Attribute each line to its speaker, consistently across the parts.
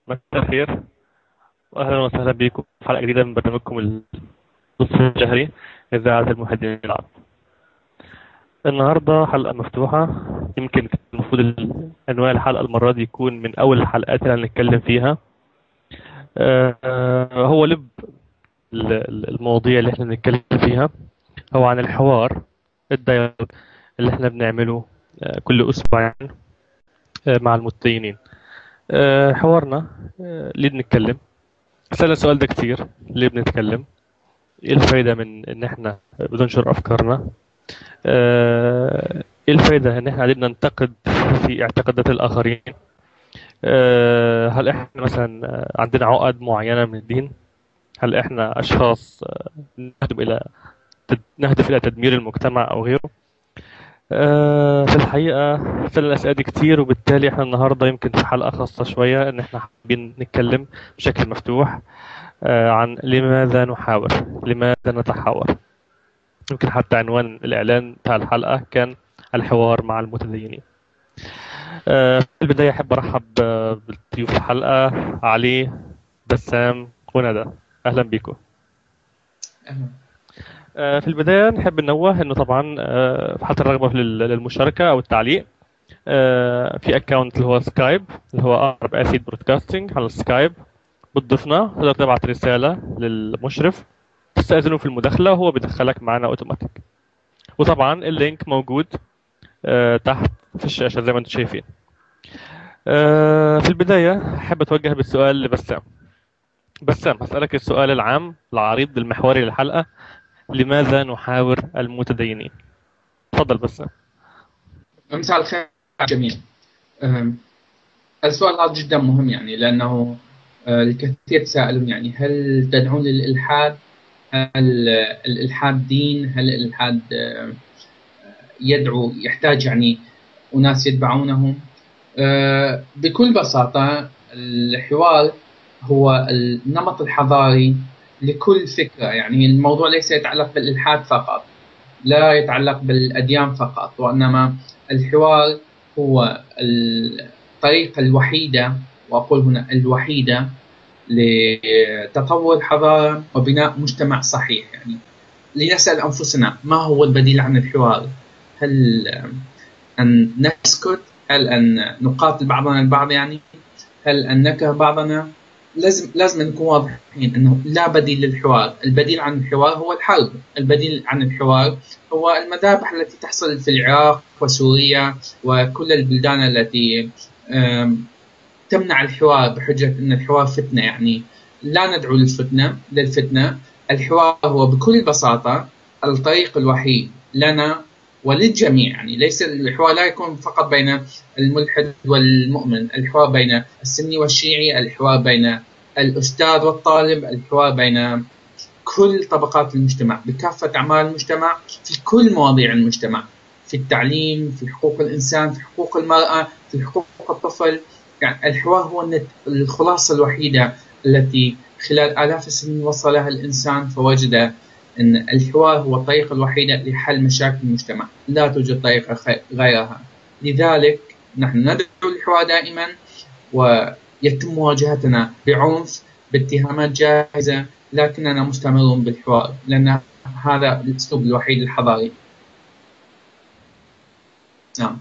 Speaker 1: مساء الخير واهلا وسهلا بكم في حلقه جديده من برنامجكم النصف الشهري اذاعه المهدئين العرب النهارده حلقه مفتوحه يمكن المفروض عنوان الحلقه المره دي يكون من اول الحلقات اللي هنتكلم فيها آه، هو لب المواضيع اللي احنا بنتكلم فيها هو عن الحوار الديالوج اللي احنا بنعمله آه، كل اسبوع آه، مع المتدينين حوارنا ليه بنتكلم سأل السؤال ده كتير ليه بنتكلم ايه الفايدة من ان احنا بننشر افكارنا ايه الفايدة ان احنا قاعدين ننتقد في اعتقادات الاخرين هل احنا مثلا عندنا عقد معينة من الدين هل احنا اشخاص نهدف الى نهدف الى تدمير المجتمع او غيره في الحقيقة سأل الأسئلة دي كتير وبالتالي احنا النهاردة يمكن في حلقة خاصة شوية ان احنا حابين نتكلم بشكل مفتوح عن لماذا نحاور لماذا نتحاور يمكن حتى عنوان الإعلان بتاع الحلقة كان الحوار مع المتدينين في البداية أحب أرحب بالضيوف الحلقة علي بسام وندى أهلا بكم في البداية نحب ننوه انه طبعا في حالة الرغبة للمشاركة او التعليق في اكونت اللي هو سكايب اللي هو اقرب اسيد برودكاستنج على السكايب بتضيفنا تقدر تبعت رسالة للمشرف تستأذنه في المداخلة وهو بيدخلك معنا اوتوماتيك وطبعا اللينك موجود تحت في الشاشة زي ما انتم شايفين في البداية أحب أتوجه بالسؤال لبسام بسام هسألك السؤال العام العريض المحوري للحلقة لماذا نحاور المتدينين تفضل بسام
Speaker 2: مساء الخير جميع السؤال هذا جدا مهم يعني لأنه الكثير تساءلون يعني هل تدعون للإلحاد هل الإلحاد دين هل الإلحاد يدعو يحتاج يعني أناس يتبعونه بكل بساطة الحوار هو النمط الحضاري لكل فكرة يعني الموضوع ليس يتعلق بالإلحاد فقط لا يتعلق بالأديان فقط وإنما الحوار هو الطريقة الوحيدة وأقول هنا الوحيدة لتطور الحضارة وبناء مجتمع صحيح يعني لنسأل أنفسنا ما هو البديل عن الحوار هل أن نسكت هل أن نقاتل بعضنا البعض يعني هل أن نكره بعضنا لازم لازم نكون واضحين انه لا بديل للحوار، البديل عن الحوار هو الحرب، البديل عن الحوار هو المذابح التي تحصل في العراق وسوريا وكل البلدان التي تمنع الحوار بحجه ان الحوار فتنه يعني لا ندعو للفتنه للفتنه، الحوار هو بكل بساطه الطريق الوحيد لنا وللجميع يعني ليس الحوار لا يكون فقط بين الملحد والمؤمن الحوار بين السني والشيعي الحوار بين الأستاذ والطالب الحوار بين كل طبقات المجتمع بكافة أعمال المجتمع في كل مواضيع المجتمع في التعليم في حقوق الإنسان في حقوق المرأة في حقوق الطفل يعني الحوار هو الخلاصة الوحيدة التي خلال آلاف السنين وصلها الإنسان فوجد أن الحوار هو الطريقة الوحيدة لحل مشاكل المجتمع لا توجد طريقة غيرها لذلك نحن ندعو للحوار دائما ويتم مواجهتنا بعنف باتهامات جاهزة لكننا مستمرون بالحوار لأن هذا الأسلوب الوحيد الحضاري نعم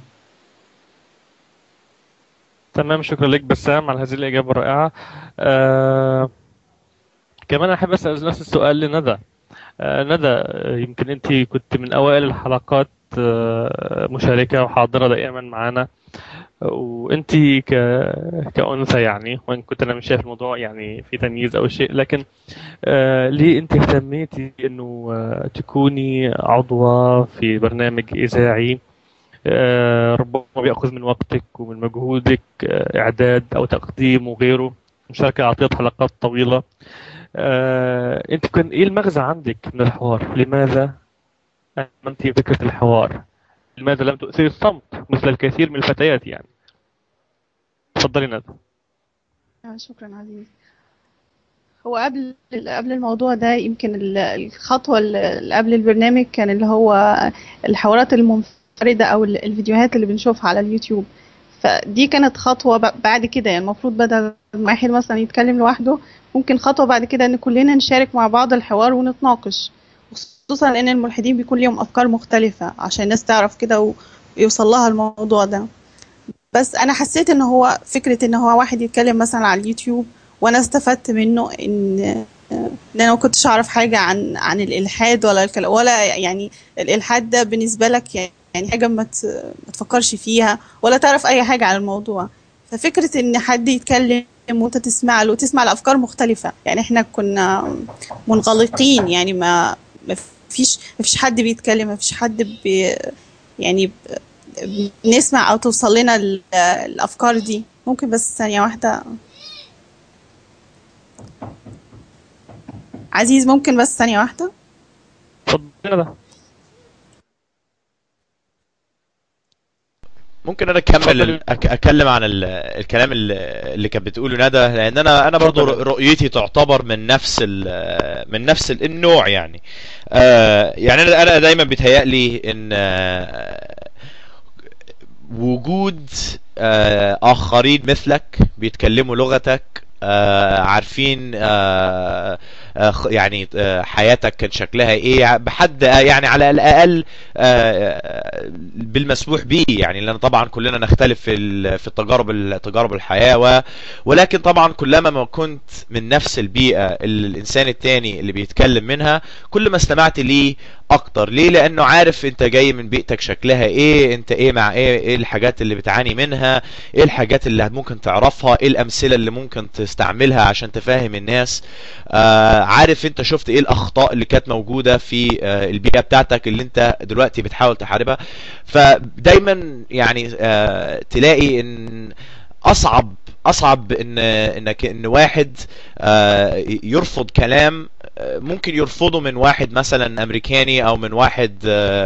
Speaker 1: تمام شكرا لك بسام على هذه الإجابة الرائعة آه... كمان أحب أسأل نفس السؤال لندى ندى يمكن انت كنت من اوائل الحلقات مشاركه وحاضره دائما معانا وانت ك... كانثى يعني وان كنت انا مش شايف الموضوع يعني في تمييز او شيء لكن آه ليه انت اهتميتي انه آه تكوني عضوه في برنامج اذاعي آه ربما بياخذ من وقتك ومن مجهودك آه اعداد او تقديم وغيره مشاركه عطيت حلقات طويله آه، انت كان ايه المغزى عندك من الحوار؟ لماذا امنت فكره الحوار؟ لماذا لم تؤثري الصمت مثل الكثير من الفتيات يعني؟ تفضلي ندى.
Speaker 3: شكرا عزيز. هو قبل قبل الموضوع ده يمكن الخطوه اللي قبل البرنامج كان اللي هو الحوارات المنفرده او الفيديوهات اللي بنشوفها على اليوتيوب فدي كانت خطوة ب- بعد كده يعني المفروض بدل ما واحد مثلا يتكلم لوحده ممكن خطوة بعد كده ان كلنا نشارك مع بعض الحوار ونتناقش خصوصا ان الملحدين بيكون ليهم افكار مختلفة عشان الناس تعرف كده ويوصل لها الموضوع ده بس انا حسيت ان هو فكرة ان هو واحد يتكلم مثلا على اليوتيوب وانا استفدت منه ان ان انا ما كنتش اعرف حاجة عن عن الالحاد ولا الكلام ولا يعني الالحاد ده بالنسبة لك يعني حاجة ما ت- ما تفكرش فيها ولا تعرف اي حاجة عن الموضوع ففكرة ان حد يتكلم وانت تسمع له وتسمع لافكار مختلفة يعني احنا كنا منغلقين يعني ما ما فيش ما فيش حد بيتكلم ما فيش حد بي يعني ب- بنسمع او توصل لنا ال- الافكار دي ممكن بس ثانية واحدة عزيز ممكن بس ثانية واحدة
Speaker 1: اتفضل يا ندى
Speaker 4: ممكن انا اكمل
Speaker 1: اتفضل.
Speaker 4: ال- أك- اتكلم عن ال- الكلام اللي اللي كانت بتقوله ندى لان انا انا برضو
Speaker 1: اتفضل.
Speaker 4: رؤيتي تعتبر من نفس ال- من نفس ال- النوع يعني آه، يعني انا انا دايما بيتهيألي ان آه، وجود آه، آخرين مثلك بيتكلموا لغتك آه، عارفين آه، آه، خ- يعني آه، حياتك كان شكلها ايه بحد آه، يعني على الاقل آه، بالمسموح به يعني لان طبعا كلنا نختلف في ال- في التجارب ال- تجارب الحياه و ولكن طبعا كلما ما كنت من نفس البيئه اللي الانسان التاني اللي بيتكلم منها كل ما استمعت ليه اكتر ليه لانه عارف انت جاي من بيئتك شكلها ايه انت ايه مع ايه ايه الحاجات اللي بتعاني منها ايه الحاجات اللي ممكن تعرفها ايه الامثله اللي ممكن تستعملها عشان تفهم الناس آه عارف انت شفت ايه الاخطاء اللي كانت موجوده في آه البيئه بتاعتك اللي انت دلوقتي بتحاول تحاربها فدايما يعني آه تلاقي ان اصعب اصعب ان انك ان واحد آه، يرفض كلام آه، ممكن يرفضه من واحد مثلا امريكاني او من واحد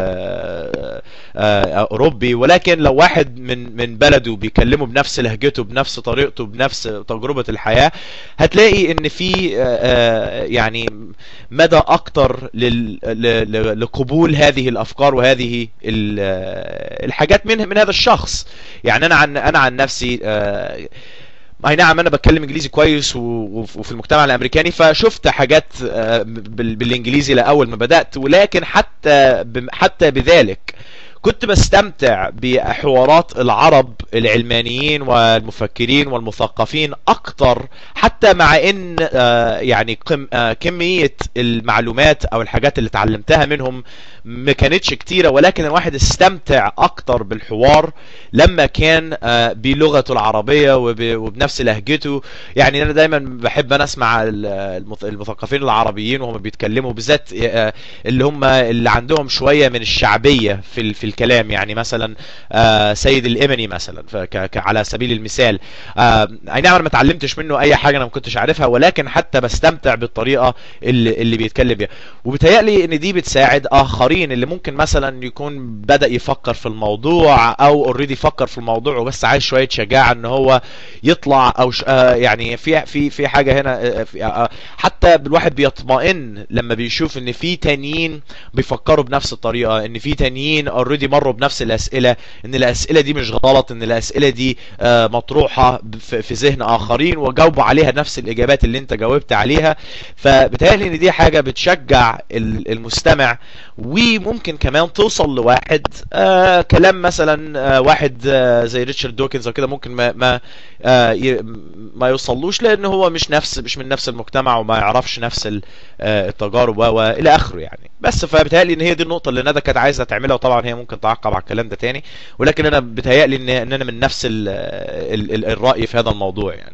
Speaker 4: آه، آه، اوروبي ولكن لو واحد من من بلده بيكلمه بنفس لهجته بنفس طريقته بنفس تجربة الحياة هتلاقي ان في آه، آه، يعني مدى اكتر لل- ل- ل- لقبول هذه الافكار وهذه ال- آه، الحاجات من من هذا الشخص يعني انا عن انا عن نفسي آه، اي نعم انا بتكلم انجليزي كويس و- وف- وفي المجتمع الامريكاني فشفت حاجات آه، بال- بالانجليزي لاول ما بدات ولكن حتى ب- حتى بذلك كنت بستمتع بحوارات العرب العلمانيين والمفكرين والمثقفين اكتر حتى مع ان آه، يعني قم آه، كمية المعلومات او الحاجات اللي اتعلمتها منهم ما كانتش كتيرة ولكن الواحد استمتع اكتر بالحوار لما كان آه، بلغته العربية وب- وبنفس لهجته يعني انا دايما بحب انا اسمع ال- المث- المثقفين العربيين وهم بيتكلموا بالذات آه، اللي هم اللي عندهم شوية من الشعبية في ال- في الكلام يعني مثلا آه، سيد الامني مثلا فك- ك- على سبيل المثال آه، اي نعم انا ما اتعلمتش منه اي حاجة انا ما كنتش عارفها ولكن حتى بستمتع بالطريقة اللي, اللي بيتكلم بيها وبتهيألي ان دي بتساعد اخرين اللي ممكن مثلا يكون بدأ يفكر في الموضوع او اوريدي فكر في الموضوع وبس عايز شوية شجاعة ان هو يطلع او ش... آه يعني في في في حاجة هنا آه، في آه، حتى الواحد بيطمئن لما بيشوف ان في تانيين بيفكروا بنفس الطريقة ان في تانيين اوريدي مروا بنفس الاسئلة ان الاسئلة دي مش غلط ان الاسئلة دي آه، مطروحة في في ذهن اخرين وجاوبوا عليها نفس الاجابات اللي انت جاوبت عليها فبتهيألي ان دي حاجة بتشجع ال- المستمع وممكن كمان توصل لواحد آه كلام مثلا آه واحد آه زي ريتشارد دوكنز او كده ممكن ما ما آه ي- ما يوصلوش لان هو مش نفس مش من نفس المجتمع وما يعرفش نفس ال- آه التجارب و- والى اخره يعني بس فبتهيألي ان هي دي النقطة اللي ندى كانت عايزة تعملها وطبعا هي ممكن تعقب على الكلام ده تاني ولكن انا بتهيألي ان ان انا من نفس ال ال ال الرأي في هذا الموضوع يعني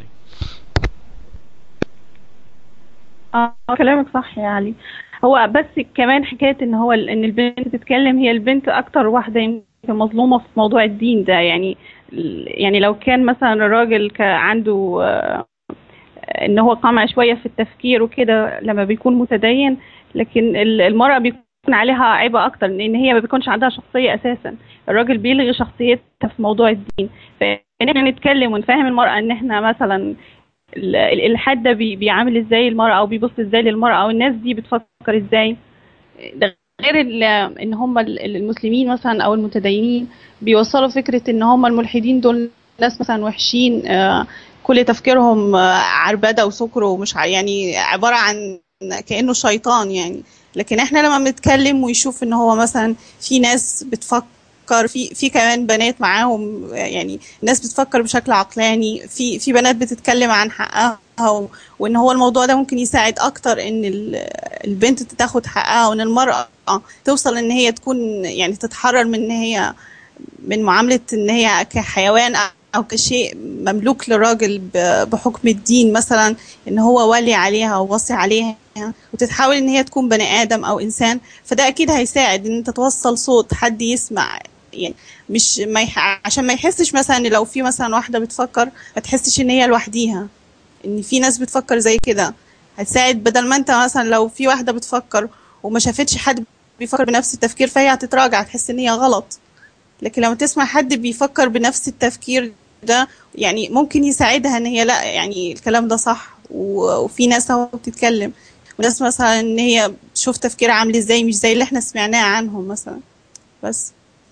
Speaker 3: اه كلامك صح يا علي هو بس كمان حكاية ان هو ال- ان البنت تتكلم هي البنت اكتر واحدة يمكن مظلومة في موضوع الدين ده يعني يعني لو كان مثلا الراجل ك- عنده آه، ان هو قمع شوية في التفكير وكده لما بيكون متدين لكن ال- المرأة بيكون عليها عيبة اكتر لان هي ما بيكونش عندها شخصية اساسا الراجل بيلغي شخصيتها في موضوع الدين فان احنا نتكلم ونفهم المرأة ان احنا مثلا ال- ال- الالحاد ده بي- بيعامل ازاي المرأة او بيبص ازاي للمرأة او الناس دي بتفكر ازاي ده غير ال- ان هم ال- المسلمين مثلا او المتدينين بيوصلوا فكرة ان هم الملحدين دول ناس مثلا وحشين آه، كل تفكيرهم آه، عربده وسكر ومش ع- يعني عباره عن كانه شيطان يعني لكن احنا لما بنتكلم ويشوف ان هو مثلا في ناس بتفكر في في كمان بنات معاهم يعني ناس بتفكر بشكل عقلاني في في بنات بتتكلم عن حقها و- وان هو الموضوع ده ممكن يساعد اكتر ان ال- البنت تاخد حقها وان المرأة توصل ان هي تكون يعني تتحرر من ان هي من معاملة ان هي كحيوان او كشيء مملوك للراجل ب- بحكم الدين مثلا ان هو ولي عليها ووصي عليها وتتحاول ان هي تكون بني ادم او انسان فده اكيد هيساعد ان انت توصل صوت حد يسمع يعني مش ما يح... عشان ما يحسش مثلا ان لو في مثلا واحده بتفكر ما تحسش ان هي لوحديها ان في ناس بتفكر زي كده هتساعد بدل ما انت مثلا لو في واحده بتفكر وما شافتش حد بيفكر بنفس التفكير فهي هتتراجع تحس ان هي غلط لكن لما تسمع حد بيفكر بنفس التفكير ده يعني ممكن يساعدها ان هي لا يعني الكلام ده صح و- وفي ناس اهو بتتكلم وناس مثلا ان هي تشوف تفكيرها عامل ازاي مش زي اللي احنا سمعناه عنهم مثلا بس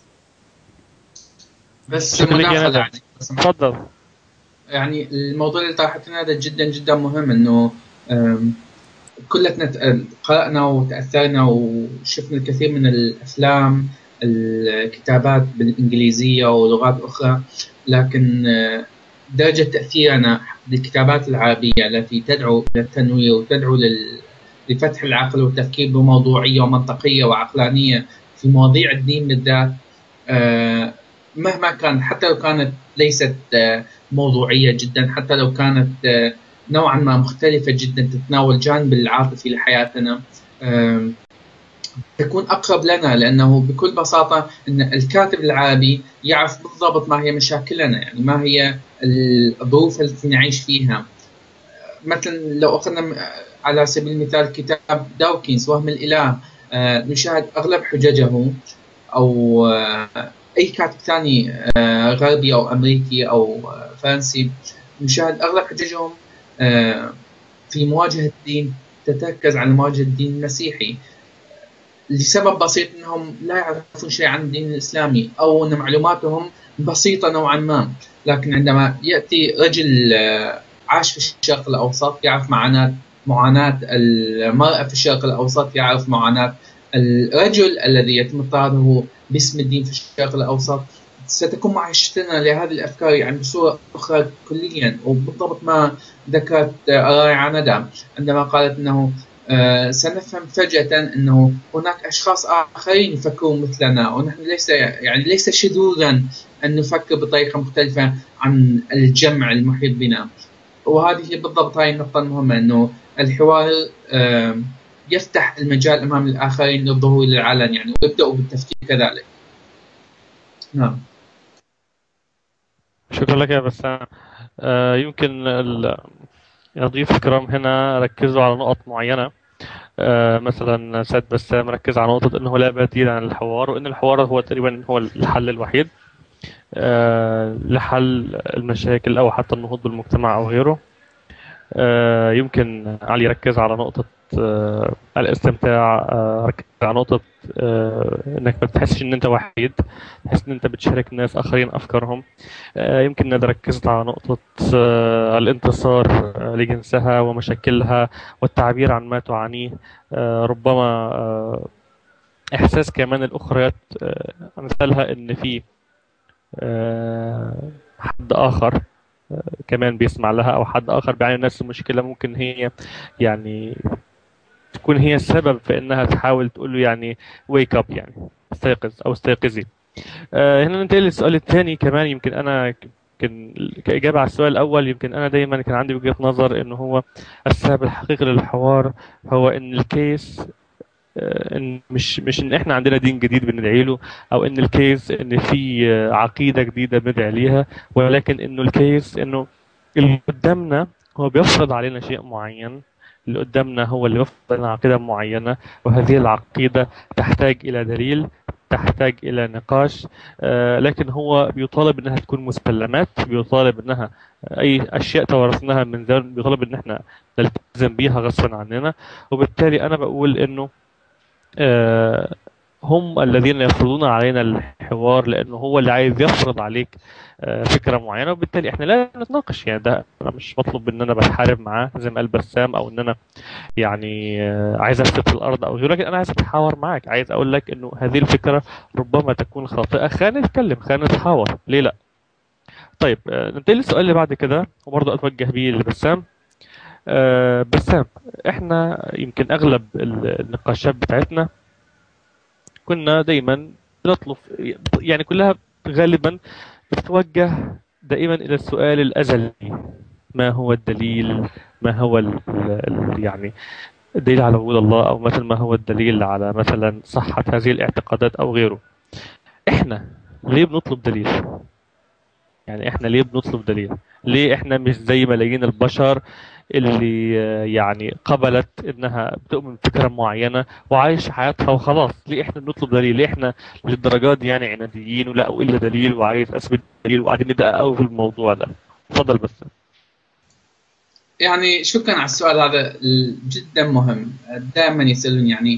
Speaker 2: بس
Speaker 1: شكراً لك يا
Speaker 2: مداخلة
Speaker 1: ندى.
Speaker 2: يعني بس
Speaker 1: تفضل
Speaker 2: يعني الموضوع اللي طرحته هذا جدا جدا مهم انه أم، كلنا ت- قرأنا وتأثرنا وشفنا الكثير من الأفلام الكتابات بالإنجليزية ولغات أخرى لكن أه، درجة تأثيرنا بالكتابات العربية التي تدعو إلى التنوير وتدعو لل- لفتح العقل والتفكير بموضوعية ومنطقية وعقلانية في مواضيع الدين بالذات أه، مهما كان حتى لو كانت ليست أه، موضوعية جدا حتى لو كانت أه، نوعا ما مختلفة جدا تتناول الجانب العاطفي لحياتنا أم، تكون أقرب لنا لأنه بكل بساطة أن الكاتب العربي يعرف بالضبط ما هي مشاكلنا يعني ما هي الظروف التي نعيش فيها مثلا لو أخذنا م- على سبيل المثال كتاب داوكنز وهم الإله أه، نشاهد أغلب حججه أو أه، أي كاتب ثاني أه، غربي أو أمريكي أو أه، فرنسي نشاهد أغلب حججهم آه، في مواجهة الدين تتركز على مواجهة الدين المسيحي لسبب بسيط انهم لا يعرفون شيء عن الدين الاسلامي او ان معلوماتهم بسيطه نوعا ما لكن عندما ياتي رجل آه، عاش في الشرق الاوسط يعرف معاناه معاناه المراه في الشرق الاوسط يعرف معاناه الرجل الذي يتم اضطهاده باسم الدين في الشرق الاوسط ستكون معيشتنا لهذه الافكار يعني بصوره اخرى كليا وبالضبط ما ذكرت آه، رائعه ندى عندما قالت انه آه، سنفهم فجأة أنه هناك أشخاص آخرين يفكرون مثلنا ونحن ليس يعني ليس شذوذا أن نفكر بطريقة مختلفة عن الجمع المحيط بنا وهذه بالضبط هاي النقطة المهمة أنه الحوار آه، يفتح المجال أمام الآخرين للظهور للعلن يعني ويبدأوا بالتفكير كذلك نعم
Speaker 1: شكرا لك يا بسام آه، يمكن ال- الضيوف الكرام هنا ركزوا على نقط معينة آه، مثلا سيد بسام ركز على نقطة أنه لا بديل عن الحوار وأن الحوار هو تقريبا هو الحل الوحيد آه، لحل المشاكل أو حتى النهوض بالمجتمع أو غيره آه، يمكن علي ركز على نقطة آه، الاستمتاع آه، ركز على نقطة آه، انك ما بتحسش ان انت وحيد تحس ان انت بتشارك ناس اخرين افكارهم آه، يمكن انا ركزت على نقطة آه، الانتصار آه، لجنسها ومشاكلها والتعبير عن ما تعانيه آه، ربما آه، احساس كمان الاخريات آه، مثالها ان في آه، حد اخر آه، كمان بيسمع لها او حد اخر بيعاني نفس المشكله ممكن هي يعني تكون هي السبب في انها تحاول تقول له يعني ويك اب يعني استيقظ او استيقظي آه، هنا ننتقل للسؤال الثاني كمان يمكن انا يمكن كإجابة على السؤال الأول يمكن أنا دايما كان عندي وجهة نظر إن هو السبب الحقيقي للحوار هو إن الكيس آه، إن مش مش إن إحنا عندنا دين جديد بندعي له أو إن الكيس إن في آه، عقيدة جديدة بندعي ليها ولكن إنه الكيس إنه اللي قدامنا هو بيفرض علينا شيء معين اللي قدامنا هو اللي بيفرض علينا عقيدة معينة وهذه العقيدة تحتاج إلى دليل تحتاج إلى نقاش آه، لكن هو بيطالب إنها تكون مسلمات بيطالب إنها أي أشياء توارثناها من زمان بيطالب إن إحنا نلتزم بيها غصبا عننا وبالتالي أنا بقول إنه آه، هم الذين يفرضون علينا الحوار لانه هو اللي عايز يفرض عليك آه، فكره معينه وبالتالي احنا لا نتناقش يعني ده انا مش مطلوب ان انا بتحارب معاه زي ما قال بسام او ان انا يعني آه، عايز افسد في الارض او غيره لكن انا عايز اتحاور معاك عايز اقول لك انه هذه الفكره ربما تكون خاطئه خلينا نتكلم خلينا نتحاور ليه لا طيب آه، ننتقل للسؤال اللي بعد كده وبرضه اتوجه بيه لبسام آه، بسام احنا يمكن اغلب ال- النقاشات بتاعتنا كنا دايما بنطلب يعني كلها غالبا بتتوجه دائما الى السؤال الازلي ما هو الدليل ما هو ال ال يعني الدليل على وجود الله او مثلا ما هو الدليل على مثلا صحة هذه الاعتقادات او غيره احنا ليه بنطلب دليل يعني احنا ليه بنطلب دليل ليه احنا مش زي ملايين البشر اللي آه، يعني قبلت انها بتؤمن بفكره معينه وعايشه حياتها وخلاص ليه احنا بنطلب دليل ليه احنا للدرجات دي يعني عناديين ولا والا دليل وعايز اثبت دليل وقاعدين نبدا قوي في الموضوع ده اتفضل بس
Speaker 2: يعني شكرا على السؤال هذا جدا مهم دائما يسألون يعني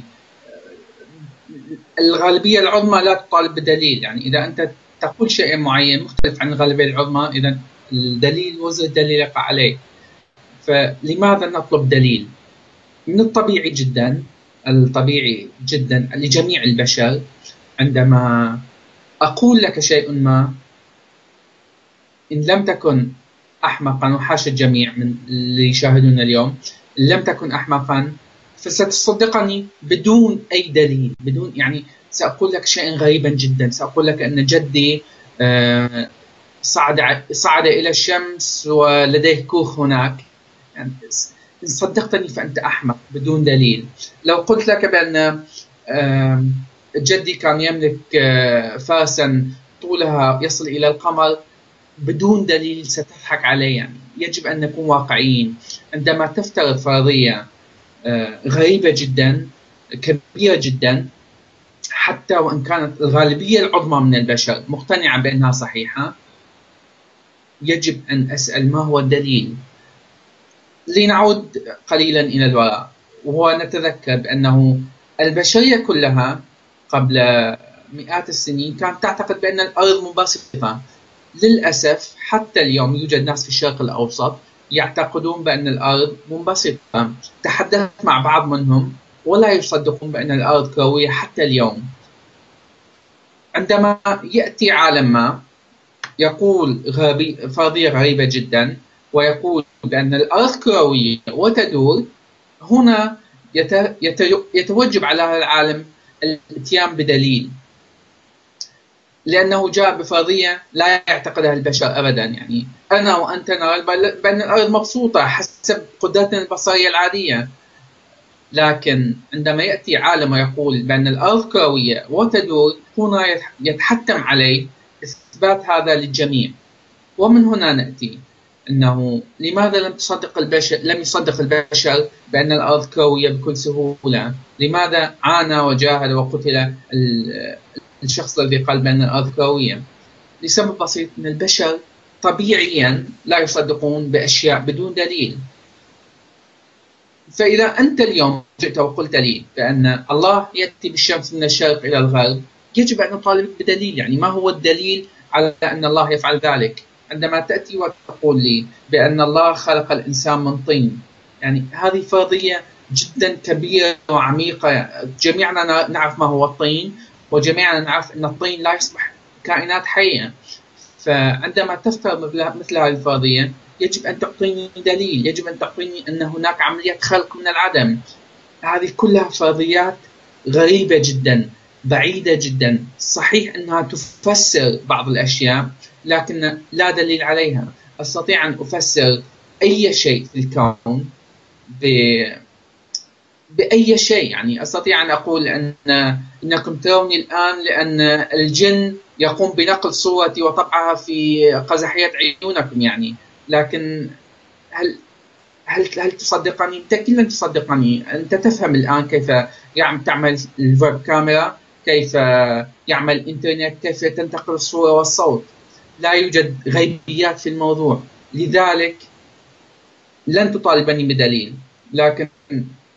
Speaker 2: الغالبية العظمى لا تطالب بدليل يعني إذا أنت تقول شيء معين مختلف عن الغالبية العظمى إذا الدليل وزن الدليل يقع عليه فلماذا نطلب دليل؟ من الطبيعي جدا الطبيعي جدا لجميع البشر عندما أقول لك شيء ما إن لم تكن أحمقا وحاشا الجميع من اللي يشاهدون اليوم إن لم تكن أحمقا فستصدقني بدون أي دليل بدون يعني سأقول لك شيئا غريبا جدا سأقول لك أن جدي آه، صعد صعد إلى الشمس ولديه كوخ هناك يعني إن صدقتني فأنت أحمق بدون دليل لو قلت لك بأن آه، جدي كان يملك آه، فاسا طولها يصل إلى القمر بدون دليل ستضحك عليه يعني يجب أن نكون واقعيين عندما تفترض فرضية آه، غريبة جدا كبيرة جدا حتى وإن كانت الغالبية العظمى من البشر مقتنعة بأنها صحيحة يجب أن أسأل ما هو الدليل لنعود قليلا إلى الوراء وهو نتذكر بأنه البشرية كلها قبل مئات السنين كانت تعتقد بأن الأرض منبسطة للأسف حتى اليوم يوجد ناس في الشرق الأوسط يعتقدون بأن الأرض منبسطة تحدثت مع بعض منهم ولا يصدقون بأن الأرض كروية حتى اليوم عندما يأتي عالم ما يقول غربي فرضية غريبة جدا ويقول بأن الأرض كروية وتدور هنا يتوجب على هذا العالم الاتيان بدليل لأنه جاء بفرضية لا يعتقدها البشر أبدا يعني أنا وأنت نرى بأن الأرض مبسوطة حسب قدرتنا البصرية العادية لكن عندما يأتي عالم ويقول بأن الأرض كروية وتدور هنا يتحتم عليه إثبات هذا للجميع ومن هنا نأتي أنه لماذا لم تصدق البشر لم يصدق البشر بأن الأرض كروية بكل سهولة لماذا عانى وجاهد وقتل الشخص الذي قال بأن الأرض كروية لسبب بسيط أن البشر طبيعيا لا يصدقون بأشياء بدون دليل فإذا أنت اليوم جئت وقلت لي بأن الله يأتي بالشمس من الشرق إلى الغرب يجب أن نطالب بدليل يعني ما هو الدليل على أن الله يفعل ذلك عندما تأتي وتقول لي بأن الله خلق الإنسان من طين يعني هذه فرضية جدا كبيرة وعميقة جميعنا نعرف ما هو الطين وجميعنا نعرف أن الطين لا يصبح كائنات حية فعندما تفترض مثل هذه الفرضية يجب أن تعطيني دليل يجب أن تعطيني أن هناك عملية خلق من العدم هذه كلها فرضيات غريبة جدا بعيدة جدا صحيح أنها تفسر بعض الأشياء لكن لا دليل عليها أستطيع أن أفسر أي شيء في الكون ب بأي شيء يعني أستطيع أن أقول أن إنكم تروني الآن لأن الجن يقوم بنقل صورتي وطبعها في قزحية عيونكم يعني لكن هل هل هل تصدقني؟ بالتاكيد لن تصدقني، انت تفهم الان كيف تعمل الويب كاميرا، كيف يعمل الانترنت، كيف تنتقل الصوره والصوت. لا يوجد غيبيات في الموضوع، لذلك لن تطالبني بدليل، لكن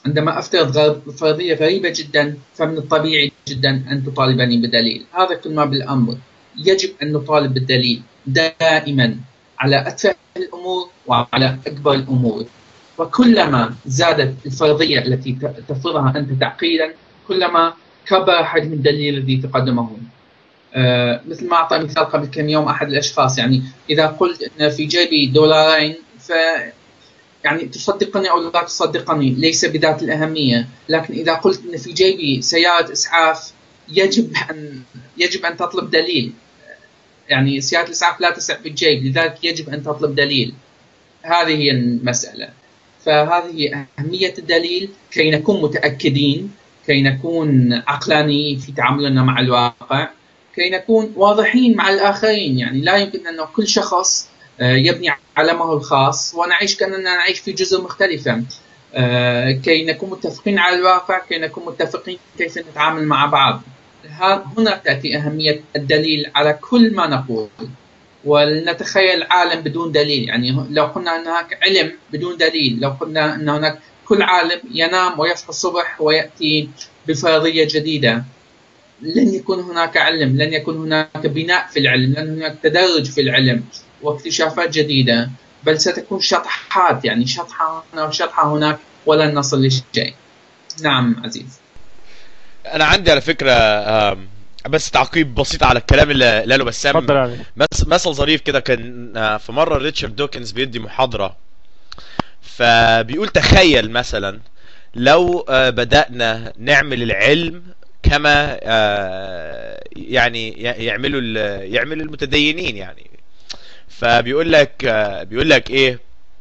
Speaker 2: عندما أفترض غرب فرضية غريبة جدا فمن الطبيعي جدا أن تطالبني بدليل هذا كل ما بالأمر يجب أن نطالب بالدليل دائما على أتفه الأمور وعلى أكبر الأمور وكلما زادت الفرضية التي تفرضها أنت تعقيدا كلما كبر حجم الدليل الذي تقدمه آه مثل ما أعطى مثال قبل كم يوم أحد الأشخاص يعني إذا قلت أن في جيبي دولارين ف يعني تصدقني أو لا تصدقني ليس بذات الأهمية لكن إذا قلت أن في جيبي سيارة إسعاف يجب أن يجب أن تطلب دليل يعني سيارة الإسعاف لا تسع في الجيب لذلك يجب أن تطلب دليل هذه هي المسألة فهذه أهمية الدليل كي نكون متأكدين كي نكون عقلانيين في تعاملنا مع الواقع كي نكون واضحين مع الآخرين يعني لا يمكن أن كل شخص آه، يبني عالمه الخاص ونعيش كأننا نعيش في جزر مختلفة آه، كي نكون متفقين على الواقع كي نكون متفقين كيف نتعامل مع بعض هنا تأتي أهمية الدليل على كل ما نقول ولنتخيل عالم بدون دليل يعني لو قلنا أن هناك علم بدون دليل لو قلنا أن هناك كل عالم ينام ويصحى الصبح ويأتي بفرضية جديدة لن يكون هناك علم لن يكون هناك بناء في العلم لن هناك تدرج في العلم واكتشافات جديدة بل ستكون شطحات يعني شطحة هنا وشطحة هناك ولن نصل لشيء نعم عزيز
Speaker 4: انا عندي على فكره بس تعقيب بسيط على الكلام اللي قاله بسام
Speaker 1: اتفضل يعني
Speaker 4: مثل ظريف كده كان آه، في مره ريتشارد دوكنز بيدي محاضره فبيقول تخيل مثلا لو آه، بدأنا نعمل العلم كما آه، يعني يعملوا يعمل المتدينين يعني فبيقول لك بيقول لك ايه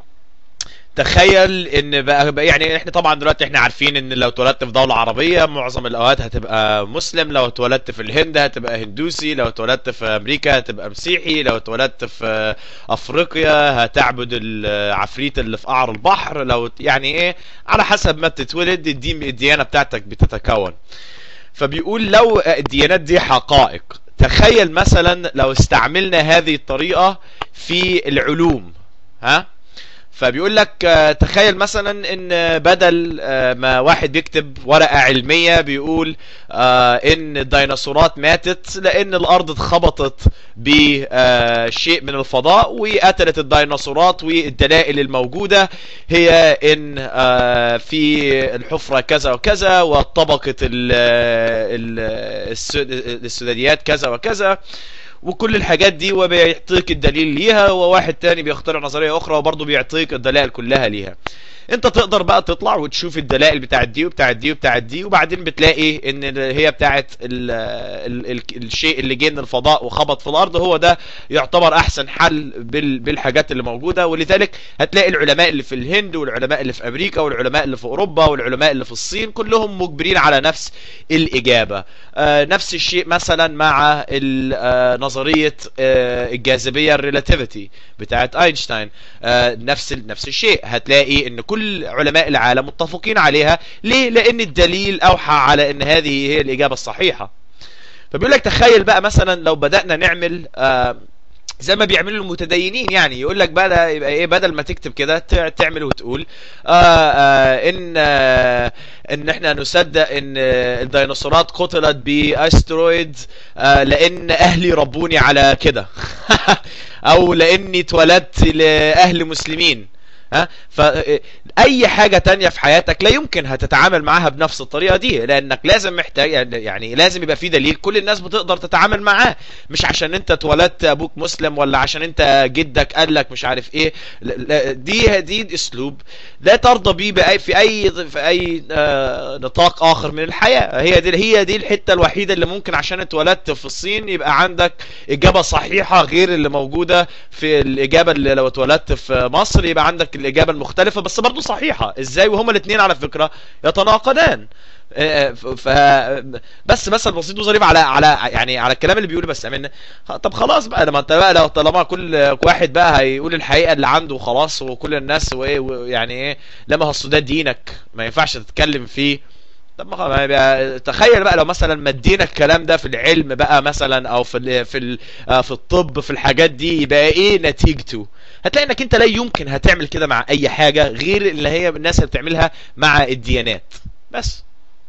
Speaker 4: تخيل ان بقى يعني احنا طبعا دلوقتي احنا عارفين ان لو اتولدت في دوله عربيه معظم الاوقات هتبقى مسلم لو اتولدت في الهند هتبقى هندوسي لو اتولدت في امريكا هتبقى مسيحي لو اتولدت في افريقيا هتعبد العفريت اللي في قعر البحر لو يعني ايه على حسب ما بتتولد الدين الديانه بتاعتك بتتكون فبيقول لو الديانات دي حقائق تخيل مثلا لو استعملنا هذه الطريقه في العلوم ها فبيقول لك آه، تخيل مثلا ان بدل آه، ما واحد بيكتب ورقة علمية بيقول آه، ان الديناصورات ماتت لان الارض اتخبطت بشيء من الفضاء وقتلت الديناصورات والدلائل الموجودة هي ان في الحفرة كذا وكذا وطبقة السداديات كذا وكذا وكل الحاجات دي وبيعطيك الدليل ليها وواحد تاني بيخترع نظرية اخرى وبرضه بيعطيك الدلائل كلها ليها انت تقدر بقى تطلع وتشوف الدلائل بتاعت دي وبتاعت دي وبتاعت دي وبعدين بتلاقي ان هي بتاعت ال ال ال الشيء اللي جه من الفضاء وخبط في الارض هو ده يعتبر احسن حل بالحاجات اللي موجوده ولذلك هتلاقي العلماء اللي في الهند والعلماء اللي في امريكا والعلماء اللي في اوروبا والعلماء اللي في الصين كلهم مجبرين على نفس الاجابه آه نفس الشيء مثلا مع آه نظريه آه الجاذبيه الريلاتيفيتي بتاعت اينشتاين آه نفس نفس الشيء هتلاقي ان كل كل علماء العالم متفقين عليها ليه لان الدليل اوحى على ان هذه هي الاجابه الصحيحه فبيقول لك تخيل بقى مثلا لو بدانا نعمل آه زي ما بيعملوا المتدينين يعني يقول لك بقى يبقى ايه بدل ما تكتب كده تعمل وتقول آه آه ان آه ان احنا نصدق ان الديناصورات قتلت باسترويد آه لان اهلي ربوني على كده او لاني اتولدت لاهل مسلمين ها فاي حاجه تانية في حياتك لا يمكن هتتعامل معاها بنفس الطريقه دي لانك لازم محتاج يعني لازم يبقى في دليل كل الناس بتقدر تتعامل معاه مش عشان انت اتولدت ابوك مسلم ولا عشان انت جدك قال لك مش عارف ايه دي دي اسلوب لا ترضى بيه باي في اي في اي آه نطاق اخر من الحياه هي دي هي دي الحته الوحيده اللي ممكن عشان اتولدت في الصين يبقى عندك اجابه صحيحه غير اللي موجوده في الاجابه اللي لو اتولدت في مصر يبقى عندك الاجابه المختلفه بس برضه صحيحه ازاي وهما الاثنين على فكره يتناقضان آه، آه، ف بس مثل بسيط وظريف على على يعني على الكلام اللي بيقوله بس امين طب خلاص بقى لما انت بقى لو طالما كل واحد بقى هيقول الحقيقه اللي عنده وخلاص وكل الناس وايه يعني ايه لما هو ده دينك ما ينفعش تتكلم فيه طب ما تخيل بقى لو مثلا مدينا الكلام ده في العلم بقى مثلا او في في آه، في الطب في الحاجات دي يبقى ايه نتيجته هتلاقي انك انت لا يمكن هتعمل كده مع اي حاجه غير اللي هي الناس اللي بتعملها مع الديانات بس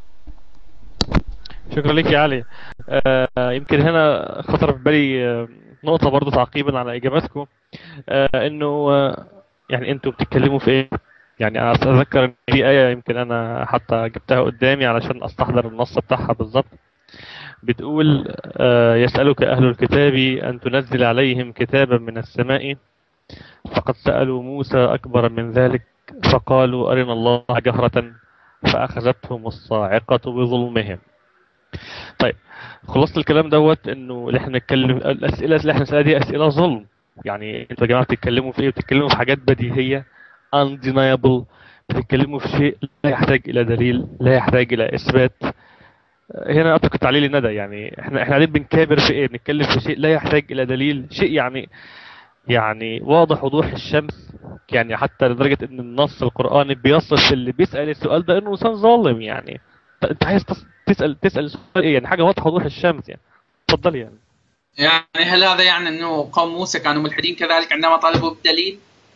Speaker 1: شكرا لك يا علي آه يمكن هنا خطر في بالي آه، نقطة برضو تعقيبا على إجاباتكم آه إنه آه يعني أنتوا بتتكلموا في إيه؟ يعني أنا أتذكر إن في آية يمكن أنا حتى جبتها قدامي علشان أستحضر النص بتاعها بالظبط بتقول آه يسألك أهل الكتاب أن تنزل عليهم كتابا من السماء فقد سألوا موسى أكبر من ذلك فقالوا أرنا الله جهرة فأخذتهم الصاعقة بظلمهم طيب خلاصة الكلام دوت انه اللي احنا بنتكلم الاسئله اللي احنا بنسالها دي اسئله ظلم يعني انتوا يا جماعه بتتكلموا في ايه بتتكلموا في حاجات بديهيه undeniable بتتكلموا في شيء لا يحتاج الى دليل لا يحتاج الى اثبات هنا اترك التعليل لندى يعني احنا احنا قاعدين بنكابر في ايه بنتكلم في شيء لا يحتاج الى دليل شيء يعني يعني واضح وضوح الشمس يعني حتى لدرجه ان النص القراني بيصف اللي بيسال السؤال ده انه انسان ظالم يعني انت عايز تس- تسال تسال سؤال ايه يعني حاجه واضحه وضوح الشمس يعني اتفضل يعني
Speaker 2: يعني هل هذا يعني انه قوم موسى كانوا ملحدين كذلك عندما طالبوا بالدليل؟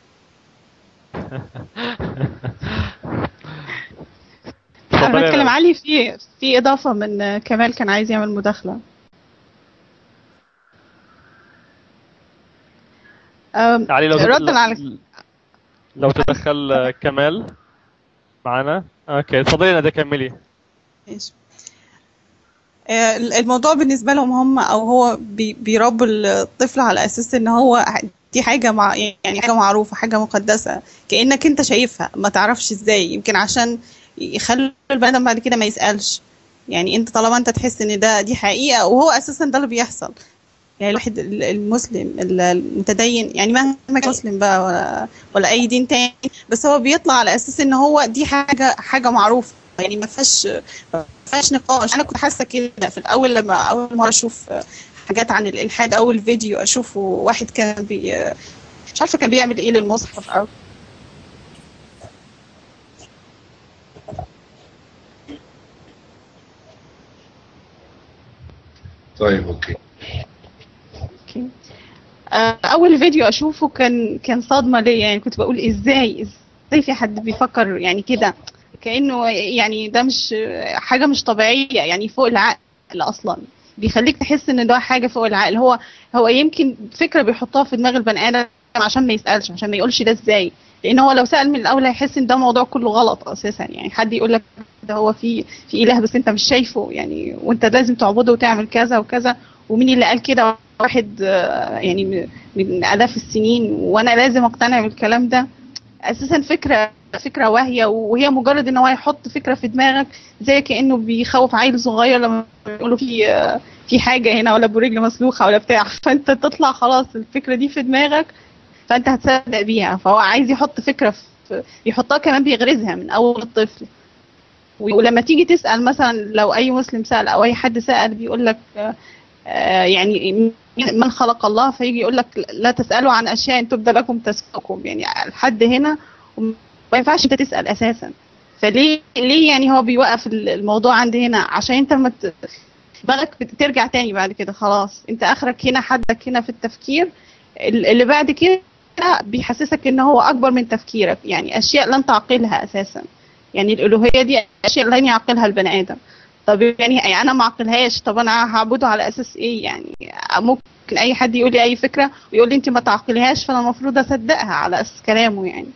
Speaker 3: انا
Speaker 1: اتفضل يا
Speaker 3: بتكلم
Speaker 1: ندى.
Speaker 3: علي في في اضافه من كمال كان عايز يعمل مداخله أم،
Speaker 1: علي لو
Speaker 3: ردا على
Speaker 1: لو تدخل آه، كمال معانا اوكي اتفضلي يا ندى كملي
Speaker 3: ماشي. آه، الموضوع بالنسبة لهم هم أو هو بي- بيربوا الطفل على أساس إن هو دي حاجة مع يعني حاجة معروفة حاجة مقدسة كأنك أنت شايفها ما تعرفش إزاي يمكن عشان يخلوا البني آدم بعد كده ما يسألش يعني أنت طالما أنت تحس إن ده دي حقيقة وهو أساسا ده اللي بيحصل يعني الواحد ال- المسلم ال- المتدين يعني مهما كان مسلم بقى ولا, ولا أي دين تاني بس هو بيطلع على أساس إن هو دي حاجة حاجة معروفة يعني ما فيهاش ما فيهاش نقاش انا كنت حاسه كده في الاول لما اول مره اشوف حاجات عن الالحاد اول فيديو اشوفه واحد كان بي مش عارفه كان بيعمل ايه للمصحف او
Speaker 5: طيب اوكي
Speaker 3: أوكي. آه، اول فيديو اشوفه كان كان صدمه ليا يعني كنت بقول ازاي ازاي في حد بيفكر يعني كده كانه يعني ده مش حاجه مش طبيعيه يعني فوق العقل اصلا بيخليك تحس ان ده حاجه فوق العقل هو هو يمكن فكره بيحطها في دماغ البني ادم عشان ما يسالش عشان ما يقولش ده ازاي لان هو لو سال من الاول هيحس ان ده موضوع كله غلط اساسا يعني حد يقول لك ده هو في في اله بس انت مش شايفه يعني وانت لازم تعبده وتعمل كذا وكذا ومين اللي قال كده واحد آه، يعني من- من الاف السنين وانا لازم اقتنع بالكلام ده اساسا فكره فكره واهيه وهي مجرد ان هو يحط فكره في دماغك زي كانه بيخوف عيل صغير لما يقولوا في آه، في حاجه هنا ولا برجل مسلوخه ولا بتاع فانت تطلع خلاص الفكره دي في دماغك فانت هتصدق بيها فهو عايز يحط فكره في يحطها كمان بيغرزها من اول الطفل ولما تيجي تسال مثلا لو اي مسلم سال او اي حد سال بيقول لك آه، آه، يعني من خلق الله فيجي يقول لك لا تسالوا عن اشياء ان تبدى لكم تسؤكم يعني لحد هنا ما ينفعش انت تسال اساسا فليه ليه يعني هو بيوقف الموضوع عند هنا عشان انت ما ت- دماغك بترجع تاني بعد كده خلاص انت اخرك هنا حدك هنا في التفكير ال- اللي بعد كده بيحسسك ان هو اكبر من تفكيرك يعني اشياء لن تعقلها اساسا يعني الالوهيه دي اشياء لن يعقلها البني ادم طب يعني يعني انا ما اعقلهاش طب انا هعبده على اساس ايه يعني ممكن اي حد يقول لي اي فكره ويقول لي انت ما تعقليهاش فانا المفروض اصدقها على اساس كلامه يعني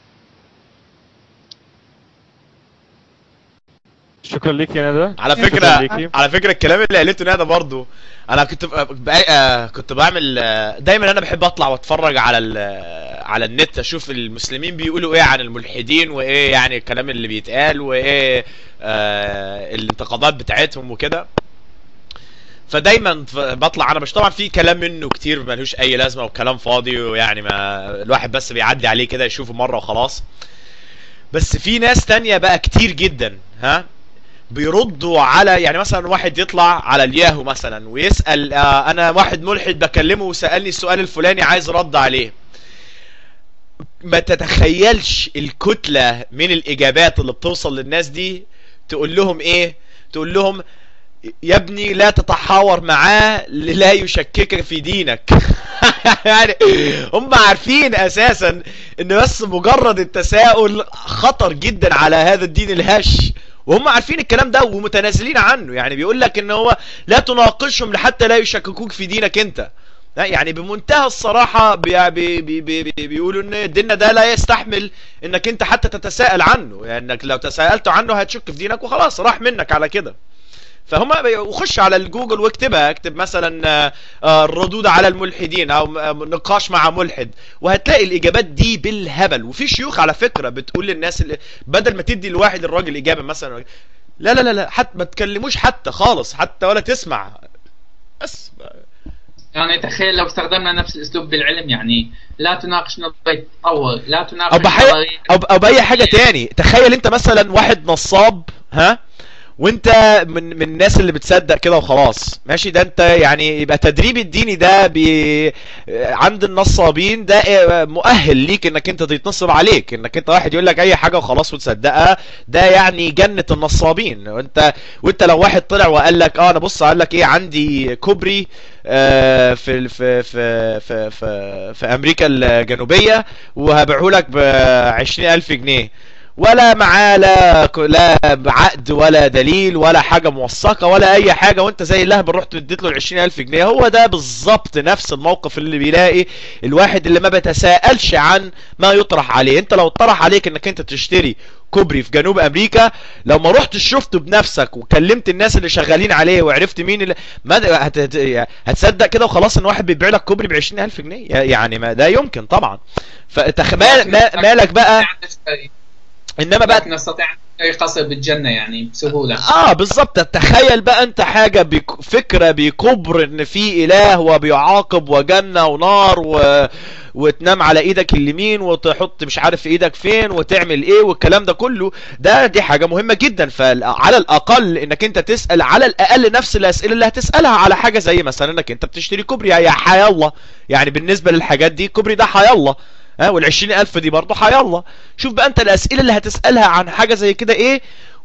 Speaker 1: شكرا لك يا ندى
Speaker 4: على
Speaker 1: شكراً
Speaker 4: فكره
Speaker 1: ليكي.
Speaker 4: على فكره الكلام اللي قالته ندى برضو انا كنت ب- ب- آه، كنت بعمل آه، دايما انا بحب اطلع واتفرج على ال- على النت اشوف المسلمين بيقولوا ايه عن الملحدين وايه يعني الكلام اللي بيتقال وايه آه، الانتقادات بتاعتهم وكده فدايما ف- بطلع انا مش طبعا في كلام منه كتير ملوش اي لازمه وكلام فاضي ويعني ما الواحد بس بيعدي عليه كده يشوفه مره وخلاص بس في ناس تانية بقى كتير جدا ها بيردوا على يعني مثلا واحد يطلع على الياهو مثلا ويسأل آه انا واحد ملحد بكلمه وسألني السؤال الفلاني عايز رد عليه ما تتخيلش الكتلة من الاجابات اللي بتوصل للناس دي تقول لهم ايه تقول لهم يا ابني لا تتحاور معاه لا يشككك في دينك يعني هم عارفين اساسا ان بس مجرد التساؤل خطر جدا على هذا الدين الهش وهم عارفين الكلام ده ومتنازلين عنه يعني بيقول لك ان هو لا تناقشهم حتى لا يشككوك في دينك انت لا، يعني بمنتهى الصراحة بي بي بي بي بي بيقولوا ان ديننا ده لا يستحمل انك انت حتى تتساءل عنه يعني انك لو تساءلت عنه هتشك في دينك وخلاص راح منك على كده فهم بي- وخش على الجوجل واكتبها اكتب مثلا آه، آه، الردود على الملحدين او آه، نقاش مع ملحد وهتلاقي الاجابات دي بالهبل وفي شيوخ على فكرة بتقول للناس اللي بدل ما تدي لواحد الراجل اجابة مثلا لا لا لا لا حتى ما تكلموش حتى خالص حتى ولا تسمع بس
Speaker 2: يعني تخيل لو استخدمنا نفس الاسلوب بالعلم يعني لا تناقش نظريه تطور لا تناقش
Speaker 4: او بحي...
Speaker 2: نظريه
Speaker 4: او, أو باي حاجه تاني تخيل انت مثلا واحد نصاب ها وانت من من الناس اللي بتصدق كده وخلاص ماشي ده انت يعني يبقى تدريب الديني ده بي... عند النصابين ده مؤهل ليك انك انت تتنصب عليك انك انت واحد يقول لك اي حاجه وخلاص وتصدقها ده يعني جنه النصابين وانت وانت لو واحد طلع وقال لك اه انا بص قال لك ايه عندي كوبري آه، في في في في في, في امريكا الجنوبيه وهبيعه لك ب 20000 جنيه ولا معاه لا لا عقد ولا دليل ولا حاجه موثقه ولا اي حاجه وانت زي اللهب رحت اديت له ال 20000 جنيه هو ده بالظبط نفس الموقف اللي بيلاقي الواحد اللي ما بيتساءلش عن ما يطرح عليه انت لو اطرح عليك انك انت تشتري كوبري في جنوب امريكا لو ما رحتش شفته بنفسك وكلمت الناس اللي شغالين عليه وعرفت مين اللي ما هت... هت... هتصدق كده وخلاص ان واحد بيبيع لك كوبري ب 20000 جنيه يعني ما ده يمكن طبعا فتخ... ما... ما... مالك بقى انما بقى
Speaker 2: لكن نستطيع أن قصر بالجنة يعني بسهولة
Speaker 4: اه بالظبط تخيل بقى انت حاجة بك... فكرة بكبر ان في اله وبيعاقب وجنة ونار و... وتنام على ايدك اليمين وتحط مش عارف في ايدك فين وتعمل ايه والكلام ده كله ده دي حاجة مهمة جدا فعلى الاقل انك انت تسأل على الاقل نفس الاسئلة اللي هتسألها على حاجة زي مثلا انك انت بتشتري كوبري يا حيا الله يعني بالنسبة للحاجات دي كوبري ده حيا الله ها والعشرين ألف دي برضه حيا الله شوف بقى أنت الأسئلة اللي هتسألها عن حاجة زي كده إيه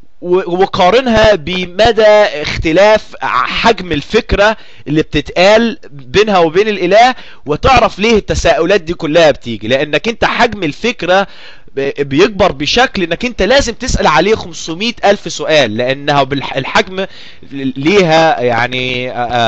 Speaker 4: وقارنها بمدى اختلاف حجم الفكرة اللي بتتقال بينها وبين الإله وتعرف ليه التساؤلات دي كلها بتيجي لأنك أنت حجم الفكرة بيكبر بشكل انك انت لازم تسأل عليه 500 الف سؤال لانها بالحجم ليها يعني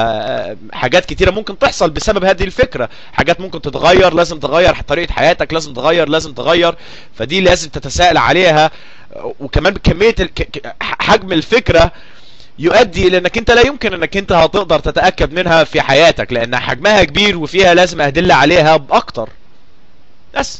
Speaker 4: حاجات كتيرة ممكن تحصل بسبب هذه الفكرة حاجات ممكن تتغير لازم تغير طريقة حياتك لازم تغير لازم تغير فدي لازم تتساءل عليها وكمان بكمية حجم الفكرة يؤدي الى انك انت لا يمكن انك انت هتقدر تتأكد منها في حياتك لان حجمها كبير وفيها لازم ادلة عليها باكتر بس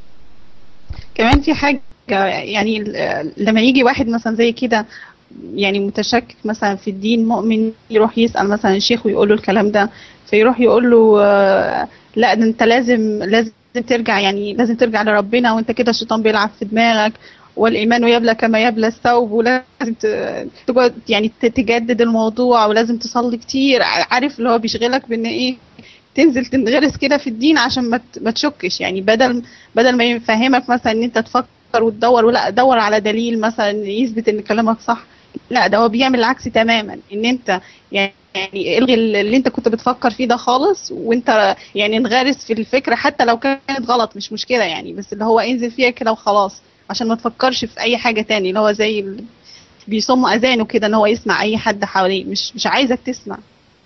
Speaker 3: كمان في حاجة يعني لما يجي واحد مثلا زي كده يعني متشكك مثلا في الدين مؤمن يروح يسأل مثلا الشيخ ويقول له الكلام ده فيروح يقول له لا ده انت لازم لازم ترجع يعني لازم ترجع لربنا وانت كده الشيطان بيلعب في دماغك والايمان يبلى كما يبلى الثوب ولازم تقعد يعني تجدد الموضوع ولازم تصلي كتير عارف اللي هو بيشغلك بان ايه تنزل تنغرس كده في الدين عشان ما ما تشكش يعني بدل بدل ما يفهمك مثلا ان انت تفكر وتدور ولا دور على دليل مثلا يثبت ان كلامك صح لا ده هو بيعمل العكس تماما ان انت يعني يعني الغي اللي انت كنت بتفكر فيه ده خالص وانت يعني انغرس في الفكره حتى لو كانت غلط مش مشكله يعني بس اللي هو انزل فيها كده وخلاص عشان ما تفكرش في اي حاجه تاني اللي هو زي بيصم اذانه كده ان هو يسمع اي حد حواليه مش مش عايزك تسمع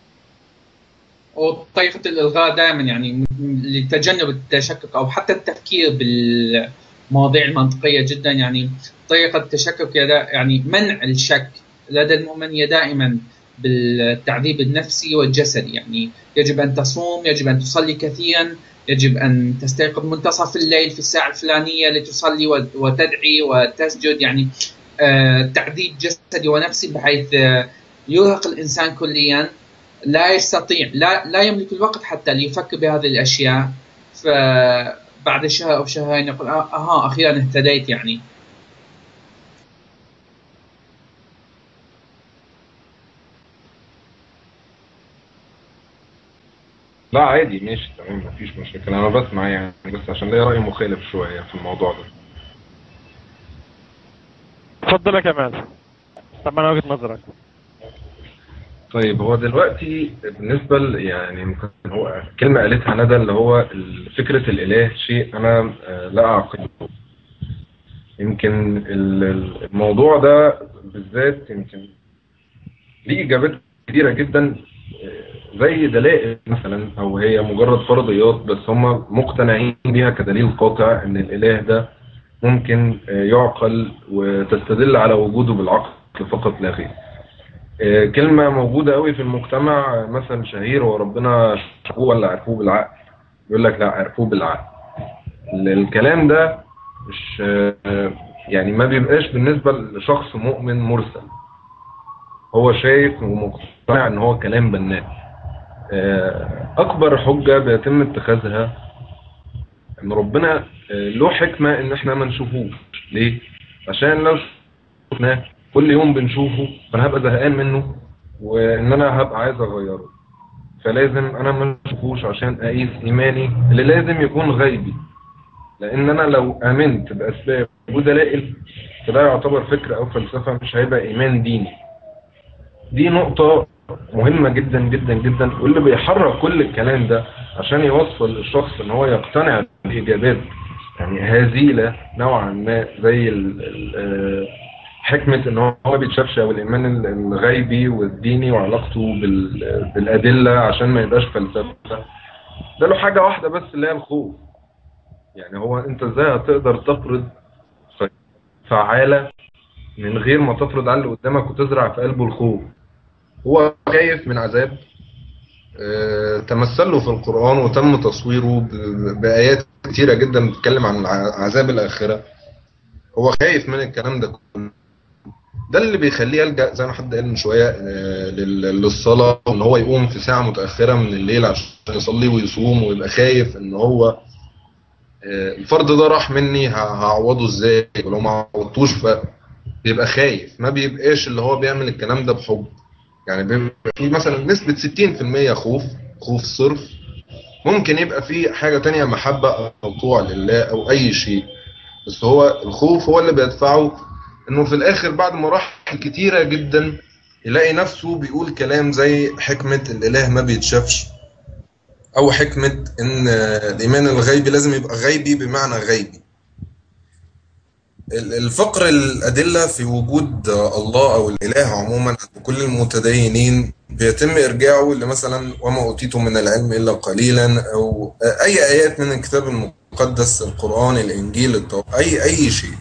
Speaker 2: وطريقة الإلغاء دائما يعني لتجنب التشكك أو حتى التفكير بالمواضيع المنطقية جدا يعني طريقة التشكك يعني منع الشك لدى المؤمن هي دائما بالتعذيب النفسي والجسدي يعني يجب أن تصوم يجب أن تصلي كثيرا يجب أن تستيقظ منتصف الليل في الساعة الفلانية لتصلي وتدعي وتسجد يعني تعذيب جسدي ونفسي بحيث يرهق الإنسان كليا لا يستطيع لا لا يملك الوقت حتى ليفكر بهذه الاشياء فبعد شهر او شهرين يقول اها اخيرا اهتديت يعني
Speaker 5: لا عادي ماشي تمام مفيش مشاكل انا بسمع يعني بس عشان ليا راي مخالف شويه في الموضوع ده
Speaker 1: اتفضل يا كمال سمعنا وجهه نظرك
Speaker 5: طيب هو دلوقتي بالنسبة ل- يعني يمكن هو كلمة قالتها ندى اللي هو ال- فكرة الإله شيء أنا آه، لا أعقله يمكن ال- ال- الموضوع ده بالذات يمكن ليه إجابات كتيرة جدا آه، زي دلائل مثلا أو هي مجرد فرضيات بس هم مقتنعين بيها كدليل قاطع إن الإله ده ممكن آه، يعقل وتستدل على وجوده بالعقل فقط لا غير آه، كلمة موجودة قوي في المجتمع آه، مثلا شهير هو ربنا شافوه ولا عرفوه بالعقل يقول لك لا عرفوه بالعقل ال- الكلام ده مش آه، يعني ما بيبقاش بالنسبة لشخص مؤمن مرسل هو شايف ومقتنع ان هو كلام بناء آه، اكبر حجة بيتم اتخاذها ان ربنا آه، له حكمة ان احنا ما نشوفوش ليه عشان لو شفناه كل يوم بنشوفه فانا هبقى زهقان منه وان انا هبقى عايز اغيره فلازم انا ما اشوفوش عشان اقيس ايماني اللي لازم يكون غيبي لان انا لو امنت باسباب ودلائل فده يعتبر فكره او فلسفه مش هيبقى ايمان ديني دي نقطه مهمه جدا جدا جدا واللي بيحرك كل الكلام ده عشان يوصل الشخص ان هو يقتنع بالاجابات يعني هزيله نوعا ما زي ال ال آه، حكمة ان هو ما بيتشافش او الايمان ال- الغيبي والديني وعلاقته بال- بالادلة عشان ما يبقاش فلسفة ده له حاجة واحدة بس اللي هي الخوف يعني هو انت ازاي هتقدر تفرض فعالة من غير ما تفرض على اللي قدامك وتزرع في قلبه الخوف هو خايف من عذاب آه، تمثل له في القرآن وتم تصويره ب- بآيات كتيرة جدا بتتكلم عن الع- عذاب الآخرة هو خايف من الكلام ده كله ده اللي بيخليه يلجأ زي ما حد قال من شوية آه، لل- للصلاة وإن هو يقوم في ساعة متأخرة من الليل عشان يصلي ويصوم ويبقى خايف إن هو آه، الفرض ده راح مني ه- هعوضه إزاي ولو ما عوضتوش فبيبقى خايف ما بيبقاش اللي هو بيعمل الكلام ده بحب يعني بيبقى في مثلا نسبة 60% خوف خوف صرف ممكن يبقى في حاجة تانية محبة أو طوع لله أو أي شيء بس هو الخوف هو اللي بيدفعه انه في الاخر بعد مراحل كتيرة جدا يلاقي نفسه بيقول كلام زي حكمة الاله ما بيتشافش او حكمة ان الايمان الغيبي لازم يبقى غيبي بمعنى غيبي ال- الفقر الأدلة في وجود الله أو الإله عموما عند كل المتدينين بيتم إرجاعه لمثلا وما أوتيتم من العلم إلا قليلا أو أي آيات من الكتاب المقدس القرآن الإنجيل التوراة أي أي شيء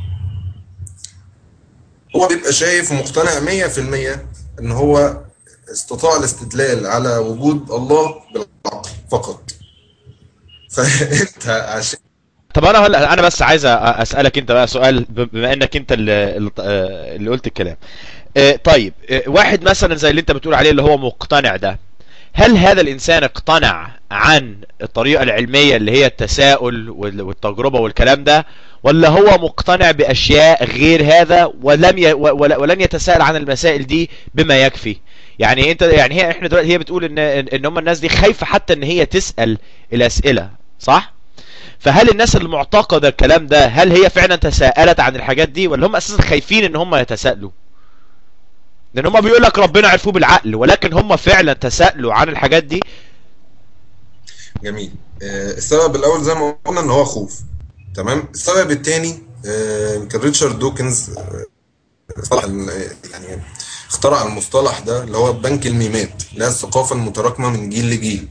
Speaker 5: هو بيبقى شايف ومقتنع 100% إن هو استطاع الاستدلال على وجود الله بالعقل فقط فأنت عشان
Speaker 4: طب انا هلا انا بس عايز أ- اسالك انت بقى سؤال ب- بما انك انت اللي, اللي- آه، اللي قلت الكلام آه، طيب آه، واحد مثلا زي اللي انت بتقول عليه اللي هو مقتنع ده هل هذا الانسان اقتنع عن الطريقه العلميه اللي هي التساؤل وال- والتجربه والكلام ده ولا هو مقتنع باشياء غير هذا ولم ي... ول- ولن يتساءل عن المسائل دي بما يكفي يعني انت يعني هي احنا دلوقتي هي بتقول ان ان هم الناس دي خايفه حتى ان هي تسال الاسئله صح فهل الناس اللي معتقده الكلام ده هل هي فعلا تساءلت عن الحاجات دي ولا هم اساسا خايفين ان هم يتساءلوا لان هم بيقول لك ربنا عرفوه بالعقل ولكن هم فعلا تساءلوا عن الحاجات دي
Speaker 6: جميل آه، السبب الاول زي ما قلنا ان هو خوف تمام السبب الثاني يمكن ريتشارد دوكنز آه، اصطلح ال- يعني اخترع المصطلح ده اللي هو بنك الميمات اللي هي الثقافه المتراكمه من جيل لجيل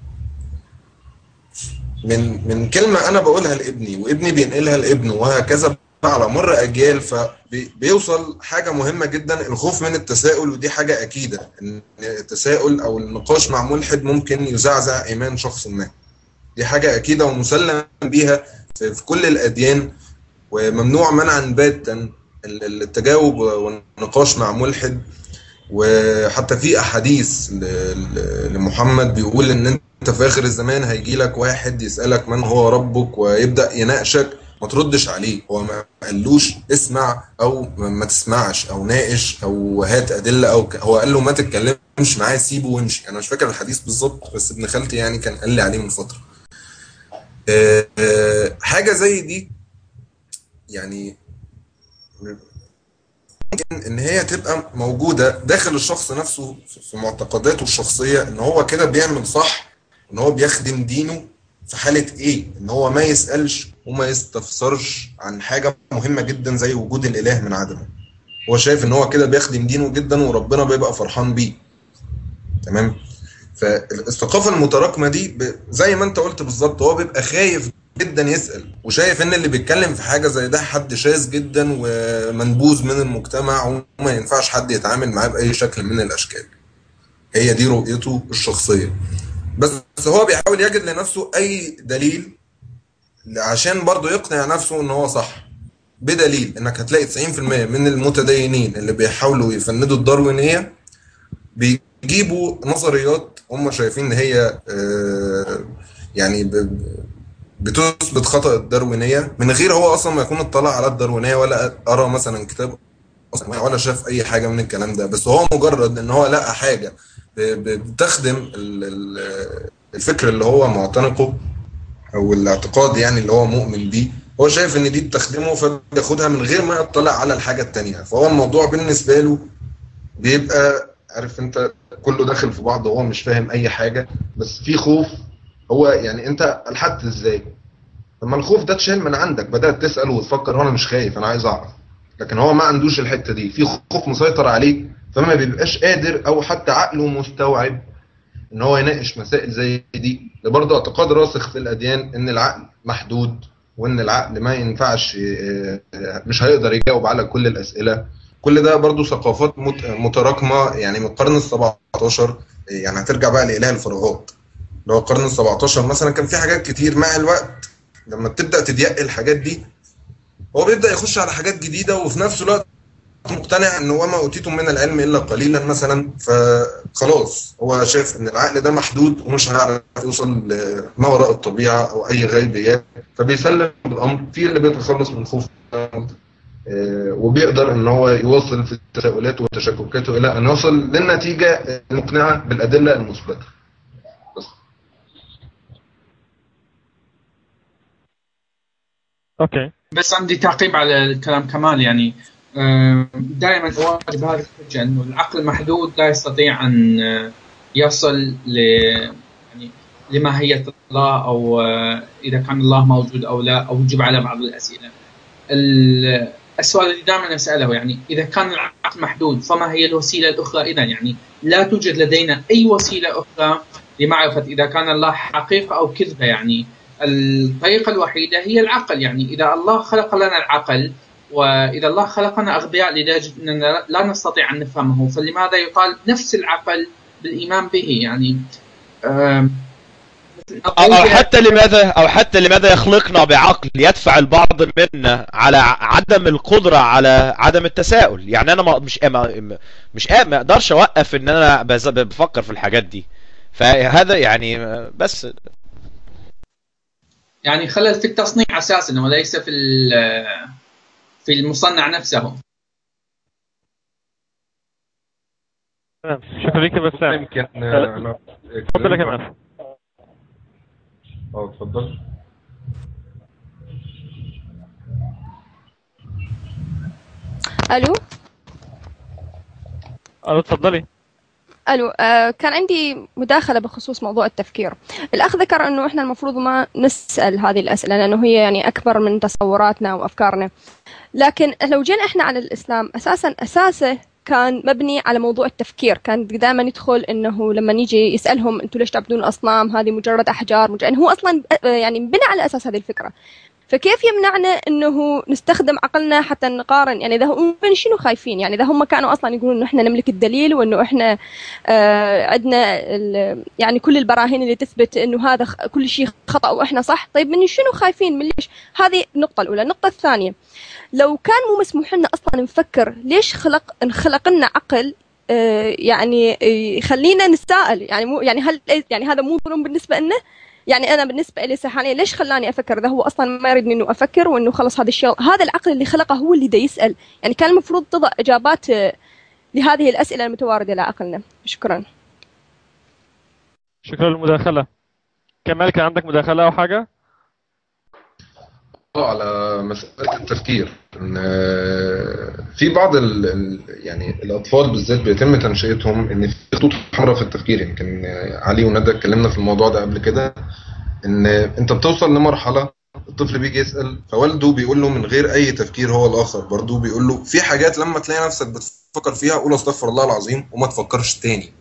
Speaker 6: من من كلمه انا بقولها لابني وابني بينقلها لابنه وهكذا على مر اجيال فبيوصل حاجه مهمه جدا الخوف من التساؤل ودي حاجه اكيده ان التساؤل او النقاش مع ملحد ممكن يزعزع ايمان شخص ما دي حاجه اكيده ومسلم بيها في في كل الاديان وممنوع منعا باتا ال- التجاوب والنقاش مع ملحد وحتى في احاديث ل- ل- لمحمد بيقول ان انت في اخر الزمان هيجي لك واحد يسالك من هو ربك ويبدا يناقشك ما تردش عليه هو ما قالوش اسمع او ما ما تسمعش او ناقش او هات ادله او ك... هو قال له ما تتكلمش معاه سيبه وامشي انا مش فاكر الحديث بالظبط بس ابن خالتي يعني كان قال لي عليه من فتره آه، آه، حاجه زي دي يعني ممكن ان هي تبقى موجوده داخل الشخص نفسه في معتقداته الشخصيه ان هو كده بيعمل صح ان هو بيخدم دينه في حاله ايه ان هو ما يسالش وما يستفسرش عن حاجه مهمه جدا زي وجود الاله من عدمه هو شايف ان هو كده بيخدم دينه جدا وربنا بيبقى فرحان بيه تمام فالثقافه المتراكمه دي ب... زي ما انت قلت بالظبط هو بيبقى خايف جدا يسال وشايف ان اللي بيتكلم في حاجه زي ده حد شاذ جدا ومنبوذ من المجتمع وما ينفعش حد يتعامل معاه باي شكل من الاشكال هي دي رؤيته الشخصيه بس هو بيحاول يجد لنفسه اي دليل عشان برضه يقنع نفسه ان هو صح بدليل انك هتلاقي 90% من المتدينين اللي بيحاولوا يفندوا الداروينيه بيجيبوا نظريات هم شايفين ان هي آه، يعني ب- بتثبت خطأ الداروينيه من غير هو اصلا ما يكون اطلع على الداروينيه ولا قرا مثلا كتاب أصلاً ولا شاف اي حاجه من الكلام ده بس هو مجرد ان هو لقى حاجه ب- ب- بتخدم ال- ال- الفكر اللي هو معتنقه او الاعتقاد يعني اللي هو مؤمن بيه هو شايف ان دي بتخدمه فبياخدها من غير ما يطلع على الحاجه التانيه فهو الموضوع بالنسبه له بيبقى عارف انت كله داخل في بعض وهو مش فاهم اي حاجه بس في خوف هو يعني انت الحقت ازاي لما الخوف ده اتشال من عندك بدات تسال وتفكر هو انا مش خايف انا عايز اعرف لكن هو ما عندوش الحته دي في خوف مسيطر عليه فما بيبقاش قادر او حتى عقله مستوعب ان هو يناقش مسائل زي دي ده برضه اعتقاد راسخ في الاديان ان العقل محدود وان العقل ما ينفعش آه، آه، مش هيقدر يجاوب على كل الاسئله كل ده برضه ثقافات مت- متراكمه يعني من القرن ال 17 يعني هترجع بقى لاله الفراغات اللي هو القرن ال 17 مثلا كان في حاجات كتير مع الوقت لما بتبدا تضيق الحاجات دي هو بيبدا يخش على حاجات جديده وفي نفس الوقت مقتنع ان وما اوتيتم من العلم الا قليلا مثلا فخلاص هو شايف ان العقل ده محدود ومش هيعرف يوصل لما وراء الطبيعه او اي غيبيات فبيسلم الامر في اللي بيتخلص من خوف آه، وبيقدر ان هو يوصل في تساؤلاته وتشككاته الى ان يوصل للنتيجه المقنعه بالادله المثبته بس
Speaker 1: اوكي
Speaker 2: بس عندي تعقيب على الكلام كمال يعني دائما اواجه بهذه الحجه انه العقل محدود لا يستطيع ان آه، يصل ل يعني لماهيه الله او آه، اذا كان الله موجود او لا او يجيب على بعض الاسئله. ال- السؤال اللي دائما اساله يعني اذا كان العقل محدود فما هي الوسيله الاخرى اذا يعني لا توجد لدينا اي وسيله اخرى لمعرفه اذا كان الله حقيقه او كذبه يعني الطريقه الوحيده هي العقل يعني اذا الله خلق لنا العقل واذا الله خلقنا اغبياء لدرجه اننا لا نستطيع ان نفهمه فلماذا يقال نفس العقل بالايمان به يعني آم،
Speaker 4: أو أو حتى لماذا أو حتى لماذا يخلقنا بعقل يدفع البعض منا على ع- عدم القدرة على عدم التساؤل يعني أنا ما مش ما مش ما أقدرش أوقف إن أنا بز- بفكر في الحاجات دي فهذا يعني بس
Speaker 2: يعني خلل في التصنيع اساسا وليس في ال- في المصنع نفسه
Speaker 1: تمام شكرا لك يا بسام
Speaker 5: يمكن
Speaker 1: لا.
Speaker 5: انا
Speaker 1: اتفضل يا كمال
Speaker 5: اه اتفضل
Speaker 7: الو
Speaker 1: الو اتفضلي
Speaker 7: الو آه كان عندي مداخله بخصوص موضوع التفكير الاخ ذكر انه احنا المفروض ما نسال هذه الاسئله لانه هي يعني اكبر من تصوراتنا وافكارنا لكن لو جينا احنا على الاسلام اساسا اساسه كان مبني على موضوع التفكير كان دائما يدخل انه لما يجي يسالهم انتم ليش تعبدون الاصنام هذه مجرد احجار مجرد هو اصلا آه، يعني بنى على اساس هذه الفكره فكيف يمنعنا انه نستخدم عقلنا حتى نقارن يعني اذا هم من شنو خايفين يعني اذا هم كانوا اصلا يقولون انه احنا نملك الدليل وانه احنا آه عندنا ال- يعني كل البراهين اللي تثبت انه هذا خ- كل شيء خطا واحنا صح طيب من شنو خايفين من ليش هذه النقطه الاولى النقطه الثانيه لو كان مو مسموح لنا اصلا نفكر ليش خلق انخلق لنا عقل آه، يعني آه، يخلينا نتساءل يعني مو يعني هل يعني هذا مو ظلم بالنسبه لنا يعني انا بالنسبه لي حاليا ليش خلاني افكر اذا هو اصلا ما يريدني انه افكر وانه خلص هذا الشيء هذا العقل اللي خلقه هو اللي دا يسال يعني كان المفروض تضع اجابات آه، لهذه الاسئله المتوارده لعقلنا شكرا
Speaker 1: شكرا للمداخلة كمال كان عندك مداخلة أو حاجة؟
Speaker 6: على مسألة التفكير إن آه، في بعض ال ال- يعني الاطفال بالذات بيتم تنشئتهم ان في خطوط حمراء في التفكير يمكن آه، علي وندى اتكلمنا في الموضوع ده قبل كده ان انت بتوصل لمرحله الطفل بيجي يسال فوالده بيقول له من غير اي تفكير هو الاخر برضه بيقول له في حاجات لما تلاقي نفسك بتفكر فيها قول استغفر الله العظيم وما تفكرش تاني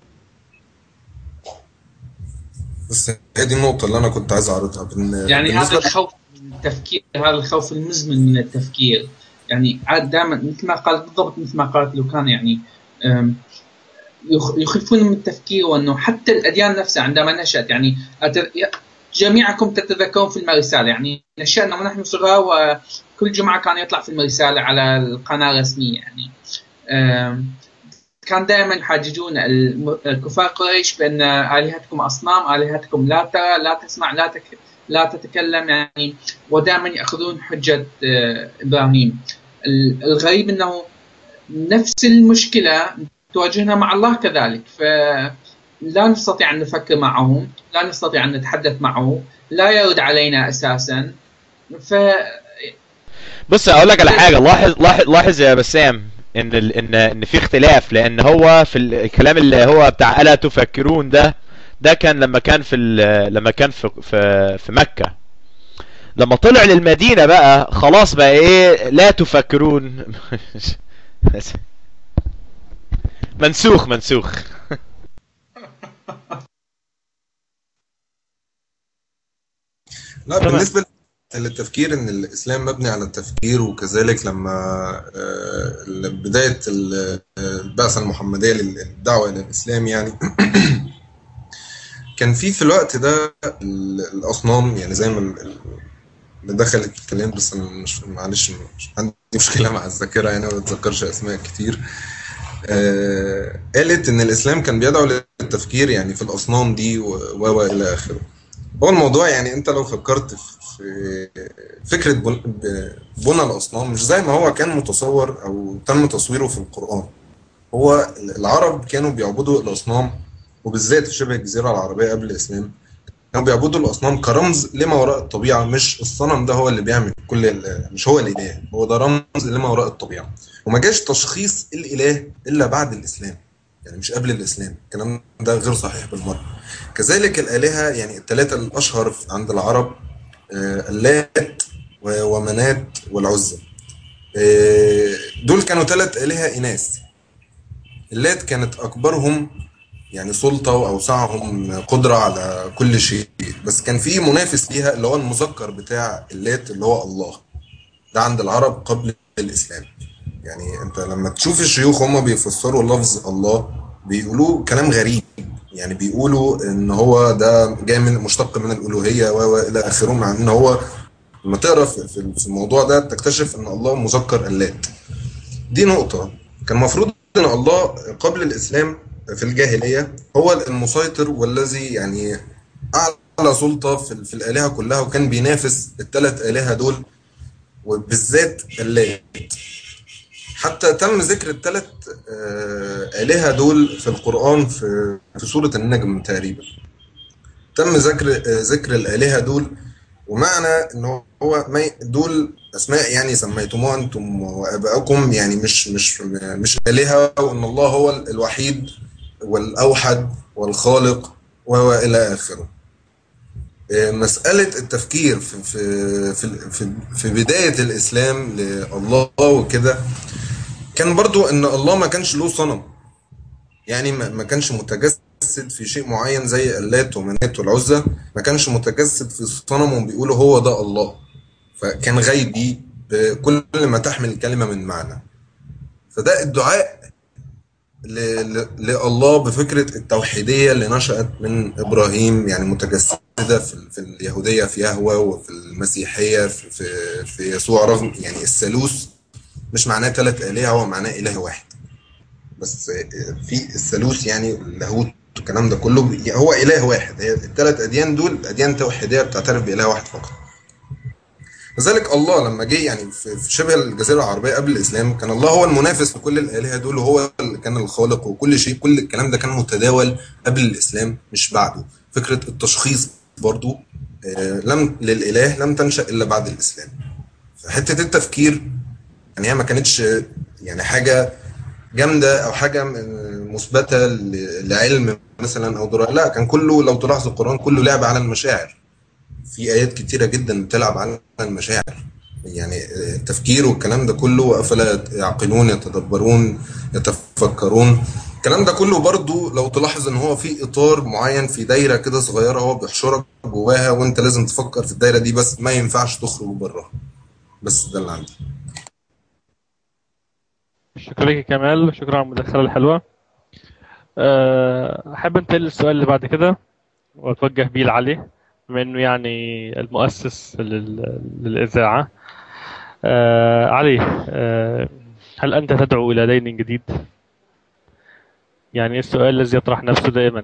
Speaker 6: بس هي دي النقطه اللي انا كنت عايز اعرضها بن-
Speaker 2: يعني
Speaker 6: بالنسبة
Speaker 2: هذا الخوف من التفكير هذا الخوف المزمن من التفكير يعني عاد دائما مثل ما قال بالضبط مثل ما قالت لو كان يعني أم، يخ- يخيفون من التفكير وانه حتى الاديان نفسها عندما نشات يعني أت- جميعكم تتذكرون فيلم رساله يعني نشأنا ونحن صغار وكل جمعه كان يطلع فيلم رساله على القناه الرسميه يعني أم، كان دائما يحاججون الم- الكفار قريش بان الهتكم اصنام الهتكم لا ترى لا تسمع لا تك لا تتكلم يعني ودائما ياخذون حجه آه، ابراهيم ال- الغريب انه نفس المشكله تواجهنا مع الله كذلك فلا نستطيع ان نفكر معه لا نستطيع ان نتحدث معه لا يرد علينا اساسا ف
Speaker 4: بص اقول لك على حاجه لاحظ لاحظ لاحظ يا بسام ان ال... ان ان في اختلاف لان هو في الكلام اللي هو بتاع الا تفكرون ده ده كان لما كان في ال... لما كان في في في مكه لما طلع للمدينه بقى خلاص بقى ايه لا تفكرون منسوخ منسوخ
Speaker 6: لا
Speaker 1: تمام.
Speaker 6: بالنسبة للتفكير ان الاسلام مبني على التفكير وكذلك لما آه، بداية ال- البعثة المحمدية للدعوة الى الاسلام يعني كان في في الوقت ده ال- الاصنام يعني زي ما ال- اللي دخلت الكلام بس انا مش معلش مش عندي مشكلة مع الذاكرة يعني ما بتذكرش اسماء كتير آه، قالت ان الاسلام كان بيدعو للتفكير يعني في الاصنام دي و و- والى اخره هو الموضوع يعني انت لو فكرت في فكرة بن- ب- بنى الأصنام مش زي ما هو كان متصور أو تم تصويره في القرآن هو العرب كانوا بيعبدوا الأصنام وبالذات في شبه الجزيرة العربية قبل الإسلام كانوا بيعبدوا الأصنام كرمز لما وراء الطبيعة مش الصنم ده هو اللي بيعمل كل ال- مش هو الإله هو ده رمز لما وراء الطبيعة وما جاش تشخيص الإله إلا بعد الإسلام يعني مش قبل الإسلام الكلام ده غير صحيح بالمرة كذلك الآلهة يعني الثلاثة الأشهر عند العرب آه، اللات و- ومنات والعزى آه، دول كانوا ثلاث آلهة إناث اللات كانت أكبرهم يعني سلطة وأوسعهم قدرة على كل شيء بس كان في منافس ليها اللي هو المذكر بتاع اللات اللي هو الله ده عند العرب قبل الإسلام يعني أنت لما تشوف الشيوخ هم بيفسروا لفظ الله بيقولوا كلام غريب يعني بيقولوا ان هو ده جاي من مشتق من الالوهيه و- والى اخره مع ان هو لما تقرا في في- في الموضوع ده تكتشف ان الله مذكر اللات دي نقطه كان المفروض ان الله قبل الاسلام في الجاهليه هو المسيطر والذي يعني اعلى سلطه في, في الالهه كلها وكان بينافس الثلاث الهه دول وبالذات اللات حتى تم ذكر الثلاث آلهة دول في القرآن في في سورة النجم تقريبا تم ذكر آه، ذكر الآلهة دول ومعنى ان هو ما ي- دول اسماء يعني سميتموها انتم واباؤكم يعني مش مش مش الهه وان الله هو الوحيد والاوحد والخالق والى اخره آه، مسألة التفكير في في في في, في بداية الإسلام لله وكده كان برضو إن الله ما كانش له صنم يعني ما ما كانش متجسد في شيء معين زي اللات ومنات والعزى ما كانش متجسد في صنم وبيقولوا هو ده الله فكان غيبي بكل ما تحمل الكلمة من معنى فده الدعاء ل- ل- لله بفكرة التوحيدية اللي نشأت من إبراهيم يعني متجسدة في, ال- في اليهودية في يهوه وفي المسيحية في, في, في يسوع رغم يعني الثالوث مش معناه ثلاث آلهة هو معناه إله واحد بس في الثالوث يعني اللاهوت والكلام ده كله بي- هو إله واحد هي الثلاث أديان دول أديان توحيدية بتعترف بإله واحد فقط لذلك الله لما جه يعني في في شبه الجزيره العربيه قبل الاسلام كان الله هو المنافس في كل الالهه دول وهو اللي كان الخالق وكل شيء كل الكلام ده كان متداول قبل الاسلام مش بعده فكره التشخيص برضو آه، لم للاله لم تنشا الا بعد الاسلام فحته التفكير هي ما كانتش يعني حاجه جامده او حاجه م- مثبته ل- لعلم مثلا او درايه لا كان كله لو تلاحظ القران كله لعب على المشاعر في ايات كتيره جدا بتلعب على المشاعر يعني التفكير والكلام ده كله افلا يعقلون يتدبرون يتفكرون الكلام ده كله برضو لو تلاحظ ان هو في اطار معين في دايره كده صغيره هو بيحشرك جواها وانت لازم تفكر في الدايره دي بس ما ينفعش تخرج براها بس ده اللي عندي
Speaker 1: شكرا لك يا كمال شكرا على المداخلة الحلوة أه، أحب أنتقل للسؤال اللي بعد كده وأتوجه بيه لعلي بما إنه يعني المؤسس لل- للإذاعة أه، علي أه، هل أنت تدعو إلى دين جديد؟ يعني السؤال الذي يطرح نفسه دائما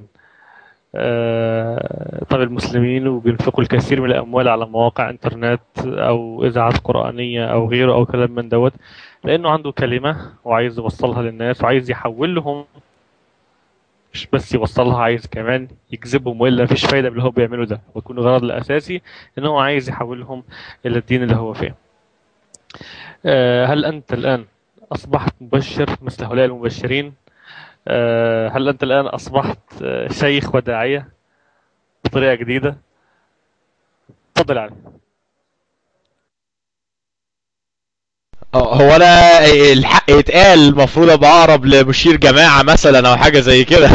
Speaker 1: أه، طب المسلمين وبينفقوا الكثير من الأموال على مواقع إنترنت أو إذاعات قرآنية أو غيره أو كلام من دوت لأنه عنده كلمة وعايز يوصلها للناس وعايز يحول لهم مش بس يوصلها عايز كمان يجذبهم والا مفيش فايده باللي هو بيعمله ده ويكون الغرض الاساسي ان هو عايز يحولهم الى الدين اللي هو فيه آه، هل انت الان اصبحت مبشر مثل هؤلاء المبشرين آه، هل انت الان اصبحت آه، شيخ وداعيه بطريقه جديده تفضل علي
Speaker 4: اه، هو انا الحق يتقال المفروض ابقى اقرب لمشير جماعة مثلا او حاجة زي كده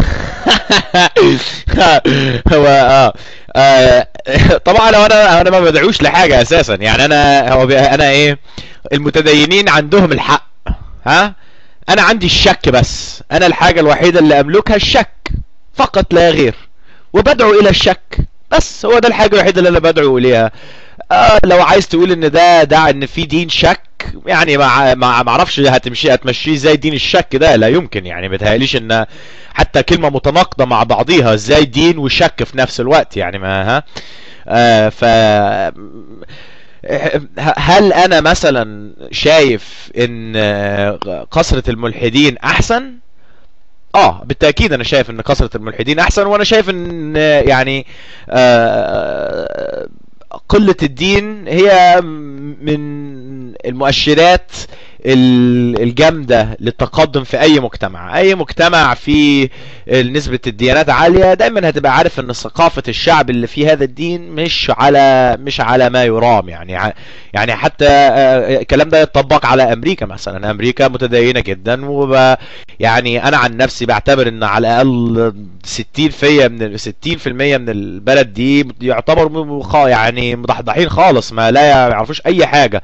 Speaker 4: هو اه آه، طبعا لو انا انا ما بدعوش لحاجة اساسا يعني انا هو بي- انا ايه المتدينين عندهم الحق ها انا عندي الشك بس انا الحاجة الوحيدة اللي املكها الشك فقط لا غير وبدعو الى الشك بس هو ده الحاجة الوحيدة اللي انا بدعو اليها آه لو عايز تقول ان ده ده ان في دين شك يعني ما ما ما اعرفش هتمشي هتمشيه ازاي دين الشك ده لا يمكن يعني بتهيأليش ان حتى كلمة متناقضة مع بعضيها ازاي دين وشك في نفس الوقت يعني ما ها آه ف هل انا مثلا شايف ان آه، كثرة الملحدين احسن اه بالتاكيد انا شايف ان كثرة الملحدين احسن وانا شايف ان آه، يعني آه، قلة الدين هي من المؤشرات ال- الجامدة للتقدم في اي مجتمع اي مجتمع فيه نسبة الديانات عالية دايما هتبقى عارف ان ثقافة الشعب اللي فيه هذا الدين مش على مش على ما يرام يعني ع- يعني حتى آه، الكلام ده يتطبق على امريكا مثلا امريكا متدينة جدا وب يعني انا عن نفسي بعتبر ان على الاقل 60 فيا من ال- 60% من البلد دي يعتبر م- خا- يعني مضحضحين خالص ما لا يعرفوش اي حاجة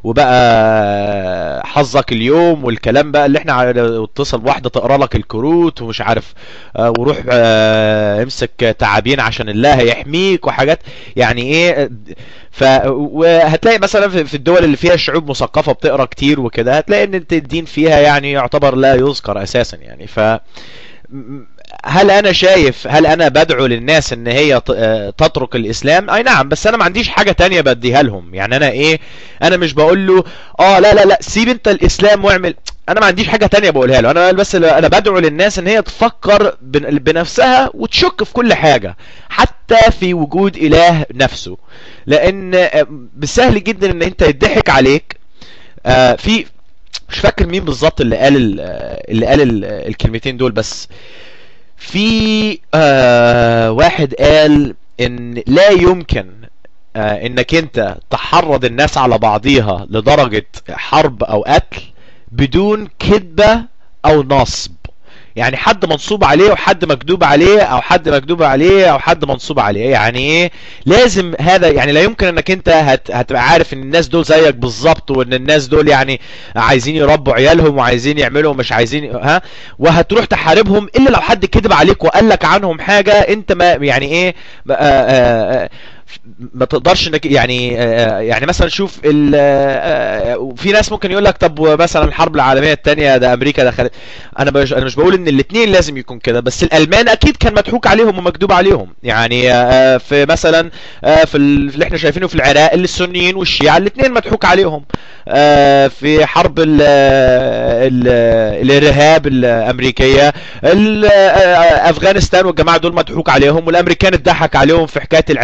Speaker 4: وبقى حظك اليوم والكلام بقى اللي احنا على- اتصل بواحدة تقرا لك الكروت ومش عارف آه، وروح آه، امسك تعابين عشان الله هيحميك وحاجات يعني ايه ف وهتلاقي مثلا في في الدول اللي فيها شعوب مثقفه بتقرا كتير وكده هتلاقي ان الدين فيها يعني يعتبر لا يذكر اساسا يعني ف م- هل انا شايف هل انا بدعو للناس ان هي ت- آه، تترك الاسلام اي نعم بس انا ما عنديش حاجه تانية بديها لهم يعني انا ايه انا مش بقول له اه لا لا لا سيب انت الاسلام واعمل انا ما عنديش حاجه تانية بقولها له انا بس انا بدعو للناس ان هي تفكر بن- بنفسها وتشك في كل حاجه حتى في وجود اله نفسه لان آه، بالسهل جدا ان انت يضحك عليك آه، في مش فاكر مين بالظبط اللي قال ال- آه، اللي قال ال- آه، الكلمتين دول بس في آه واحد قال ان لا يمكن آه انك انت تحرض الناس على بعضيها لدرجة حرب او قتل بدون كذبة او نصب يعني حد منصوب عليه وحد مكذوب عليه او حد مكذوب عليه او حد منصوب عليه يعني ايه لازم هذا يعني لا يمكن انك انت هت هتبقى عارف ان الناس دول زيك بالظبط وان الناس دول يعني عايزين يربوا عيالهم وعايزين يعملوا ومش عايزين ها وهتروح تحاربهم الا لو حد كذب عليك وقال لك عنهم حاجه انت ما يعني ايه آه آه آه ما تقدرش انك يعني آه يعني مثلا شوف ال آه في ناس ممكن يقول لك طب مثلا الحرب العالميه الثانيه ده امريكا دخلت انا مش انا مش بقول ان الاثنين لازم يكون كده بس الالمان اكيد كان مضحوك عليهم ومكذوب عليهم يعني آه في مثلا آه في ال- اللي احنا شايفينه في العراق اللي السنيين والشيعة الاثنين مضحوك عليهم آه في حرب ال ال الارهاب الامريكيه ال- آه، افغانستان والجماعه دول مضحوك عليهم والامريكان اتضحك عليهم في حكايه العراق في الاول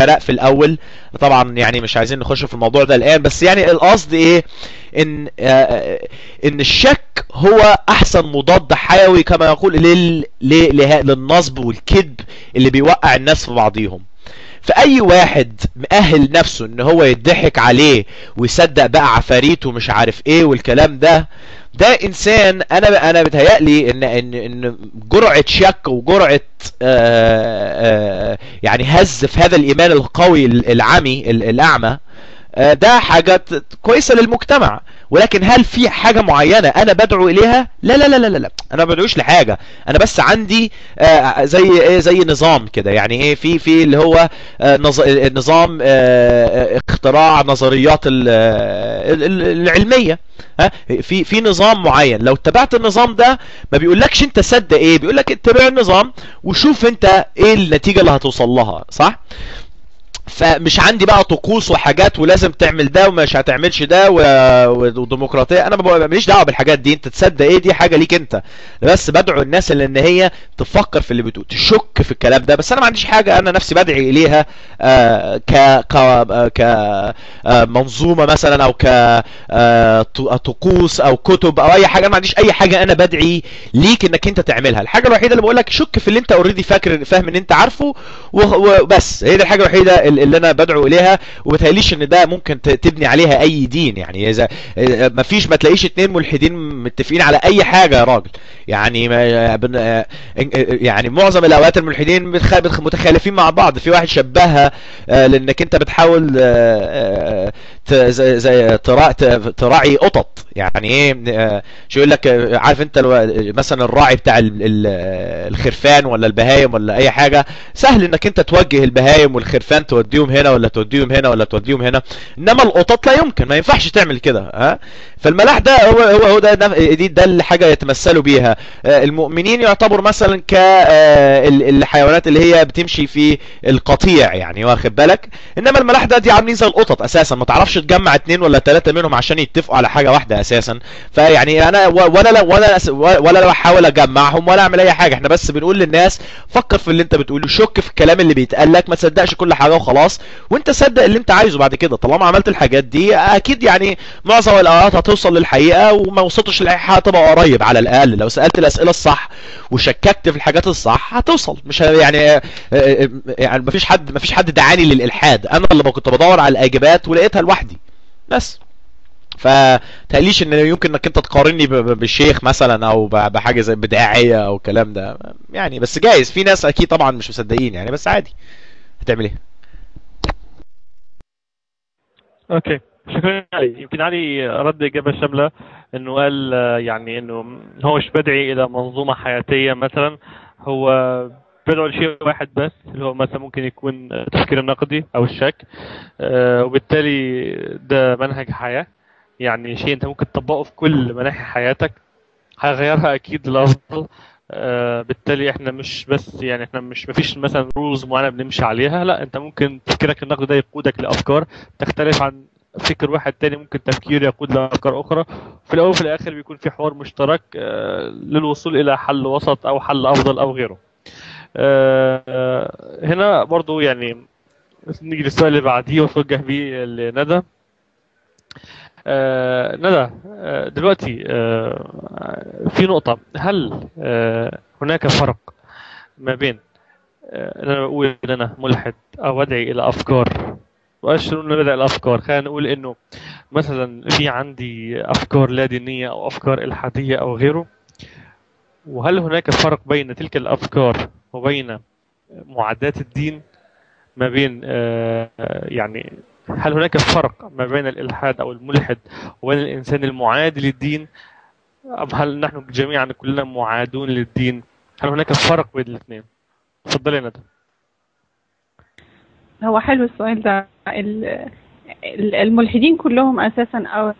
Speaker 4: الاول طبعا يعني مش عايزين نخش في الموضوع ده الان بس يعني القصد ايه ان آه، ان الشك هو احسن مضاد حيوي كما يقول لل ل- له- للنصب والكذب اللي بيوقع الناس في بعضيهم فاي واحد مأهل نفسه ان هو يضحك عليه ويصدق بقى عفاريت ومش عارف ايه والكلام ده ده انسان انا انا بتهيألي ان ان ان جرعه شك وجرعه آه، آه، يعني هز في هذا الايمان القوي العمي ال- الاعمى آه، ده حاجه ت- كويسه للمجتمع ولكن هل في حاجه معينه انا بدعو اليها لا لا لا لا لا, لا. انا ما بدعوش لحاجه انا بس عندي آه، زي ايه زي نظام كده يعني ايه في في اللي هو آه، نظ- نظام آه، اختراع نظريات ال- ال- ال- العلميه ها في في نظام معين لو اتبعت النظام ده ما بيقولكش انت صدق ايه بيقولك اتبع النظام وشوف انت ايه النتيجه اللي هتوصل لها صح فمش عندي بقى طقوس وحاجات ولازم تعمل ده ومش هتعملش ده و- وديمقراطيه انا ما بقى- ماليش دعوه بالحاجات دي انت تصدق ايه دي حاجه ليك انت بس بدعو الناس اللي ان هي تفكر في اللي بتقول تشك في الكلام ده بس انا ما عنديش حاجه انا نفسي بدعي اليها آه، ك ك آه، ك آه، منظومه مثلا او ك آه، ط- طقوس او كتب او اي حاجه انا ما عنديش اي حاجه انا بدعي ليك انك انت تعملها الحاجه الوحيده اللي بقول لك شك في اللي انت اوريدي فاكر فاهم ان انت عارفه و- وبس هي دي الحاجه الوحيده اللي اللي انا بدعو اليها وبتهيأليش ان ده ممكن ت- تبني عليها اي دين يعني اذا ما فيش ما تلاقيش اتنين ملحدين متفقين على اي حاجه يا راجل يعني ما بن- يعني معظم الاوقات الملحدين بتخ- بتخ- متخالفين مع بعض في واحد شبهها آه، لانك انت بتحاول آه، آه، ت- زي زي ترا- ت- تراعي قطط يعني ايه آه، شو يقول لك آه، عارف انت الو- مثلا الراعي بتاع ال- ال- الخرفان ولا البهايم ولا اي حاجه سهل انك انت توجه البهايم والخرفان توديهم هنا ولا توديهم هنا ولا توديهم هنا انما القطط لا يمكن ما ينفعش تعمل كده ها فالملاح ده هو هو هو ده نف- دي ده الحاجه يتمثلوا بيها آه، المؤمنين يعتبر مثلا ك آه، ال- الحيوانات اللي هي بتمشي في القطيع يعني واخد بالك انما الملاح ده دي عاملين زي القطط اساسا ما تعرفش تجمع اتنين ولا ثلاثه منهم عشان يتفقوا على حاجه واحده اساسا فيعني انا و- ولا لا ولا أس- ولا لا بحاول اجمعهم ولا اعمل اي حاجه احنا بس بنقول للناس فكر في اللي انت بتقوله شك في الكلام اللي بيتقال لك ما تصدقش كل حاجه وخلاص وانت صدق اللي انت عايزه بعد كده طالما عملت الحاجات دي اكيد يعني معظم الاوقات هتوصل للحقيقه وما وصلتش للحقيقه هتبقى قريب على الاقل لو سالت الاسئله الصح وشككت في الحاجات الصح هتوصل مش ه- يعني آه، آه، يعني مفيش حد مفيش حد دعاني للالحاد انا اللي كنت بدور على الاجابات ولقيتها لوحدي بس فتقليش ان يمكن انك انت تقارني ب- ب- بالشيخ مثلا او ب- بحاجه زي بداعيه او الكلام ده يعني بس جايز في ناس اكيد طبعا مش مصدقين يعني بس عادي هتعمل ايه
Speaker 1: اوكي شكرا علي يمكن علي رد اجابه شامله انه قال آه، يعني انه هو مش بدعي الى منظومه حياتيه مثلا هو بدعو لشيء واحد بس اللي هو مثلا ممكن يكون التفكير النقدي او الشك آه، وبالتالي ده منهج حياه يعني شيء انت ممكن تطبقه في كل مناحي حياتك هيغيرها اكيد للافضل آه، بالتالي احنا مش بس يعني احنا مش مفيش مثلا رولز معينه بنمشي عليها لا انت ممكن تفكيرك النقدي ده يقودك لافكار تختلف عن فكر واحد تاني ممكن تفكير يقود لافكار اخرى في الاول وفي الاخر بيكون في حوار مشترك آه، للوصول الى حل وسط او حل افضل او غيره آه، آه، هنا برضو يعني نيجي للسؤال اللي بعديه وتوجه بيه لندى آه، ندى آه، دلوقتي آه، في نقطة هل آه، هناك فرق ما بين آه، ان انا بقول ان انا ملحد او ادعي الى افكار واشر انه بدأ الافكار خلينا نقول انه مثلا في عندي افكار لا دينيه او افكار الحاديه او غيره وهل هناك فرق بين تلك الافكار وبين معاداة الدين ما بين آه، آه، يعني هل هناك فرق ما بين الالحاد او الملحد وبين الانسان المعادي للدين ام هل نحن جميعا كلنا معادون للدين هل هناك فرق بين الاثنين تفضلي يا ندى
Speaker 3: هو حلو السؤال ده ال- ال- الملحدين كلهم اساسا او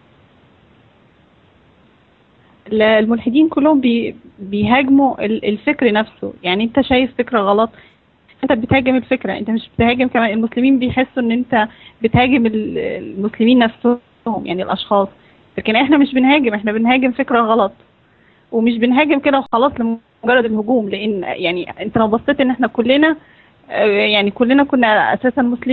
Speaker 3: ال- الملحدين كلهم بي بيهاجموا ال- الفكر نفسه يعني انت شايف فكرة غلط انت بتهاجم الفكرة انت مش بتهاجم كمان المسلمين بيحسوا ان انت بتهاجم ال- المسلمين نفسهم يعني الاشخاص لكن احنا مش بنهاجم احنا بنهاجم فكرة غلط ومش بنهاجم كده وخلاص لمجرد الهجوم لان يعني انت لو بصيت ان احنا كلنا آه، يعني كلنا كنا اساسا مسلمين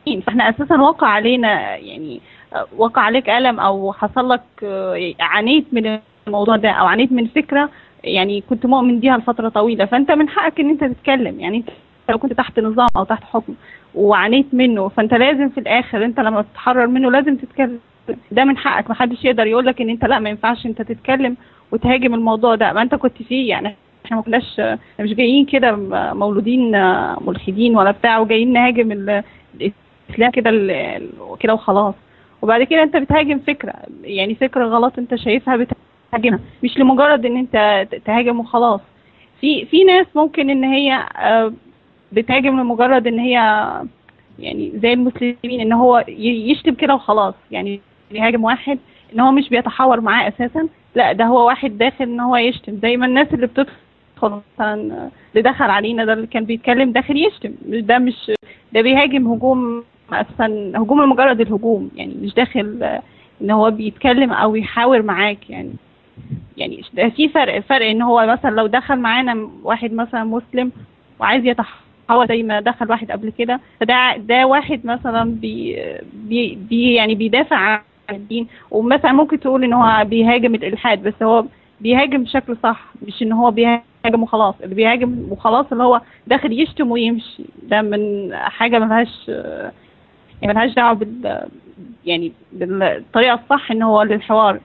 Speaker 8: فاحنا اساسا وقع علينا يعني آه، وقع عليك الم او حصل لك آه، عانيت من الموضوع ده او عانيت من فكره يعني كنت مؤمن بيها لفتره طويله فانت من حقك ان انت تتكلم يعني انت لو كنت تحت نظام او تحت حكم وعانيت منه فانت لازم في الاخر انت لما تتحرر منه لازم تتكلم ده من حقك محدش يقدر يقول لك ان انت لا ما ينفعش انت تتكلم وتهاجم الموضوع ده ما انت كنت فيه يعني احنا ما كناش احنا مش جايين كده مولودين ملحدين ولا بتاع وجايين نهاجم ال- الاسلام كده ال- كده وخلاص وبعد كده انت بتهاجم فكره يعني فكره غلط انت شايفها بتهاجمها مش لمجرد ان انت تهاجم وخلاص في في ناس ممكن ان هي آه، بتهاجم لمجرد ان هي يعني زي المسلمين ان هو ي- يشتم كده وخلاص يعني يهاجم واحد ان هو مش بيتحاور معاه اساسا لا ده هو واحد داخل ان هو يشتم زي ما الناس اللي بتدخل مثلا اللي دخل علينا ده اللي كان بيتكلم داخل يشتم مش ده مش ده بيهاجم هجوم اساسا هجوم لمجرد الهجوم يعني مش داخل آه، ان هو بيتكلم او يحاور معاك يعني يعني ده في فرق فرق ان هو مثلا لو دخل معانا واحد مثلا مسلم وعايز يتحول زي ما دخل واحد قبل كده فده ده واحد مثلا بي بي, بي يعني بيدافع عن الدين ومثلا ممكن تقول ان هو بيهاجم الالحاد بس هو بيهاجم بشكل صح مش ان هو بيهاجم وخلاص اللي بيهاجم وخلاص اللي هو داخل يشتم ويمشي ده من حاجه ملهاش يعني ملهاش دعوه بال يعني بالطريقه الصح ان هو للحوار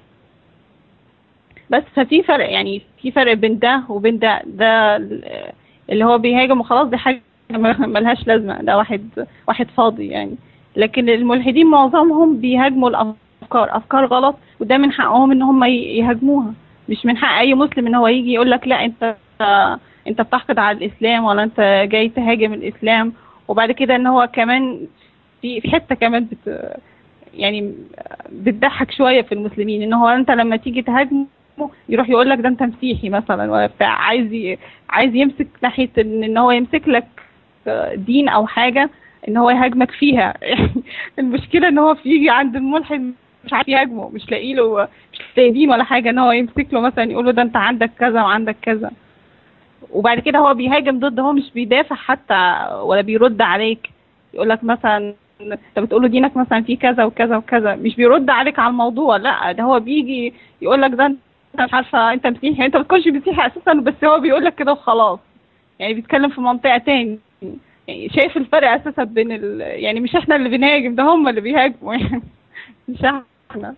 Speaker 8: بس ففي فرق يعني في فرق بين ده وبين ده ده اللي هو بيهاجم وخلاص دي حاجه ملهاش لازمه ده واحد واحد فاضي يعني لكن الملحدين معظمهم بيهاجموا الافكار افكار غلط وده من حقهم ان هم ي- يهاجموها مش من حق اي مسلم ان هو يجي يقول لك لا انت انت بتحقد على الاسلام ولا انت جاي تهاجم الاسلام وبعد كده ان هو كمان في في حته كمان بت يعني بتضحك شويه في المسلمين ان هو انت لما تيجي تهاجمه يروح يقول لك ده انت مسيحي مثلا ولا بتاع عايز ي- عايز يمسك ناحيه ان ان هو يمسك لك دين او حاجه ان هو يهاجمك فيها المشكله ان هو بيجي عند الملحد مش عارف يهاجمه مش لاقي له مش لاقي دين ولا حاجه ان هو يمسك له مثلا يقول له ده انت عندك كذا وعندك كذا وبعد كده هو بيهاجم ضد هو مش بيدافع حتى ولا بيرد عليك يقول لك مثلا انت بتقول له دينك مثلا فيه كذا وكذا وكذا مش بيرد عليك على الموضوع لا ده هو بيجي يقول لك ده انت مش عارفه انت مسيحي انت ما بتكونش مسيحي اساسا بس هو بيقول لك كده وخلاص يعني بيتكلم في منطقه تاني يعني شايف الفرق اساسا بين ال... يعني مش احنا اللي بنهاجم ده هم اللي بيهاجموا يعني مش احنا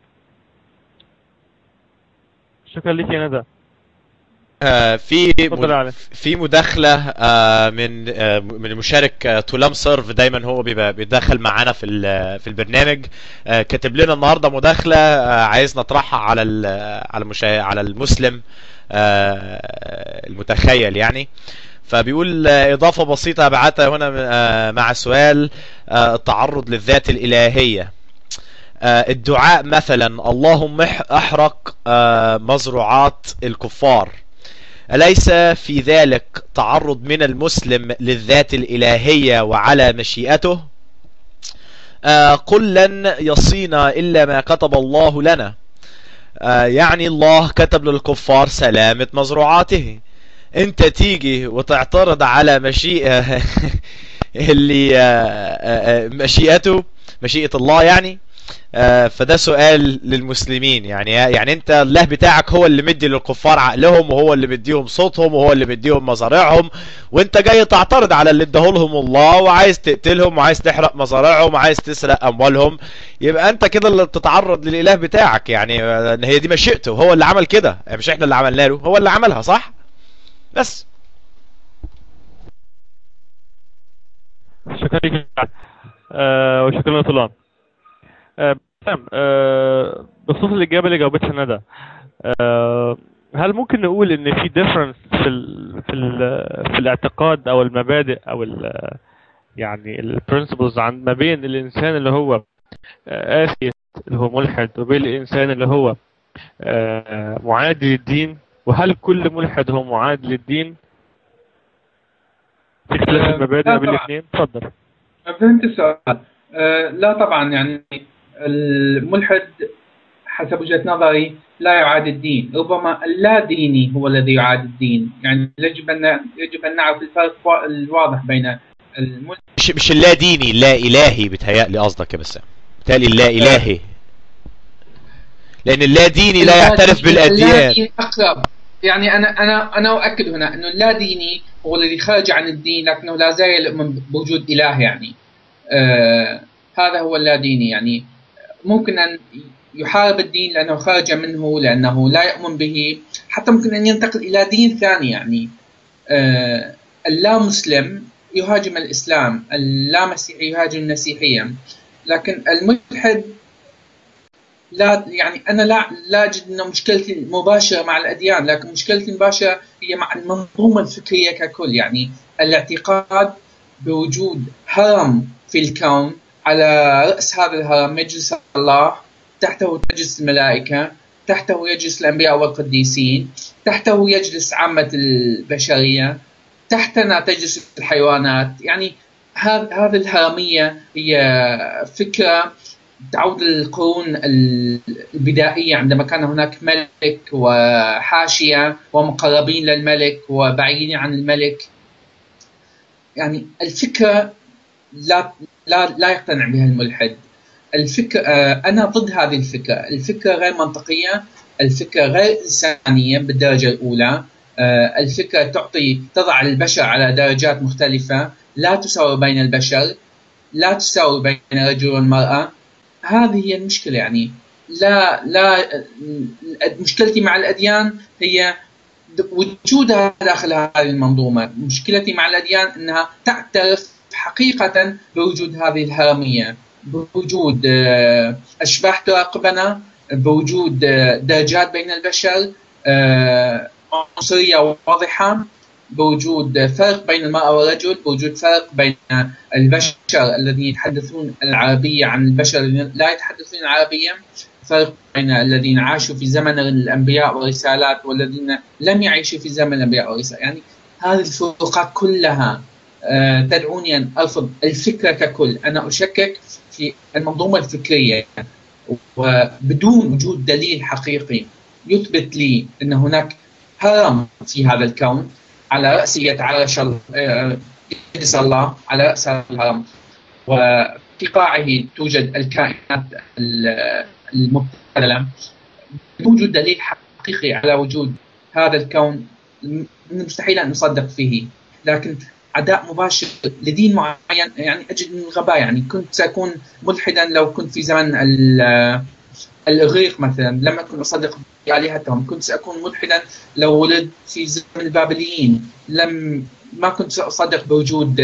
Speaker 1: شكرا لك يا ندى
Speaker 4: آه، في
Speaker 1: اتفضل يا علي.
Speaker 4: في مداخلة آه، من آه، من المشارك آه، تولام سيرف دايما هو بيبقى بيتدخل معانا في ال- في البرنامج آه، كاتب لنا النهارده مداخلة آه، عايز نطرحها على ال- على المشا... على المسلم آه، المتخيل يعني فبيقول آه، إضافة بسيطة بعتها هنا آه، مع سؤال آه، التعرض للذات الإلهية آه، الدعاء مثلا اللهم اح- احرق آه، مزروعات الكفار أليس في ذلك تعرض من المسلم للذات الإلهية وعلى مشيئته آه، قل لن يصينا إلا ما كتب الله لنا آه، يعني الله كتب للكفار سلامة مزروعاته انت تيجي وتعترض على مشيئة اللي آه، آه، آه، مشيئته مشيئة الله يعني آه، فده سؤال للمسلمين يعني يعني انت الله بتاعك هو اللي مدي للكفار عقلهم وهو اللي مديهم صوتهم وهو اللي مديهم مزارعهم وانت جاي تعترض على اللي اداهولهم الله وعايز تقتلهم وعايز تحرق مزارعهم وعايز تسرق اموالهم يبقى انت كده اللي بتتعرض للاله بتاعك يعني آه، ان هي دي مشيئته هو اللي عمل كده يعني مش احنا اللي عملنا له هو اللي عملها صح بس
Speaker 1: شكرا لك آه وشكرا لطلال آه تمام آه بخصوص الإجابة اللي جاوبتها ندى آه هل ممكن نقول إن في difference في ال في ال في الاعتقاد أو المبادئ أو ال يعني ال principles عن ما بين الإنسان اللي هو آه atheist اللي هو ملحد وبين الإنسان اللي هو آه معادي للدين وهل كل ملحد هو معادي للدين؟ في اختلاف
Speaker 2: آه،
Speaker 1: المبادئ
Speaker 2: لا
Speaker 1: ما بين
Speaker 2: طبعاً.
Speaker 1: الاثنين؟ تفضل
Speaker 2: فهمت السؤال أه لا طبعا يعني الملحد حسب وجهة نظري لا يعاد الدين ربما اللا ديني هو الذي يعاد الدين يعني يجب أن يجب أن نعرف الفرق وا- الواضح بين الملحد
Speaker 4: مش مش اللا ديني لا الهي بتهيألي قصدك يا بسام بتهيألي اللا الهي لان اللا ديني لا يعترف بالاديان
Speaker 2: اللاديني اقرب يعني انا انا انا اؤكد هنا انه اللاديني هو الذي خرج عن الدين لكنه لا زال يؤمن بوجود اله يعني آه هذا هو اللاديني يعني ممكن ان يحارب الدين لانه خرج منه لانه لا يؤمن به حتى ممكن ان ينتقل الى دين ثاني يعني آه اللا مسلم يهاجم الاسلام اللا مسيحي يهاجم المسيحيه لكن الملحد لا يعني انا لا لا اجد انه مشكلتي المباشره مع الاديان لكن مشكلتي المباشره هي مع المنظومه الفكريه ككل يعني الاعتقاد بوجود هرم في الكون على راس هذا الهرم يجلس الله تحته تجلس الملائكه تحته يجلس الانبياء والقديسين تحته يجلس عامه البشريه تحتنا تجلس الحيوانات يعني هذه الهرميه هي فكره تعود للقرون البدائية عندما كان هناك ملك وحاشية ومقربين للملك وبعيدين عن الملك يعني الفكرة لا لا لا يقتنع بها الملحد الفكرة أنا ضد هذه الفكرة الفكرة غير منطقية الفكرة غير إنسانية بالدرجة الأولى الفكرة تعطي تضع البشر على درجات مختلفة لا تساوي بين البشر لا تساوي بين الرجل والمرأة هذه هي المشكله يعني لا لا مشكلتي مع الاديان هي وجودها داخل هذه المنظومه، مشكلتي مع الاديان انها تعترف حقيقه بوجود هذه الهرميه، بوجود اشباح تراقبنا، بوجود درجات بين البشر، عنصريه واضحه، بوجود فرق بين المرأة والرجل بوجود فرق بين البشر الذين يتحدثون العربية عن البشر الذين لا يتحدثون العربية فرق بين الذين عاشوا في زمن الأنبياء والرسالات والذين لم يعيشوا في زمن الأنبياء والرسالات يعني هذه الفروقات كلها تدعوني أن أرفض الفكرة ككل أنا أشكك في المنظومة الفكرية وبدون وجود دليل حقيقي يثبت لي أن هناك هرم في هذا الكون على رأسه يتعرش يجلس الله على رأس الهرم وفي قاعه توجد الكائنات المبتلة بوجود دليل حقيقي على وجود هذا الكون من المستحيل أن نصدق فيه لكن عداء مباشر لدين معين يعني أجد من الغباء يعني كنت سأكون ملحدا لو كنت في زمن الإغريق مثلا لم أكن أصدق بآلهتهم كنت سأكون ملحدا لو ولدت في زمن البابليين لم ما كنت سأصدق بوجود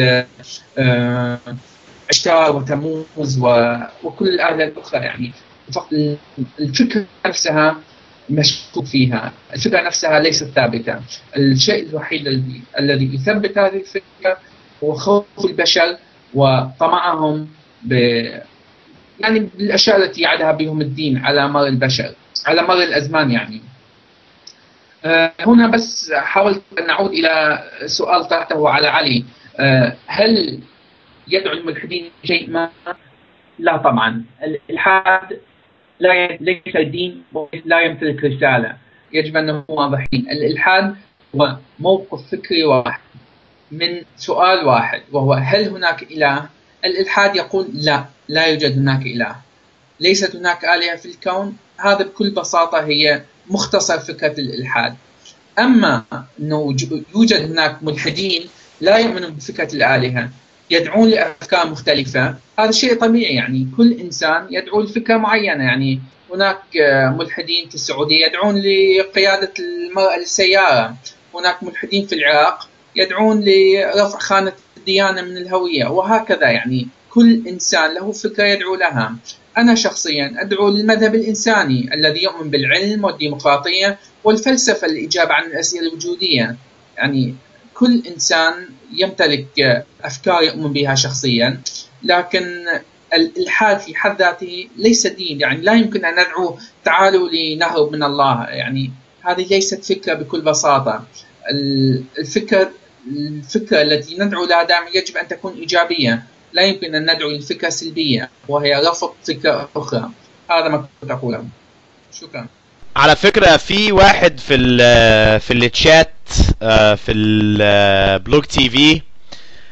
Speaker 2: عشتار وتموز وكل الآلهة الأخرى يعني فقط الفكرة نفسها مشكوك فيها الفكرة نفسها ليست ثابتة الشيء الوحيد الذي يثبت هذه الفكرة هو خوف البشر وطمعهم ب يعني بالاشياء التي يعدها بهم الدين على مر البشر على مر الازمان يعني أه هنا بس حاولت ان اعود الى سؤال طرحته على علي أه هل يدعو الملحدين شيء ما؟ لا طبعا الالحاد لا ليس دين لا يمتلك رساله يجب ان نكون واضحين الالحاد هو موقف فكري واحد من سؤال واحد وهو هل هناك اله؟ الالحاد يقول لا لا يوجد هناك إله ليست هناك آلهة في الكون هذا بكل بساطة هي مختصر فكرة الإلحاد أما أنه يوجد هناك ملحدين لا يؤمنون بفكرة الآلهة يدعون لأفكار مختلفة هذا شيء طبيعي يعني كل إنسان يدعو لفكرة معينة يعني هناك ملحدين في السعودية يدعون لقيادة المرأة للسيارة هناك ملحدين في العراق يدعون لرفع خانة الديانة من الهوية وهكذا يعني كل إنسان له فكرة يدعو لها أنا شخصيا أدعو للمذهب الإنساني الذي يؤمن بالعلم والديمقراطية والفلسفة للإجابة عن الأسئلة الوجودية يعني كل إنسان يمتلك أفكار يؤمن بها شخصيا لكن الإلحاد في حد ذاته ليس دين يعني لا يمكن أن ندعو تعالوا لنهرب من الله يعني هذه ليست فكرة بكل بساطة الفكرة الفكرة التي ندعو لها دائما يجب أن تكون إيجابية لا يمكن أن ندعو لفكرة سلبية وهي رفض فكرة أخرى هذا ما كنت أقوله شكرا
Speaker 4: على فكرة في واحد في ال في الشات في البلوك تي في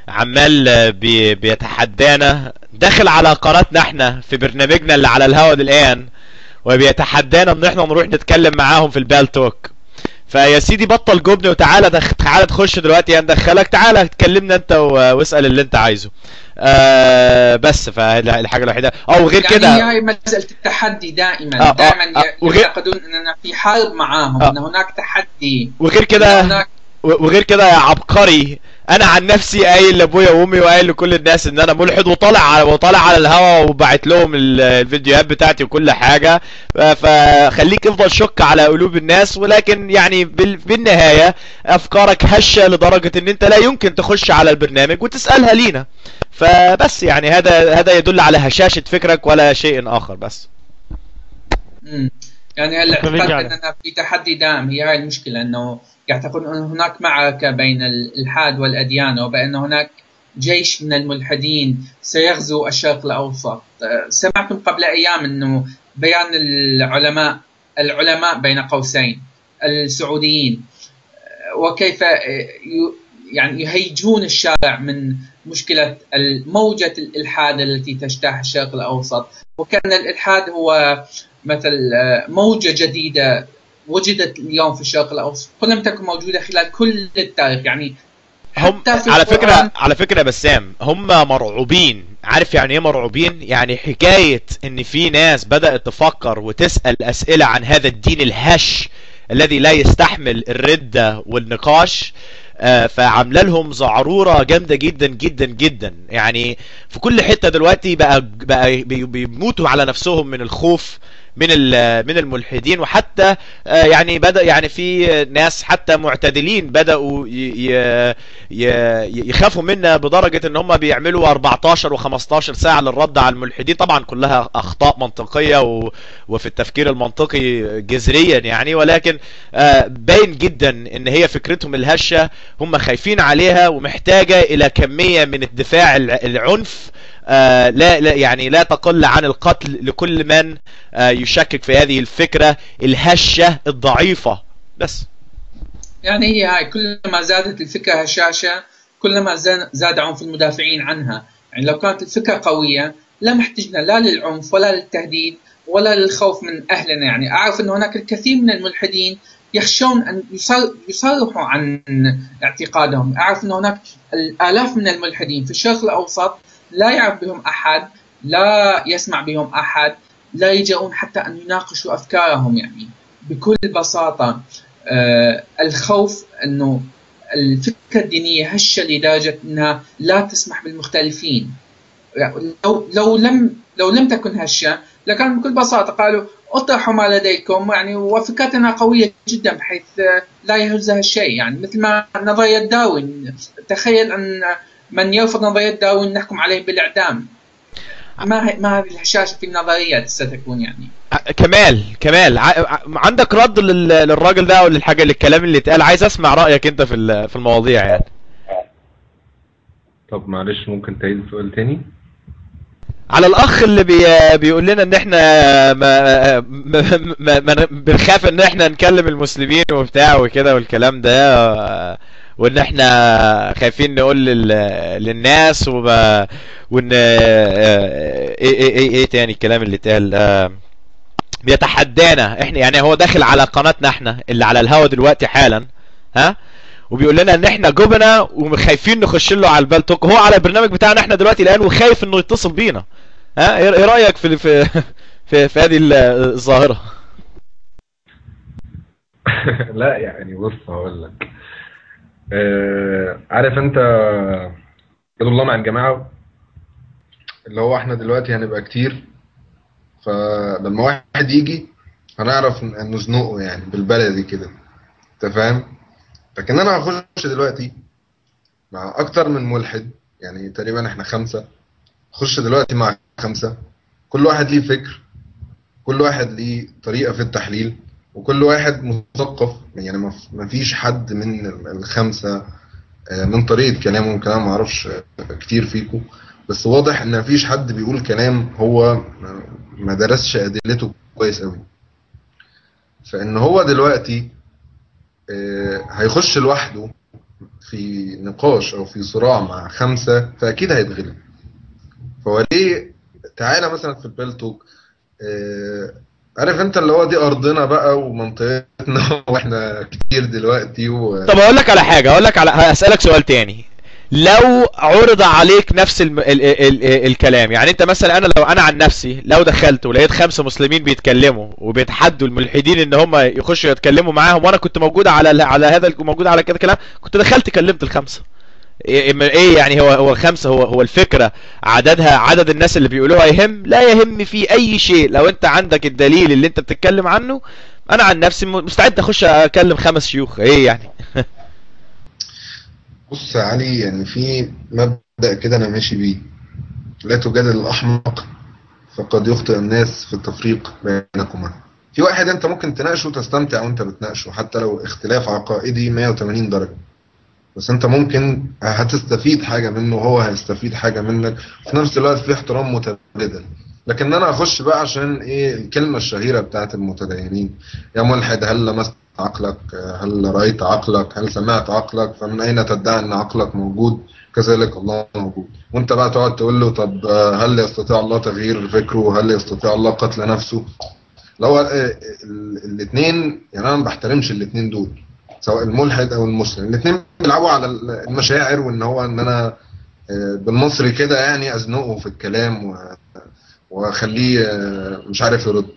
Speaker 4: عمال آه، بي بيتحدانا داخل على قناتنا احنا في برنامجنا اللي على الهوا الان وبيتحدانا ان احنا نروح نتكلم معاهم في البال توك فيا سيدي بطل جبن وتعالى دخ... تعالى تخش دلوقتي هندخلك تعالى تكلمنا انت و... واسال اللي انت عايزه آه بس فالحاجه الوحيده او غير
Speaker 2: يعني
Speaker 4: كده
Speaker 2: هي مساله التحدي دائما
Speaker 4: آه، آه،
Speaker 2: دائما
Speaker 4: آه، وغير-
Speaker 2: يعتقدون اننا في حرب معاهم
Speaker 4: آه.
Speaker 2: ان هناك تحدي
Speaker 4: وغير
Speaker 2: إن
Speaker 4: كده
Speaker 2: هناك
Speaker 4: و- وغير كده يا عبقري انا عن نفسي قايل لابويا وامي وقايل لكل الناس ان انا ملحد وطالع على وطالع على الهوا وبعت لهم ال- الفيديوهات بتاعتي وكل حاجه ف- فخليك افضل شك على قلوب الناس ولكن يعني بال- بالنهايه افكارك هشه لدرجه ان انت لا يمكن تخش على البرنامج وتسالها لينا فبس يعني هذا هذا يدل على هشاشه فكرك ولا شيء اخر بس
Speaker 2: مم. يعني هلا
Speaker 1: شكراً لك
Speaker 2: اعتقد
Speaker 1: يعني.
Speaker 2: اننا في تحدي دائم هي هاي المشكله انه يعتقدون ان هناك معركه بين الالحاد والاديان وبان هناك جيش من الملحدين سيغزو الشرق الاوسط أه، سمعتم قبل ايام انه بيان العلماء العلماء بين قوسين السعوديين أه، وكيف أه، ي- يعني يهيجون الشارع من مشكله موجه الالحاد التي تجتاح الشرق الاوسط وكان الالحاد هو مثل آه، موجة جديدة وجدت اليوم في الشرق الأوسط ولم تكن موجودة خلال كل التاريخ يعني
Speaker 4: هم
Speaker 2: حتى في
Speaker 4: على
Speaker 2: القرآن-
Speaker 4: فكرة على فكرة يا بسام هم مرعوبين عارف يعني ايه مرعوبين يعني حكاية ان في ناس بدأت تفكر وتسأل اسئلة عن هذا الدين الهش الذي لا يستحمل الردة والنقاش آه، فعامله لهم زعرورة جامدة جدا جدا جدا يعني في كل حتة دلوقتي بقى بقى بي- بيموتوا على نفسهم من الخوف من ال- من الملحدين وحتى آه، يعني بدأ يعني في ناس حتى معتدلين بدأوا ي- ي- ي- يخافوا منا بدرجة ان هم بيعملوا 14 و15 ساعة للرد على الملحدين طبعا كلها اخطاء منطقية و- وفي التفكير المنطقي جذريا يعني ولكن آه، باين جدا ان هي فكرتهم الهشة هم خايفين عليها ومحتاجة الى كمية من الدفاع الع- العنف آه، لا لا يعني لا تقل عن القتل لكل من آه، يشكك في هذه الفكرة الهشة الضعيفة بس
Speaker 2: يعني هي هاي كلما زادت الفكرة هشاشة كلما زا- زاد عنف المدافعين عنها يعني لو كانت الفكرة قوية لما احتجنا لا للعنف ولا للتهديد ولا للخوف من أهلنا يعني أعرف أن هناك الكثير من الملحدين يخشون أن يصر- يصرحوا عن اعتقادهم أعرف أن هناك الآلاف من الملحدين في الشرق الأوسط لا يعرف بهم أحد لا يسمع بهم أحد لا يجرؤون حتى أن يناقشوا أفكارهم يعني بكل بساطة آه الخوف أنه الفكرة الدينية هشة لدرجة أنها لا تسمح بالمختلفين يعني لو لو لم لو لم تكن هشة لكان بكل بساطة قالوا اطرحوا ما لديكم يعني وفكرتنا قوية جدا بحيث آه، لا يهزها الشيء يعني مثل ما نظرية داروين تخيل أن من يرفض نظرية داروين نحكم عليه بالإعدام ما هي ما هذه الهشاشة في النظريات ستكون يعني
Speaker 4: ع- كمال كمال ع- ع- عندك رد لل- للراجل ده او للحاجه للكلام اللي اتقال عايز اسمع رايك انت في ال- في المواضيع يعني
Speaker 5: طب معلش ممكن تعيد السؤال تاني
Speaker 4: على الاخ اللي بي بيقول لنا ان احنا ما ما ما ما بنخاف ان احنا نكلم المسلمين وبتاع وكده والكلام ده وان احنا خايفين نقول لل... للناس وب... وان ايه ايه ايه, إيه تاني الكلام اللي اتقال آه، بيتحدانا احنا يعني هو داخل على قناتنا احنا اللي على الهوا دلوقتي حالا ها وبيقول لنا ان احنا جبنة وخايفين نخش له على البالتوك هو على البرنامج بتاعنا احنا دلوقتي الان وخايف انه يتصل بينا ها ايه إيه رايك في في في, في هذه ال- الظاهره
Speaker 5: لا يعني بص هقول لك آه عارف انت يد الله مع الجماعة اللي هو احنا دلوقتي هنبقى كتير فلما واحد يجي هنعرف ن- نزنقه يعني بالبلدي كده انت فاهم لكن انا هخش دلوقتي مع اكتر من ملحد يعني تقريبا احنا خمسة خش دلوقتي مع خمسة كل واحد ليه فكر كل واحد ليه طريقة في التحليل وكل واحد مثقف يعني ما ف- ما فيش حد من ال- الخمسة آه، من طريقة كلامه وكلام ما اعرفش آه، كتير فيكم بس واضح ان مفيش حد بيقول كلام هو ما- ما درسش ادلته كويس قوي فان هو دلوقتي آه، هيخش لوحده
Speaker 6: في نقاش او في صراع مع خمسه فاكيد هيتغلب فهو ليه تعالى مثلا في البلتوك آه، عارف انت اللي هو دي ارضنا بقى ومنطقتنا واحنا كتير دلوقتي و...
Speaker 4: طب اقول لك على حاجه اقول لك على هسالك سؤال تاني لو عرض عليك نفس الم... ال... ال... ال... الكلام يعني انت مثلا انا لو انا عن نفسي لو دخلت ولقيت خمسه مسلمين بيتكلموا وبيتحدوا الملحدين ان هم يخشوا يتكلموا معاهم وانا كنت موجود على على هذا موجود على كده كلام كنت دخلت كلمت الخمسه ايه إيه يعني هو هو الخمسه هو هو الفكره عددها عدد الناس اللي بيقولوها يهم لا يهم في اي شيء لو انت عندك الدليل اللي انت بتتكلم عنه انا عن نفسي مستعد اخش اكلم خمس شيوخ ايه يعني
Speaker 6: بص يا علي يعني في مبدأ كده أنا ماشي بيه لا تجادل الأحمق فقد يخطئ الناس في التفريق بينكما في واحد أنت ممكن تناقشه وتستمتع وأنت بتناقشه حتى لو اختلاف عقائدي 180 درجة بس أنت ممكن هتستفيد حاجة منه وهو هيستفيد حاجة منك في نفس الوقت في احترام متبادل لكن أنا أخش بقى عشان إيه الكلمة الشهيرة بتاعت المتدينين يا ملحد هل لمست عقلك هل رأيت عقلك هل سمعت عقلك فمن أين تدعي أن عقلك موجود كذلك الله موجود وانت بقى تقعد تقول له طب هل يستطيع الله تغيير فكره هل يستطيع الله قتل نفسه لو الاثنين يعني انا ما بحترمش الاثنين دول سواء الملحد او المسلم الاثنين بيلعبوا على المشاعر وان هو ان انا بالمصري كده يعني ازنقه في الكلام واخليه مش عارف يرد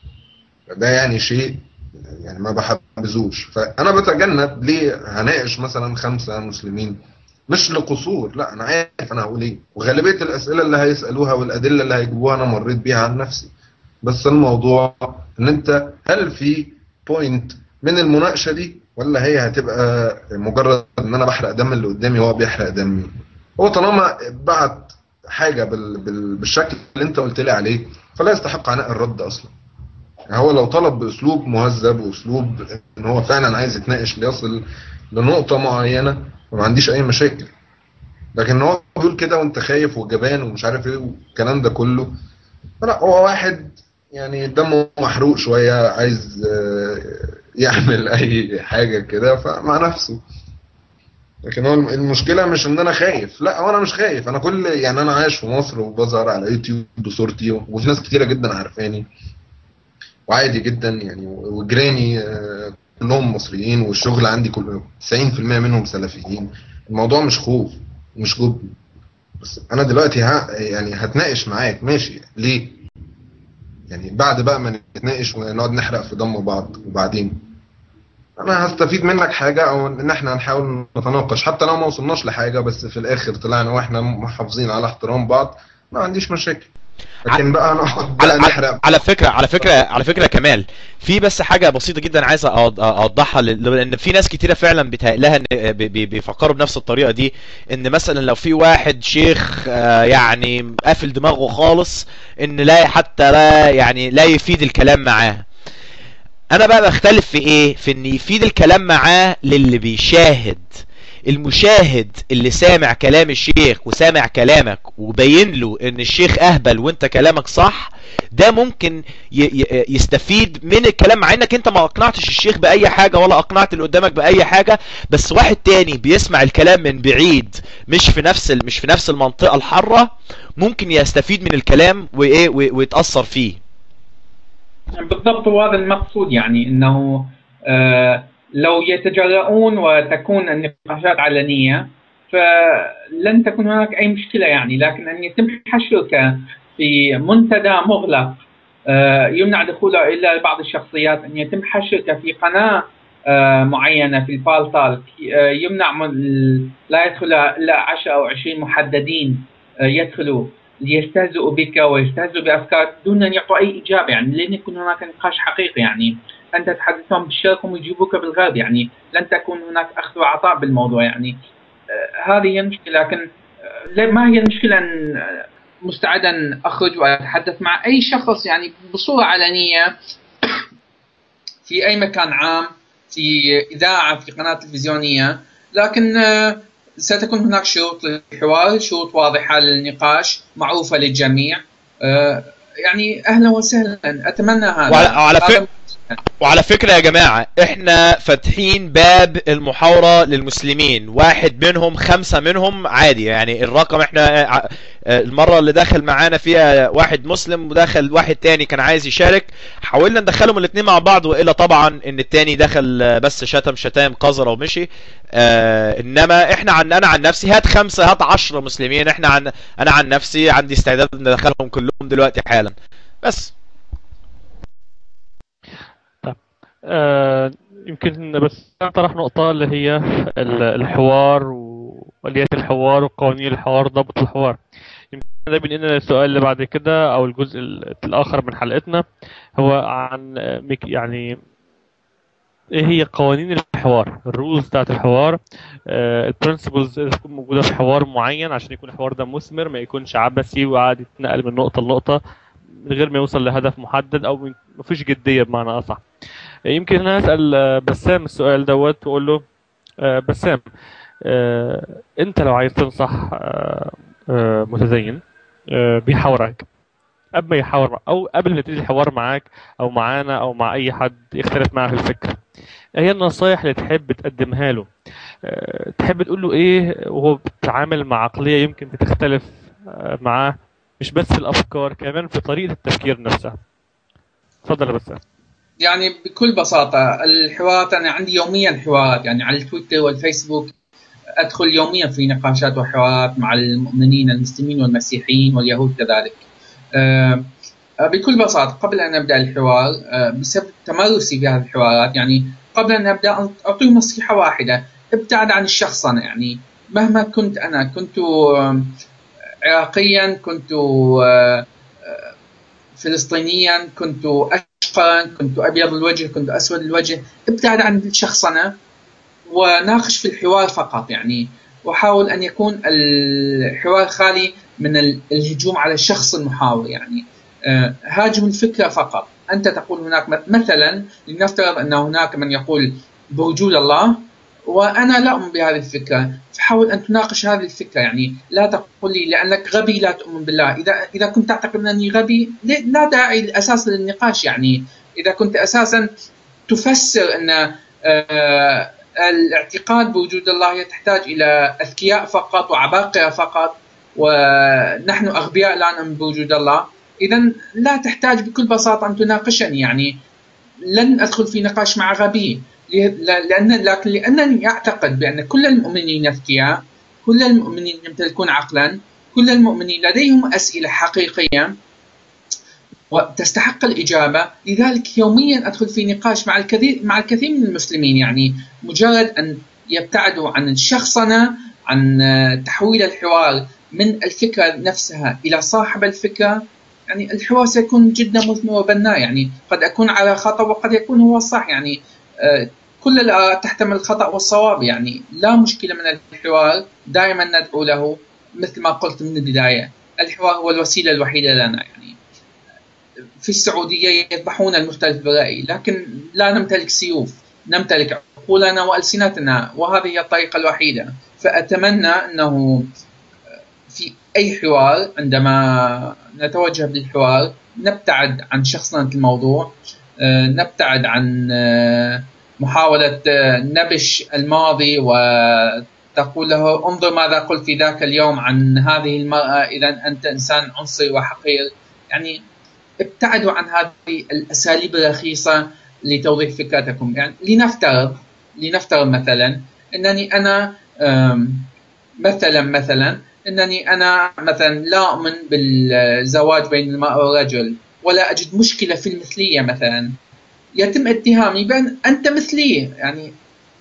Speaker 6: ده يعني شيء يعني ما بحبذوش فانا بتجنب ليه هناقش مثلا خمسه مسلمين مش لقصور لا انا عارف انا هقول ايه وغالبيه الاسئله اللي هيسالوها والادله اللي هيجيبوها انا مريت بيها عن نفسي بس الموضوع ان انت هل في بوينت من المناقشه دي ولا هي هتبقى مجرد ان انا بحرق دم اللي قدامي وهو بيحرق دمي هو طالما بعت حاجه بال... بال... بالشكل اللي انت قلت لي عليه فلا يستحق عناء الرد اصلا هو لو طلب باسلوب مهذب واسلوب ان هو فعلا عايز يتناقش ليصل لنقطه معينه ما عنديش اي مشاكل لكن هو بيقول كده وانت خايف وجبان ومش عارف ايه والكلام ده كله لا هو واحد يعني دمه محروق شويه عايز يعمل اي حاجه كده فمع نفسه لكن هو المشكله مش ان انا خايف لا هو انا مش خايف انا كل يعني انا عايش في مصر وبظهر على يوتيوب بصورتي وفي ناس كتيره جدا عارفاني وعادي جدا يعني وجيراني كلهم مصريين والشغل عندي كل 90% منهم سلفيين الموضوع مش خوف مش جبن بس انا دلوقتي ها يعني هتناقش معاك ماشي ليه يعني بعد بقى ما نتناقش ونقعد نحرق في دم بعض وبعدين انا هستفيد منك حاجه او ان احنا هنحاول نتناقش حتى لو ما وصلناش لحاجه بس في الاخر طلعنا واحنا محافظين على احترام بعض ما عنديش مشاكل لكن بقى نقعد بقى نحرق
Speaker 4: على فكره على فكره على فكره كمال في بس حاجه بسيطه جدا عايز اوضحها لان في ناس كتيره فعلا بتهيألها ان بيفكروا بنفس الطريقه دي ان مثلا لو في واحد شيخ يعني قافل دماغه خالص ان لا حتى لا يعني لا يفيد الكلام معاه انا بقى بختلف في ايه في ان يفيد الكلام معاه للي بيشاهد المشاهد اللي سامع كلام الشيخ وسامع كلامك وبين له ان الشيخ اهبل وانت كلامك صح ده ممكن يستفيد من الكلام مع انك انت ما اقنعتش الشيخ باي حاجة ولا اقنعت اللي قدامك باي حاجة بس واحد تاني بيسمع الكلام من بعيد مش في نفس مش في نفس المنطقة الحارة ممكن يستفيد من الكلام وايه ويتأثر فيه
Speaker 2: بالضبط وهذا المقصود يعني انه آه لو يتجرؤون وتكون النقاشات علنية فلن تكون هناك أي مشكلة يعني لكن أن يتم حشرك في منتدى مغلق يمنع دخوله إلا بعض الشخصيات أن يتم حشرك في قناة معينة في البالتال يمنع لا يدخل إلا 10 أو 20 محددين يدخلوا ليستهزئوا بك ويستهزئوا بأفكارك دون أن يعطوا أي إجابة يعني لن يكون هناك نقاش حقيقي يعني أنت تحدثهم بالشرق ويجيبوك بالغرب يعني لن تكون هناك أخذ وعطاء بالموضوع يعني آه هذه هي المشكلة لكن آه ما هي المشكلة أن مستعد أن أخرج وأتحدث مع أي شخص يعني بصورة علنية في أي مكان عام في إذاعة في قناة تلفزيونية لكن آه ستكون هناك شروط للحوار شروط واضحة للنقاش معروفة للجميع يعني اهلا وسهلا اتمنى هذا
Speaker 4: وعلى, وعلى فكره وعلى فكرة يا جماعة احنا فاتحين باب المحاورة للمسلمين واحد منهم خمسة منهم عادي يعني الرقم احنا ع- المرة اللي دخل معانا فيها واحد مسلم ودخل واحد تاني كان عايز يشارك حاولنا ندخلهم الاتنين مع بعض والا طبعا ان التاني دخل بس شتم شتام قذرة ومشي اه انما احنا عن انا عن نفسي هات خمسة هات عشرة مسلمين احنا عن انا عن نفسي عندي استعداد ندخلهم كلهم دلوقتي حالا بس
Speaker 1: آه، يمكن بس طرح نقطة اللي هي ال- الحوار وآليات الحوار وقوانين الحوار ضبط الحوار يمكن ده بينقلنا للسؤال اللي بعد كده أو الجزء ال- الآخر من حلقتنا هو عن آه، ميك- يعني ايه هي قوانين الحوار الرولز بتاعت الحوار البرنسبلز اللي تكون موجودة في حوار معين عشان يكون الحوار ده مثمر ما يكونش عبثي وقاعد يتنقل من نقطة لنقطة من غير ما يوصل لهدف محدد أو من- مفيش جدية بمعنى أصح يمكن انا اسال آه، بسام السؤال دوت واقول له آه، بسام آه، انت لو عايز تنصح آه، آه، متدين آه، بيحاورك قبل ما يحاور مع- او قبل ما يبتدي الحوار معاك او معانا او مع اي حد يختلف معاه في الفكره ايه هي النصايح اللي تحب تقدمها له آه، تحب تقول له ايه وهو بيتعامل مع عقليه يمكن بتختلف آه، معاه مش بس في الافكار كمان في طريقه التفكير نفسها اتفضل يا بسام
Speaker 2: يعني بكل بساطة الحوارات أنا عندي يوميا حوارات يعني على التويتر والفيسبوك أدخل يوميا في نقاشات وحوارات مع المؤمنين المسلمين والمسيحيين واليهود كذلك آه، آه، بكل بساطة قبل أن أبدأ الحوار آه، بسبب تمرسي في هذه الحوارات يعني قبل أن أبدأ أعطيه نصيحة واحدة ابتعد عن الشخصنة يعني مهما كنت أنا كنت آه، عراقيا كنت آه، آه، فلسطينيا كنت اشقر كنت ابيض الوجه كنت اسود الوجه ابتعد عن الشخصنه وناقش في الحوار فقط يعني وحاول ان يكون الحوار خالي من ال- الهجوم على الشخص المحاور يعني آه، هاجم الفكره فقط انت تقول هناك م- مثلا لنفترض ان هناك من يقول بوجود الله وانا لا اؤمن بهذه الفكره فحاول ان تناقش هذه الفكره يعني لا تقول لي لانك غبي لا تؤمن بالله اذا اذا كنت تعتقد انني غبي ليه- لا داعي اساسا للنقاش يعني اذا كنت اساسا تفسر ان آه، الاعتقاد بوجود الله هي تحتاج الى اذكياء فقط وعباقره فقط ونحن اغبياء لا نؤمن بوجود الله اذا لا تحتاج بكل بساطه ان تناقشني يعني لن ادخل في نقاش مع غبي لان لكن لانني اعتقد بان كل المؤمنين اذكياء كل المؤمنين يمتلكون عقلا كل المؤمنين لديهم اسئله حقيقيه وتستحق الاجابه لذلك يوميا ادخل في نقاش مع الكثير مع الكثير من المسلمين يعني مجرد ان يبتعدوا عن الشخصنه عن تحويل الحوار من الفكره نفسها الى صاحب الفكره يعني الحوار سيكون جدا مثمر وبناء يعني قد اكون على خطا وقد يكون هو الصح يعني آه، كل الآراء تحتمل الخطا والصواب يعني لا مشكله من الحوار دائما ندعو له مثل ما قلت من البدايه الحوار هو الوسيله الوحيده لنا يعني في السعوديه يذبحون المختلف بالراي لكن لا نمتلك سيوف نمتلك عقولنا والسنتنا وهذه هي الطريقه الوحيده فاتمنى انه في اي حوار عندما نتوجه بالحوار نبتعد عن شخصنه الموضوع آه، نبتعد عن آه، محاوله آه، نبش الماضي وتقول له انظر ماذا قلت في ذاك اليوم عن هذه المراه اذا انت انسان عنصري وحقير يعني ابتعدوا عن هذه الاساليب الرخيصه لتوضيح فكرتكم يعني لنفترض لنفترض مثلا انني انا آم، مثلا مثلا انني انا مثلا لا اؤمن بالزواج بين المراه والرجل ولا اجد مشكله في المثليه مثلا يتم اتهامي بان انت مثلي يعني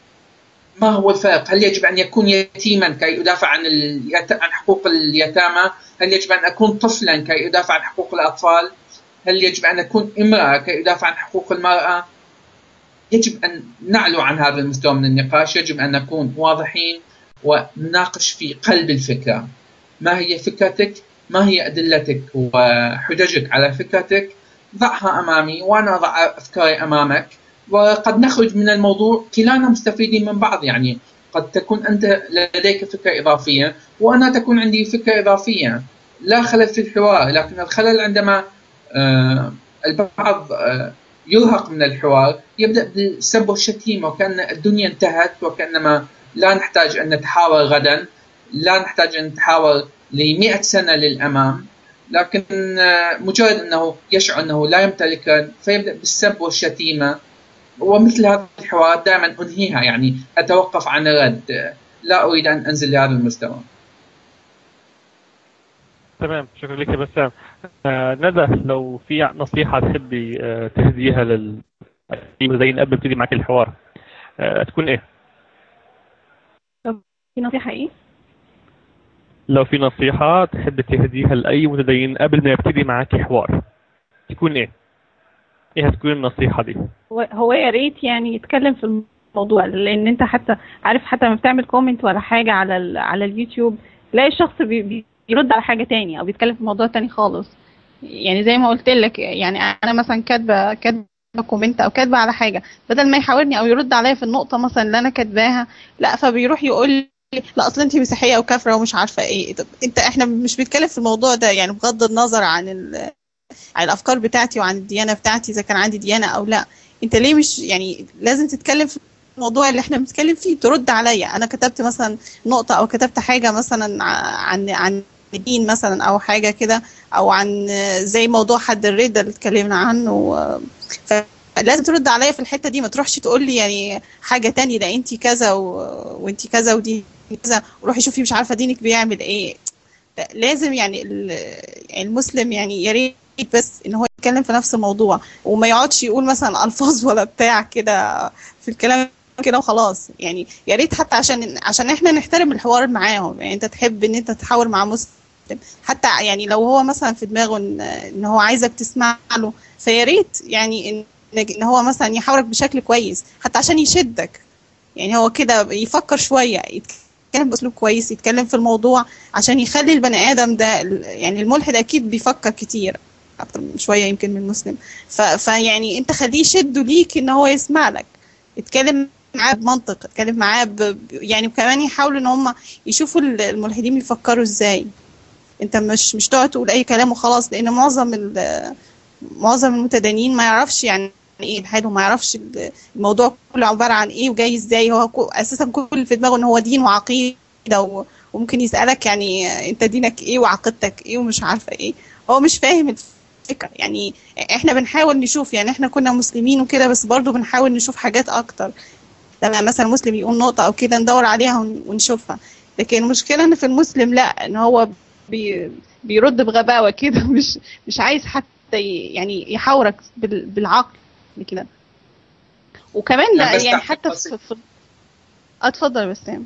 Speaker 2: ما هو الفرق؟ هل يجب ان يكون يتيما كي ادافع عن اليت... عن حقوق اليتامى؟ هل يجب ان اكون طفلا كي ادافع عن حقوق الاطفال؟ هل يجب ان اكون امراه كي ادافع عن حقوق المراه؟ يجب ان نعلو عن هذا المستوى من النقاش، يجب ان نكون واضحين ونناقش في قلب الفكره. ما هي فكرتك؟ ما هي ادلتك وحججك على فكرتك؟ ضعها امامي وانا اضع افكاري امامك وقد نخرج من الموضوع كلانا مستفيدين من بعض يعني قد تكون انت لديك فكره اضافيه وانا تكون عندي فكره اضافيه لا خلل في الحوار لكن الخلل عندما آه، البعض آه، يرهق من الحوار يبدا بالسب والشتيمه وكان الدنيا انتهت وكانما لا نحتاج ان نتحاور غدا لا نحتاج ان نتحاور ل سنه للامام لكن مجرد انه يشعر انه لا يمتلك فيبدا بالسب والشتيمه ومثل هذه الحوارات دائما انهيها يعني اتوقف عن الرد لا اريد ان انزل لهذا المستوى
Speaker 1: تمام شكرا لك يا بسام آه ندى لو في نصيحة تحبي آه تهديها لل زي قبل ابتدي معك الحوار آه تكون ايه؟
Speaker 8: في نصيحة ايه؟
Speaker 1: لو في نصيحة تحب تهديها لأي متدين قبل ما يبتدي معك حوار تكون ايه؟ ايه هتكون النصيحة دي؟
Speaker 8: هو- هو يا ريت يعني يتكلم في الموضوع لان انت حتى عارف حتى لما بتعمل كومنت ولا حاجة على ال- على اليوتيوب تلاقي الشخص بي- بي- بيرد على حاجة تانية او بيتكلم في موضوع تاني خالص يعني زي ما قلت لك يعني انا مثلا كاتبه كاتبه كومنت او كاتبه على حاجه بدل ما يحاورني او يرد عليا في النقطه مثلا اللي انا كاتباها لا فبيروح يقول لي لا اصل انت مسيحيه وكافره ومش عارفه ايه طب انت احنا مش بنتكلم في الموضوع ده يعني بغض النظر عن ال... عن الافكار بتاعتي وعن الديانه بتاعتي اذا كان عندي ديانه او لا انت ليه مش يعني لازم تتكلم في الموضوع اللي احنا بنتكلم فيه ترد عليا انا كتبت مثلا نقطه او كتبت حاجه مثلا ع- عن عن الدين مثلا او حاجه كده او عن زي موضوع حد الردة اللي اتكلمنا عنه فلازم ترد عليا في الحته دي ما تروحش تقول لي يعني حاجه تانية ده انت كذا و... وانت كذا ودي كذا وروحي شوفي مش عارفه دينك بيعمل ايه لا، لازم يعني ال- يعني المسلم يعني يا ريت بس ان هو يتكلم في نفس الموضوع وما يقعدش يقول مثلا الفاظ ولا بتاع كده في الكلام كده وخلاص يعني يا ريت حتى عشان عشان احنا نحترم الحوار معاهم يعني انت تحب ان انت تحاور مع مسلم حتى يعني لو هو مثلا في دماغه ان ان هو عايزك تسمع له فيا ريت يعني ان ان هو مثلا يحاورك بشكل كويس حتى عشان يشدك يعني هو كده يفكر شويه يتكلم باسلوب كويس يتكلم في الموضوع عشان يخلي البني ادم ده يعني الملحد اكيد بيفكر كتير اكتر من شويه يمكن من المسلم ف- فيعني انت خليه يشده ليك ان هو يسمع لك اتكلم معاه بمنطق اتكلم معاه ب... ب- يعني كمان يحاولوا ان هم يشوفوا الملحدين بيفكروا ازاي انت مش مش تقعد تقول اي كلام وخلاص لان معظم ال- معظم المتدينين ما يعرفش يعني ايه الحاد وما يعرفش ال- الموضوع كله عباره عن ايه وجاي ازاي هو كو- اساسا كل اللي في دماغه ان هو دين وعقيده و- وممكن يسالك يعني انت دينك ايه وعقيدتك ايه ومش عارفه ايه هو مش فاهم الفكره يعني احنا بنحاول نشوف يعني احنا كنا مسلمين وكده بس برضو بنحاول نشوف حاجات اكتر لما مثلا مسلم يقول نقطه او كده ندور عليها ون- ونشوفها لكن المشكله ان في المسلم لا ان هو بي بيرد بغباوه كده مش مش عايز حتى ي- يعني يحاورك بال- بالعقل كده وكمان
Speaker 2: يعني
Speaker 8: لا
Speaker 2: بس
Speaker 8: يعني
Speaker 2: تعقيب
Speaker 8: حتى
Speaker 2: بسيط.
Speaker 8: في, في اتفضل يا بسام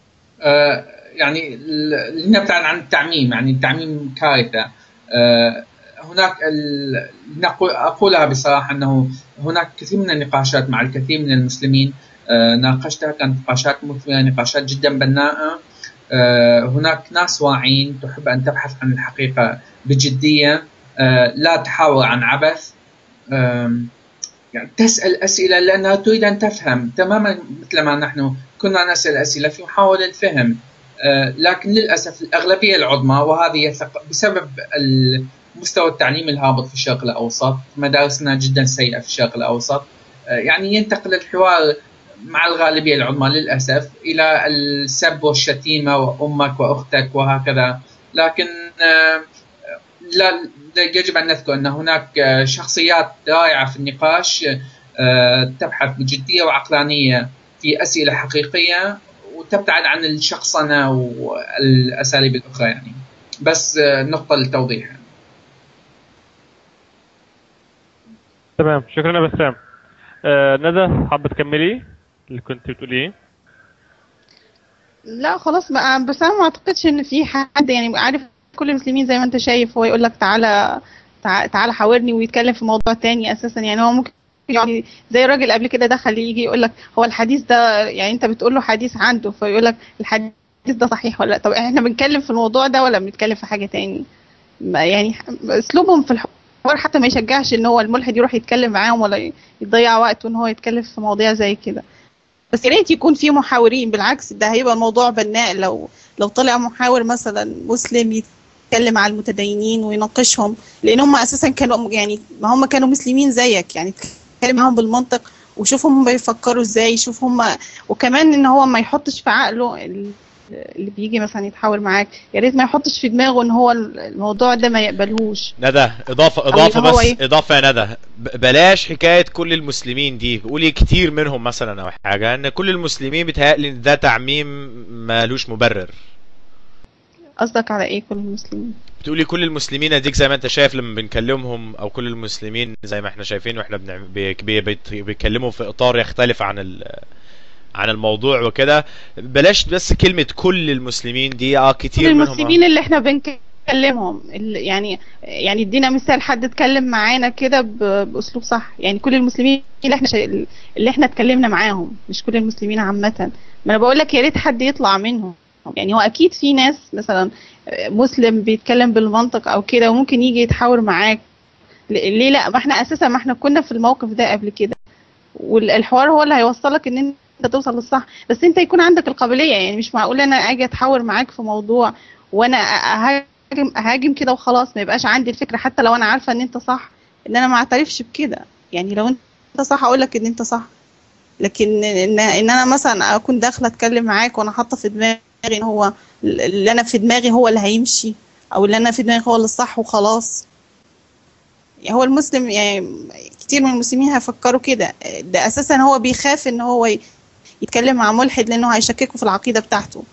Speaker 2: آه، يعني ال- لنبتعد عن التعميم يعني التعميم كارثة آه، هناك ال- نقول أقولها بصراحة أنه هناك كثير من النقاشات مع الكثير من المسلمين آه، ناقشتها كانت نقاشات مثمرة نقاشات جدا بناءة آه، هناك ناس واعين تحب أن تبحث عن الحقيقة بجدية آه، لا تحاور عن عبث آم، يعني تسأل أسئلة لأنها تريد أن تفهم تماما مثل ما نحن كنا نسأل أسئلة في محاولة الفهم آه، لكن للأسف الأغلبية العظمى وهذه ثق- بسبب مستوى التعليم الهابط في الشرق الأوسط مدارسنا جدا سيئة في الشرق الأوسط آه، يعني ينتقل الحوار مع الغالبية العظمى للأسف إلى السب والشتيمة وأمك وأختك وهكذا لكن آه، لا لا يجب أن نذكر أن هناك آه، شخصيات رائعة في النقاش آه، تبحث بجدية وعقلانية في أسئلة حقيقية وتبتعد عن الشخصنة والأساليب الأخرى يعني بس آه، نقطة للتوضيح
Speaker 1: تمام شكرا يا بسام آه ندى حابة تكملي اللي كنت بتقوليه
Speaker 3: لا خلاص بقى بس انا ما اعتقدش ان في حد يعني عارف كل المسلمين زي ما انت شايف هو يقول لك تعالى تع- تعالى حاورني ويتكلم في موضوع تاني اساسا يعني هو ممكن يعني زي الراجل قبل كده دخل يجي يقول لك هو الحديث ده يعني انت بتقول له حديث عنده فيقول لك الحديث ده صحيح ولا لا طب احنا بنتكلم في الموضوع ده ولا بنتكلم في حاجة تاني ما يعني اسلوبهم في الحوار حتى ما يشجعش ان هو الملحد يروح يتكلم معاهم ولا يضيع وقته ان هو يتكلم في مواضيع زي كده بس يا ريت يكون في محاورين بالعكس ده هيبقى الموضوع بناء لو لو طلع محاور مثلا مسلم يتكلم على المتدينين ويناقشهم لان هم اساسا كانوا يعني ما هم كانوا مسلمين زيك يعني يتكلم معاهم بالمنطق وشوف هم بيفكروا ازاي شوف هم وكمان ان هو ما يحطش في عقله ال- اللي بيجي مثلا يتحاور معاك يا ريت ما يحطش في دماغه ان هو الموضوع ده ما يقبلهوش
Speaker 4: ندى اضافه
Speaker 3: أو
Speaker 4: اضافه
Speaker 3: اللي هو
Speaker 4: بس
Speaker 3: إيه؟
Speaker 4: اضافه يا ندى ب- بلاش حكايه كل المسلمين دي قولي كتير منهم مثلا او حاجه ان كل المسلمين بيتهيألي ان ده تعميم مالوش مبرر
Speaker 3: قصدك على ايه كل المسلمين
Speaker 4: بتقولي كل المسلمين اديك زي ما انت شايف لما بنكلمهم او كل المسلمين زي ما احنا شايفين واحنا بنعم- بي- بي- بيت- بيتكلموا في اطار يختلف عن ال عن الموضوع وكده بلاش بس كلمة كل المسلمين دي اه
Speaker 3: كل
Speaker 4: كتير منهم آه.
Speaker 3: المسلمين اللي احنا بنكلمهم ال- يعني يعني ادينا مثال حد اتكلم معانا كده ب- باسلوب صح يعني كل المسلمين اللي احنا شا... اللي احنا اتكلمنا معاهم مش كل المسلمين عامة ما انا بقول لك يا ريت حد يطلع منهم يعني هو اكيد في ناس مثلا مسلم بيتكلم بالمنطق او كده وممكن يجي يتحاور معاك ل- ليه لا ما احنا اساسا ما احنا كنا في الموقف ده قبل كده والحوار هو اللي هيوصلك ان انت توصل للصح بس انت يكون عندك القابليه يعني مش معقول انا اجي اتحاور معاك في موضوع وانا اهاجم اهاجم كده وخلاص ما يبقاش عندي الفكره حتى لو انا عارفه ان انت صح ان انا ما اعترفش بكده يعني لو انت صح اقول لك ان انت صح لكن ان ان انا مثلا اكون داخله اتكلم معاك وانا حاطه في دماغي ان هو اللي انا في دماغي هو اللي هيمشي او اللي انا في دماغي هو اللي الصح وخلاص يعني هو المسلم يعني كتير من المسلمين هيفكروا كده ده اساسا هو بيخاف ان هو ي- يتكلم مع ملحد لانه هيشككه في العقيده بتاعته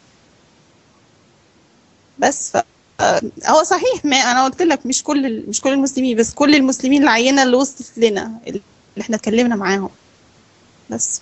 Speaker 3: بس ف هو صحيح ما انا قلت لك مش كل ال- مش كل المسلمين بس كل المسلمين العينه اللي وصلت لنا اللي احنا اتكلمنا معاهم بس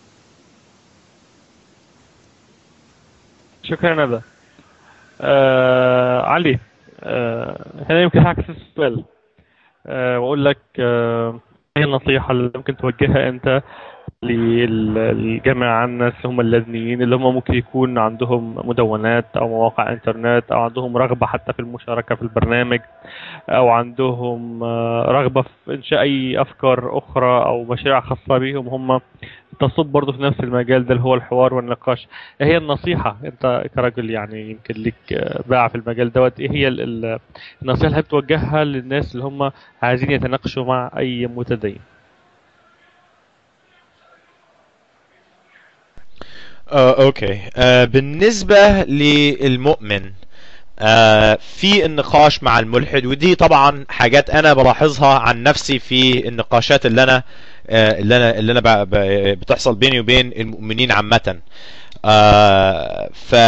Speaker 1: شكرا ندى آه علي آه هنا يمكن هعكس السؤال آه واقول لك آه هي النصيحة اللي ممكن توجهها انت للجامعة الناس هم اللادنيين اللي هم ممكن يكون عندهم مدونات او مواقع انترنت او عندهم رغبة حتى في المشاركة في البرنامج او عندهم آه، رغبة في انشاء اي افكار اخرى او مشاريع خاصة بهم هم تصب برضه في نفس المجال ده اللي هو الحوار والنقاش ايه هي النصيحة انت كرجل يعني يمكن لك آه، باع في المجال دوت ايه هي ال- ال- النصيحة اللي بتوجهها للناس اللي هم عايزين يتناقشوا مع اي متدين
Speaker 4: آه، اوكي آه، بالنسبة للمؤمن آه، في النقاش مع الملحد ودي طبعا حاجات انا بلاحظها عن نفسي في النقاشات اللي انا آه، اللي انا اللي انا ب- ب- بتحصل بيني وبين المؤمنين عامة آه،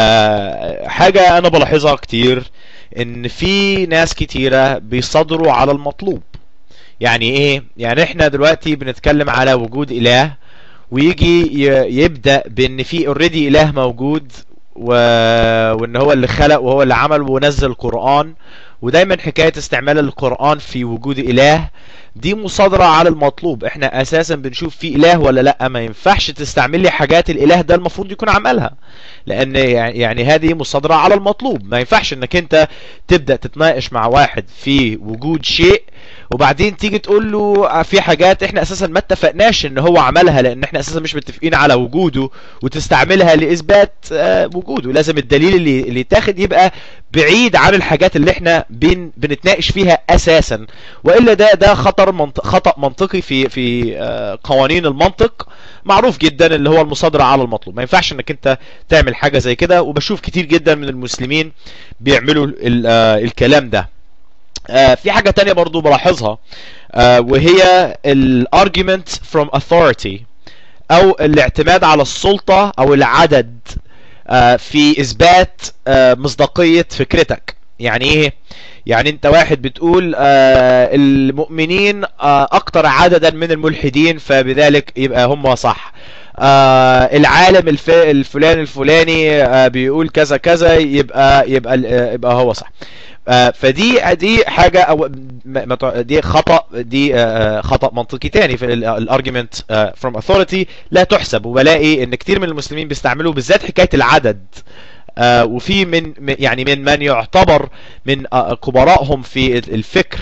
Speaker 4: فحاجة انا بلاحظها كتير ان في ناس كتيرة بيصدروا على المطلوب يعني ايه يعني احنا دلوقتي بنتكلم على وجود اله ويجي ي- يبدأ بان في اوريدي اله موجود و... وان هو اللي خلق وهو اللي عمل ونزل القرآن ودايما حكاية استعمال القرآن في وجود اله دي مصادرة على المطلوب احنا اساسا بنشوف في اله ولا لا ما ينفعش تستعمل لي حاجات الاله ده المفروض يكون عملها لان يعني يعني هذه مصادرة على المطلوب ما ينفعش انك انت تبدأ تتناقش مع واحد في وجود شيء وبعدين تيجي تقول له في حاجات احنا اساسا ما اتفقناش ان هو عملها لان احنا اساسا مش متفقين على وجوده وتستعملها لاثبات آه، وجوده لازم الدليل اللي اللي يتاخد يبقى بعيد عن الحاجات اللي احنا بن بنتناقش فيها اساسا والا ده ده خطر منطق خطأ منطقي في في آه، قوانين المنطق معروف جدا اللي هو المصادرة على المطلوب ما ينفعش انك انت تعمل حاجة زي كده وبشوف كتير جدا من المسلمين بيعملوا ال- آه، الكلام ده آه، في حاجة تانية برضو بلاحظها آه، وهي ال argument from authority او الاعتماد على السلطة او العدد آه، في اثبات آه، مصداقية فكرتك يعني ايه يعني انت واحد بتقول آه، المؤمنين آه، اكتر عددا من الملحدين فبذلك يبقى هم صح آه، العالم الف- الفلاني الفلاني آه، بيقول كذا كذا يبقى يبقى ال- يبقى هو صح آه، فدي دي حاجه او م- م- دي خطا دي آه، خطا منطقي تاني في الارجيومنت فروم authority لا تحسب وبلاقي ان كتير من المسلمين بيستعملوا بالذات حكايه العدد آه، وفي من من- يعني من من يعتبر من آه، كبرائهم في الفكر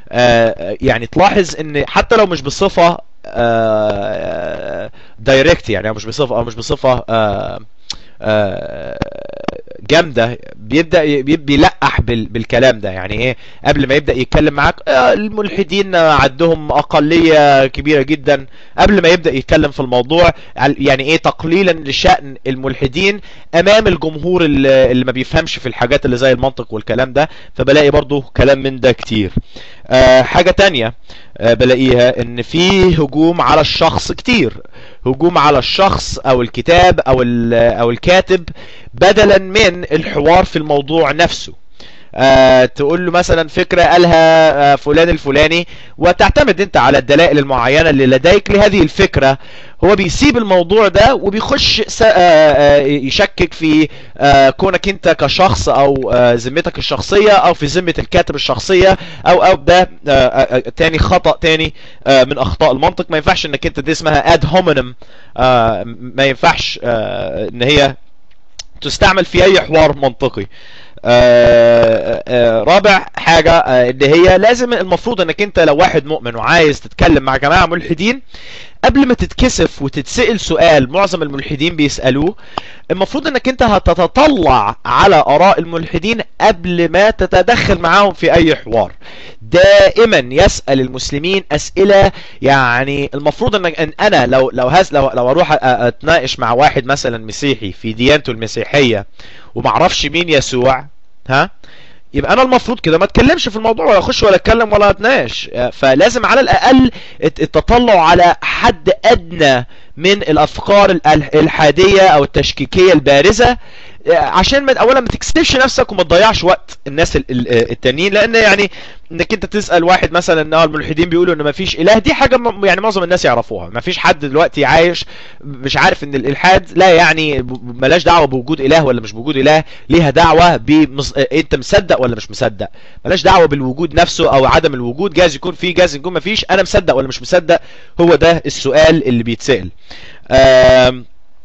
Speaker 4: آه، يعني تلاحظ ان حتى لو مش بصفه دايركت يعني او مش بصفه او مش بصفه آه، آه، جامده بيبدا ي- بي- بيلقح بال- بالكلام ده يعني ايه قبل ما يبدا يتكلم معاك آه، الملحدين عندهم اقليه كبيره جدا قبل ما يبدا يتكلم في الموضوع عل- يعني ايه تقليلا لشان الملحدين امام الجمهور اللي اللي ما بيفهمش في الحاجات اللي زي المنطق والكلام ده فبلاقي برضو كلام من ده كتير آه، حاجه تانية آه، بلاقيها ان في هجوم على الشخص كتير هجوم على الشخص او الكتاب او ال- او الكاتب بدلا من الحوار في الموضوع نفسه آه تقول له مثلا فكرة قالها آه فلان الفلاني وتعتمد انت على الدلائل المعينة اللي لديك لهذه الفكرة هو بيسيب الموضوع ده وبيخش س- آه آه يشكك في آه كونك انت كشخص او آه ذمتك الشخصية او في ذمة الكاتب الشخصية او او ده آه آه تاني خطأ تاني آه من اخطاء المنطق ما ينفعش انك انت دي اسمها اد هومينم آه ما ينفعش آه ان هي تستعمل في اي حوار منطقي آه، آه، رابع حاجة آه، ان هي لازم المفروض انك انت لو واحد مؤمن وعايز تتكلم مع جماعة ملحدين قبل ما تتكسف وتتسأل سؤال معظم الملحدين بيسألوه المفروض انك انت هتتطلع على اراء الملحدين قبل ما تتدخل معاهم في اي حوار دائما يسأل المسلمين اسئلة يعني المفروض انك ان انا لو لو هز لو لو اروح أ- اتناقش مع واحد مثلا مسيحي في ديانته المسيحية ومعرفش مين يسوع ها يبقى انا المفروض كده ما اتكلمش في الموضوع ولا اخش ولا اتكلم ولا اتناقش فلازم على الاقل الت- التطلع على حد ادنى من الافكار الال- الحاديه او التشكيكيه البارزه عشان ما اولا ما تكسبش نفسك وما تضيعش وقت الناس ال- ال- التانيين لان يعني انك انت تسال واحد مثلا ان اه الملحدين بيقولوا ان ما فيش اله دي حاجه م- يعني معظم الناس يعرفوها ما فيش حد دلوقتي عايش مش عارف ان الالحاد لا يعني ب- ملاش دعوه بوجود اله ولا مش بوجود اله ليها دعوه بمص... انت مصدق ولا مش مصدق ملاش دعوه بالوجود نفسه او عدم الوجود جايز يكون فيه جايز يكون ما فيش انا مصدق ولا مش مصدق هو ده السؤال اللي بيتسال آم...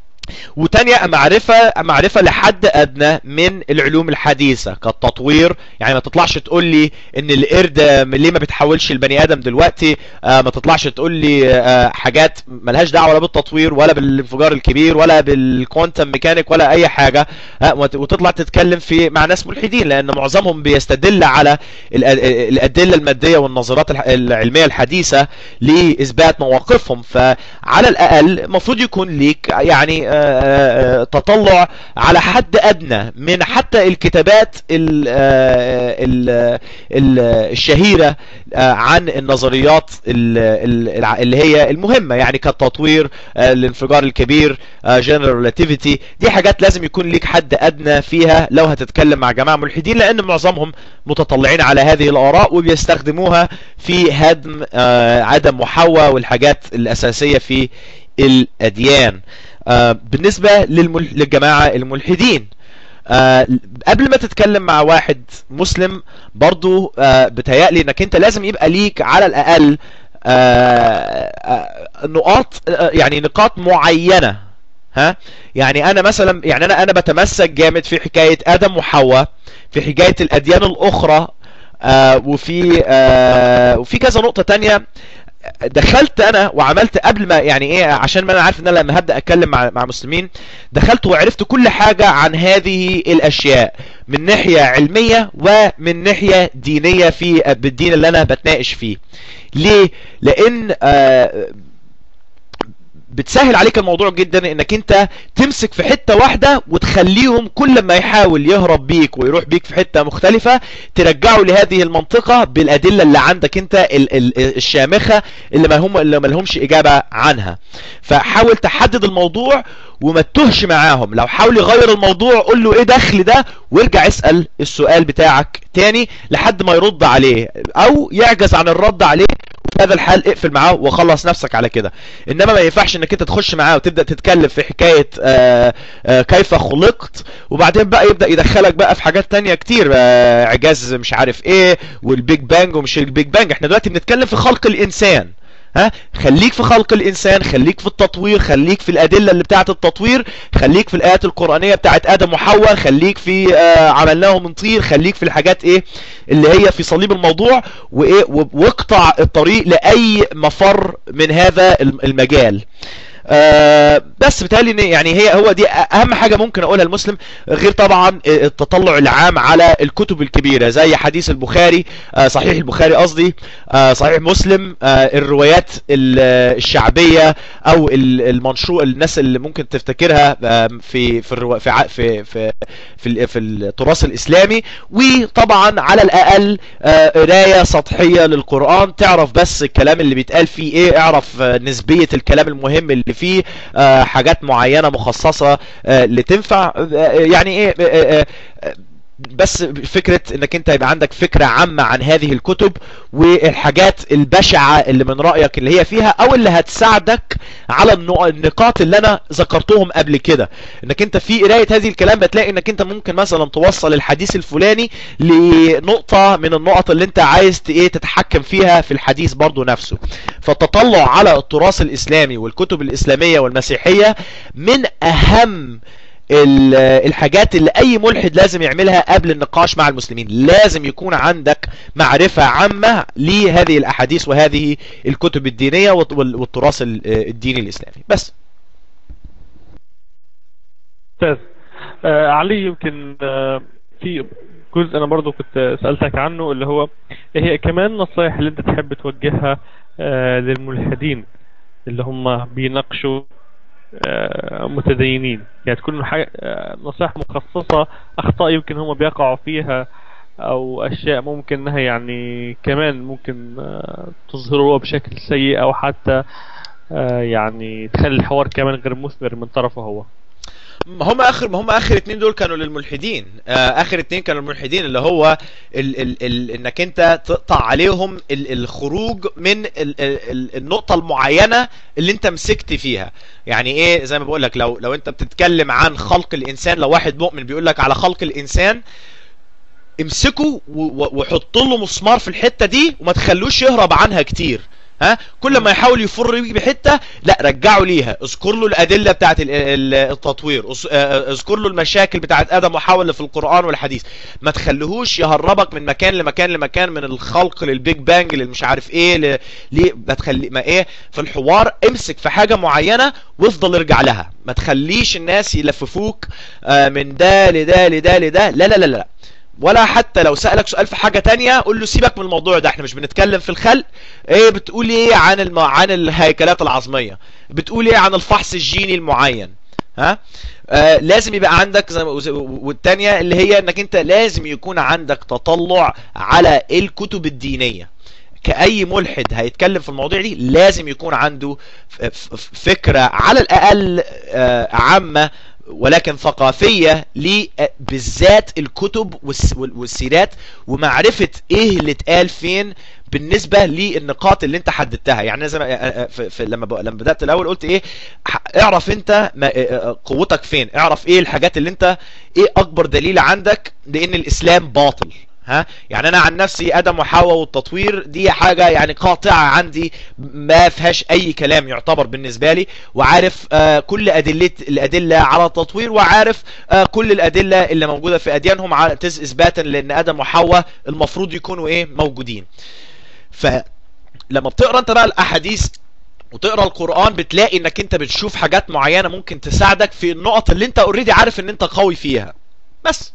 Speaker 4: وتانية معرفة معرفة لحد أدنى من العلوم الحديثة كالتطوير يعني ما تطلعش تقول لي إن القرد ليه ما بتحولش البني آدم دلوقتي آه ما تطلعش تقول لي آه حاجات ملهاش دعوة ولا بالتطوير ولا بالانفجار الكبير ولا بالكوانتم ميكانيك ولا أي حاجة آه وت- وتطلع تتكلم في مع ناس ملحدين لأن معظمهم بيستدل على الأ- الأدلة المادية والنظريات الح- العلمية الحديثة لإثبات مواقفهم فعلى الأقل المفروض يكون ليك يعني آه، آه، تطلع على حد أدنى من حتى الكتابات ال- آه، ال- ال- الشهيرة آه، عن النظريات ال- ال- الع- اللي هي المهمة يعني كالتطوير آه، الانفجار الكبير جنرال ريلاتيفيتي دي حاجات لازم يكون ليك حد أدنى فيها لو هتتكلم مع جماعة ملحدين لأن معظمهم متطلعين على هذه الآراء وبيستخدموها في هدم آه، عدم وحواء والحاجات الأساسية في الأديان آه، بالنسبة للمل... للجماعة الملحدين آه، قبل ما تتكلم مع واحد مسلم برضو آه، بتهيألي انك انت لازم يبقى ليك على الاقل آه، آه، نقاط آه، يعني نقاط معينة ها يعني انا مثلا يعني انا انا بتمسك جامد في حكاية ادم وحواء في حكاية الاديان الاخرى آه، وفي آه، وفي كذا نقطة تانية دخلت انا وعملت قبل ما يعني ايه عشان ما انا عارف ان انا لما هبدا اتكلم مع مع مسلمين دخلت وعرفت كل حاجه عن هذه الاشياء من ناحيه علميه ومن ناحيه دينيه في بالدين اللي انا بتناقش فيه ليه لان آه بتسهل عليك الموضوع جدا انك انت تمسك في حتة واحدة وتخليهم كل ما يحاول يهرب بيك ويروح بيك في حتة مختلفة ترجعه لهذه المنطقة بالادلة اللي عندك انت ال- ال- الشامخة اللي ما هم اللي ما لهمش اجابة عنها فحاول تحدد الموضوع وما تتهش معاهم لو حاول يغير الموضوع قول له ايه دخل ده وارجع اسأل السؤال بتاعك تاني لحد ما يرد عليه او يعجز عن الرد عليه في هذا الحال اقفل معاه وخلص نفسك على كده انما ما ينفعش انك انت تخش معاه وتبدا تتكلم في حكايه آآ آآ كيف خلقت وبعدين بقى يبدا يدخلك بقى في حاجات تانية كتير آه، اعجاز مش عارف ايه والبيج بانج ومش البيج بانج احنا دلوقتي بنتكلم في خلق الانسان ها خليك في خلق الانسان خليك في التطوير خليك في الادله اللي بتاعه التطوير خليك في الايات القرانيه بتاعه ادم وحواء خليك في آه عملناه من طين خليك في الحاجات ايه اللي هي في صليب الموضوع وايه و- واقطع الطريق لاي مفر من هذا الم- المجال آه بس بتهيألي ان يعني هي هو دي اهم حاجه ممكن اقولها المسلم غير طبعا التطلع العام على الكتب الكبيره زي حديث البخاري آه صحيح البخاري قصدي آه صحيح مسلم آه الروايات ال- الشعبيه او ال- المنشور الناس اللي ممكن تفتكرها آه في في الروا- في ع- في في في, ال- في التراث الاسلامي وطبعا على الاقل آه، قرايه سطحيه للقران تعرف بس الكلام اللي بيتقال فيه ايه اعرف آه، نسبيه الكلام المهم اللي فيه آه، حاجات معينه مخصصه آه، اللي تنفع آه، يعني ايه آه، آه، آه، بس فكرة انك انت يبقى عندك فكرة عامة عن هذه الكتب والحاجات البشعة اللي من رأيك اللي هي فيها او اللي هتساعدك على النق- النقاط اللي انا ذكرتهم قبل كده انك انت في قراية هذه الكلام بتلاقي انك انت ممكن مثلا توصل الحديث الفلاني لنقطة من النقط اللي انت عايز ت- ايه تتحكم فيها في الحديث برضو نفسه فالتطلع على التراث الاسلامي والكتب الاسلامية والمسيحية من اهم ال- الحاجات اللي اي ملحد لازم يعملها قبل النقاش مع المسلمين لازم يكون عندك معرفة عامة لهذه الاحاديث وهذه الكتب الدينية والت- وال- والتراث ال- الديني الاسلامي بس
Speaker 1: ممتاز آه علي يمكن آه في جزء انا برضو كنت سألتك عنه اللي هو إيه هي كمان نصايح اللي انت تحب توجهها آه للملحدين اللي هم بيناقشوا آه متدينين يعني تكون حاجة آه نصائح مخصصة اخطاء يمكن هم بيقعوا فيها او اشياء ممكن انها يعني كمان ممكن آه تظهروها بشكل سيء او حتى آه يعني تخلي الحوار كمان غير مثمر من طرفه هو
Speaker 4: هم اخر ما هم اخر اتنين دول كانوا للملحدين آه اخر اتنين كانوا للملحدين اللي هو ال ال ال انك انت تقطع عليهم ال الخروج من ال ال ال النقطة المعينة اللي انت مسكت فيها يعني ايه زي ما بقول لك لو لو انت بتتكلم عن خلق الانسان لو واحد مؤمن بيقول لك على خلق الانسان امسكه و- و- وحط له مسمار في الحتة دي وما تخلوش يهرب عنها كتير ها كل ما يحاول يفر بيك بحته لا رجعه ليها اذكر له الادله بتاعت ال- ال- التطوير أذ- آه، اذكر له المشاكل بتاعت ادم وحواء اللي في القران والحديث ما تخليهوش يهربك من مكان لمكان لمكان من الخلق للبيج بانج للمش عارف ايه ل... ليه ما تخلي ما ايه في الحوار امسك في حاجه معينه وافضل ارجع لها ما تخليش الناس يلففوك آه، من ده لده لده لده لا لا لا لا ولا حتى لو سألك سؤال في حاجة تانية قول له سيبك من الموضوع ده احنا مش بنتكلم في الخلق ايه بتقول ايه عن الم... عن الهيكلات العظمية بتقول ايه عن الفحص الجيني المعين ها آه لازم يبقى عندك زي ما وز- والتانية اللي هي انك انت لازم يكون عندك تطلع على الكتب الدينية كأي ملحد هيتكلم في المواضيع دي لازم يكون عنده ف- ف- فكرة على الأقل آه، عامة ولكن ثقافية ل بالذات الكتب والس- وال- والسيرات ومعرفة ايه اللي اتقال فين بالنسبة للنقاط اللي انت حددتها يعني أنا زي ما في في لما ب- لما بدأت الاول قلت ايه ح- اعرف انت ما- قوتك فين اعرف ايه الحاجات اللي انت ايه اكبر دليل عندك لان الاسلام باطل ها يعني انا عن نفسي ادم وحواء والتطوير دي حاجه يعني قاطعه عندي ما فيهاش اي كلام يعتبر بالنسبه لي وعارف آه كل ادله الادله على التطوير وعارف آه كل الادله اللي موجوده في اديانهم على تز اثباتا لان ادم وحواء المفروض يكونوا ايه موجودين فلما بتقرا انت بقى الاحاديث وتقرا القران بتلاقي انك انت بتشوف حاجات معينه ممكن تساعدك في النقط اللي انت اوريدي عارف ان انت قوي فيها بس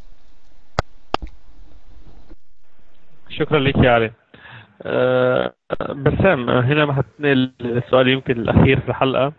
Speaker 1: شكرا لك يا علي أه بسام هنا ما هتنقل السؤال يمكن الأخير في الحلقة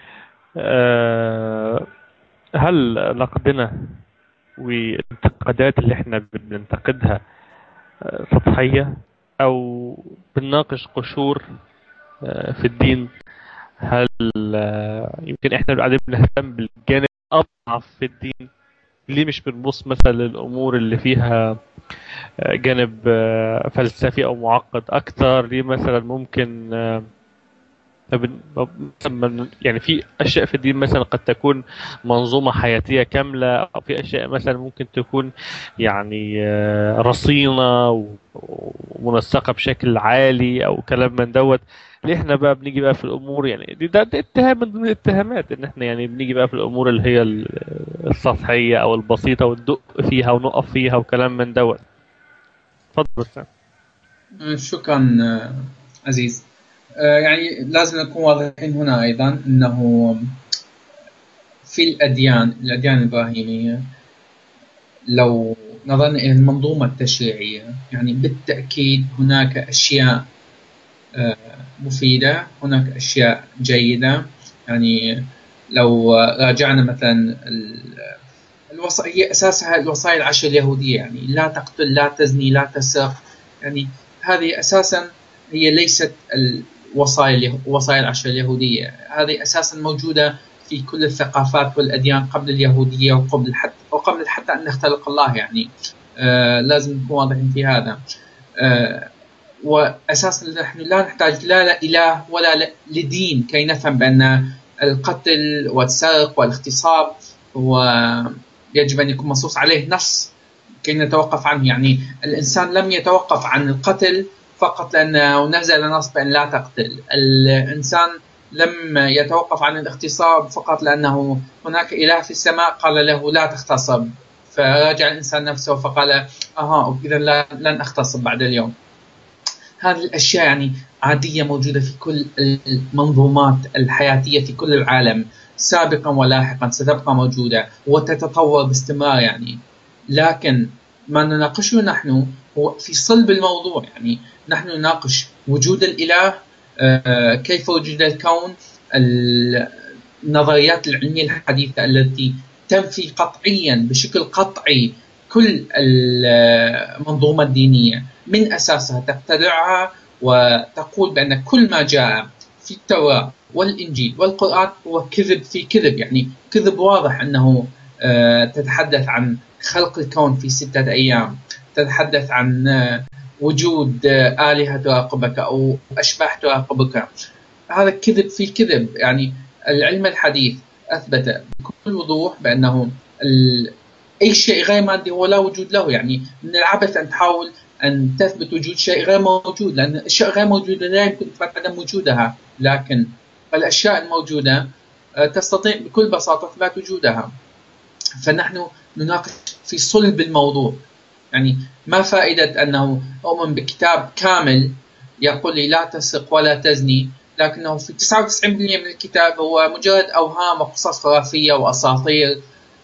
Speaker 1: أه هل نقدنا والانتقادات اللي احنا بننتقدها آه، سطحية أو بنناقش قشور آه، في الدين هل آه، يمكن احنا قاعدين بنهتم بالجانب الأضعف في الدين ليه مش بنبص مثلا للأمور اللي فيها آه، جانب آه، فلسفي او معقد اكتر ليه مثلا ممكن آه، ما بن- ما- مثلاً يعني في اشياء في الدين مثلا قد تكون منظومه حياتيه كامله او في اشياء مثلا ممكن تكون يعني آه، رصينه و- ومنسقه بشكل عالي او كلام من دوت ليه احنا بقى بنيجي بقى في الامور يعني دي- ده, ده اتهام من ضمن الاتهامات ان احنا يعني بنيجي بقى في الامور اللي هي ال- السطحيه او البسيطه وندق فيها ونقف فيها وكلام من دوت اتفضل بسام
Speaker 2: شكرا آه، عزيز آه، يعني لازم نكون واضحين هنا أيضا أنه في الأديان الأديان الإبراهيمية لو نظرنا إلى المنظومة التشريعية يعني بالتأكيد هناك أشياء آه، مفيدة هناك أشياء جيدة يعني لو راجعنا مثلا الوصايا هي أساسها الوصايا العشر اليهودية يعني لا تقتل لا تزني لا تسرق يعني هذه أساسا هي ليست الوصايا الوصايا العشر اليهودية هذه أساسا موجودة في كل الثقافات والأديان قبل اليهودية وقبل حتى وقبل حتى أن يختلق الله يعني آه لازم نكون واضحين في هذا آه وأساسا نحن لا نحتاج لا إله ولا لدين كي نفهم بأن القتل والسرق والاغتصاب ويجب أن يكون منصوص عليه نص كي نتوقف عنه يعني الإنسان لم يتوقف عن القتل فقط لأنه نزل نص بأن لا تقتل الإنسان لم يتوقف عن الاغتصاب فقط لأنه هناك إله في السماء قال له لا تغتصب فراجع الإنسان نفسه فقال أها إذا لن أغتصب بعد اليوم هذه الأشياء يعني عادية موجودة في كل المنظومات الحياتية في كل العالم سابقا ولاحقا ستبقى موجودة وتتطور باستمرار يعني لكن ما نناقشه نحن هو في صلب الموضوع يعني نحن نناقش وجود الإله آه، كيف وجد الكون النظريات العلمية الحديثة التي تنفي قطعيا بشكل قطعي كل المنظومة الدينية من أساسها تقتلعها وتقول بأن كل ما جاء في التوراة والإنجيل والقرآن هو كذب في كذب يعني كذب واضح أنه آه، تتحدث عن خلق الكون في ستة أيام تتحدث عن آه، وجود آه، آلهة تراقبك أو أشباح تراقبك هذا كذب في كذب يعني العلم الحديث أثبت بكل وضوح بأنه أي شيء غير مادي هو لا وجود له يعني من العبث أن تحاول أن تثبت وجود شيء غير موجود لأن الأشياء غير موجودة لا يمكن إثبات عدم وجودها لكن الأشياء الموجودة آه، تستطيع بكل بساطة إثبات وجودها فنحن نناقش في صلب الموضوع يعني ما فائدة أنه أؤمن بكتاب كامل يقول لي لا تسرق ولا تزني لكنه في 99% من الكتاب هو مجرد أوهام وقصص خرافية وأساطير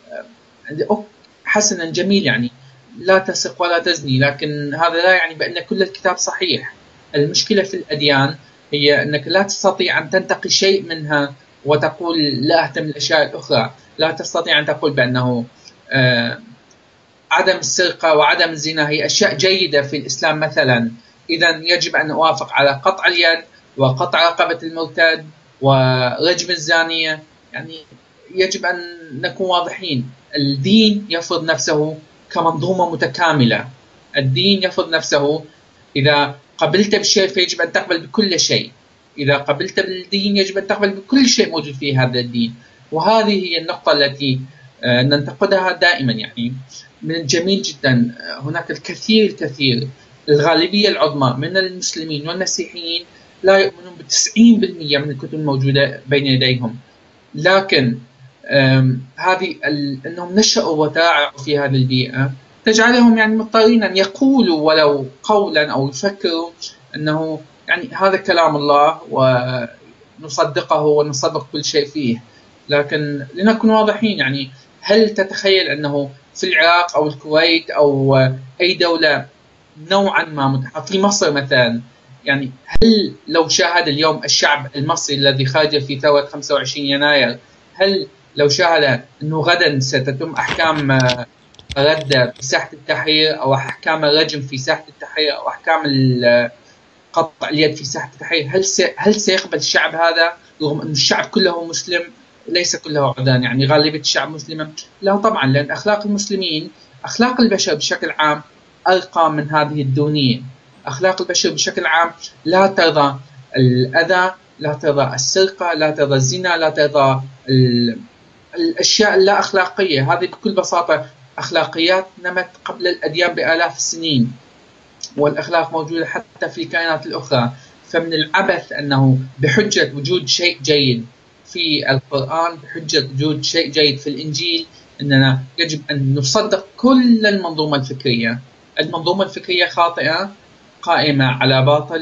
Speaker 2: آه، حسنا جميل يعني لا تسرق ولا تزني لكن هذا لا يعني بأن كل الكتاب صحيح المشكلة في الأديان هي أنك لا تستطيع أن تنتقي شيء منها وتقول لا أهتم الأشياء الأخرى لا تستطيع أن تقول بأنه آه عدم السرقة وعدم الزنا هي أشياء جيدة في الإسلام مثلا إذا يجب أن أوافق على قطع اليد وقطع رقبة المرتد ورجم الزانية يعني يجب أن نكون واضحين الدين يفرض نفسه كمنظومة متكاملة الدين يفرض نفسه إذا قبلت بشيء فيجب أن تقبل بكل شيء إذا قبلت بالدين يجب أن تقبل بكل شيء موجود في هذا الدين وهذه هي النقطة التي آه، ننتقدها دائما يعني من الجميل جدا آه، هناك الكثير الكثير الغالبية العظمى من المسلمين والمسيحيين لا يؤمنون ب 90% من الكتب الموجودة بين يديهم لكن هذه انهم نشأوا وتاعوا في هذه البيئة تجعلهم يعني مضطرين ان يقولوا ولو قولا او يفكروا انه يعني هذا كلام الله ونصدقه ونصدق كل شيء فيه لكن لنكن واضحين يعني هل تتخيل انه في العراق او الكويت او اي دوله نوعا ما في مصر مثلا يعني هل لو شاهد اليوم الشعب المصري الذي خرج في ثوره 25 يناير هل لو شاهد انه غدا ستتم احكام آه، رد في ساحه التحرير او احكام الرجم في ساحه التحرير او احكام قطع اليد في ساحه التحرير هل هل سيقبل الشعب هذا رغم ان الشعب كله مسلم ليس كله عدان يعني غالبيه الشعب مسلمه لا طبعا لان اخلاق المسلمين اخلاق البشر بشكل عام ارقى من هذه الدونيه اخلاق البشر بشكل عام لا ترضى الاذى لا ترضى السرقه لا ترضى الزنا لا ترضى الاشياء اللا اخلاقيه هذه بكل بساطه اخلاقيات نمت قبل الاديان بالاف السنين والاخلاق موجوده حتى في الكائنات الاخرى فمن العبث انه بحجه وجود شيء جيد في القران بحجه وجود شيء جيد في الانجيل اننا يجب ان نصدق كل المنظومه الفكريه المنظومه الفكريه خاطئه قائمه على باطل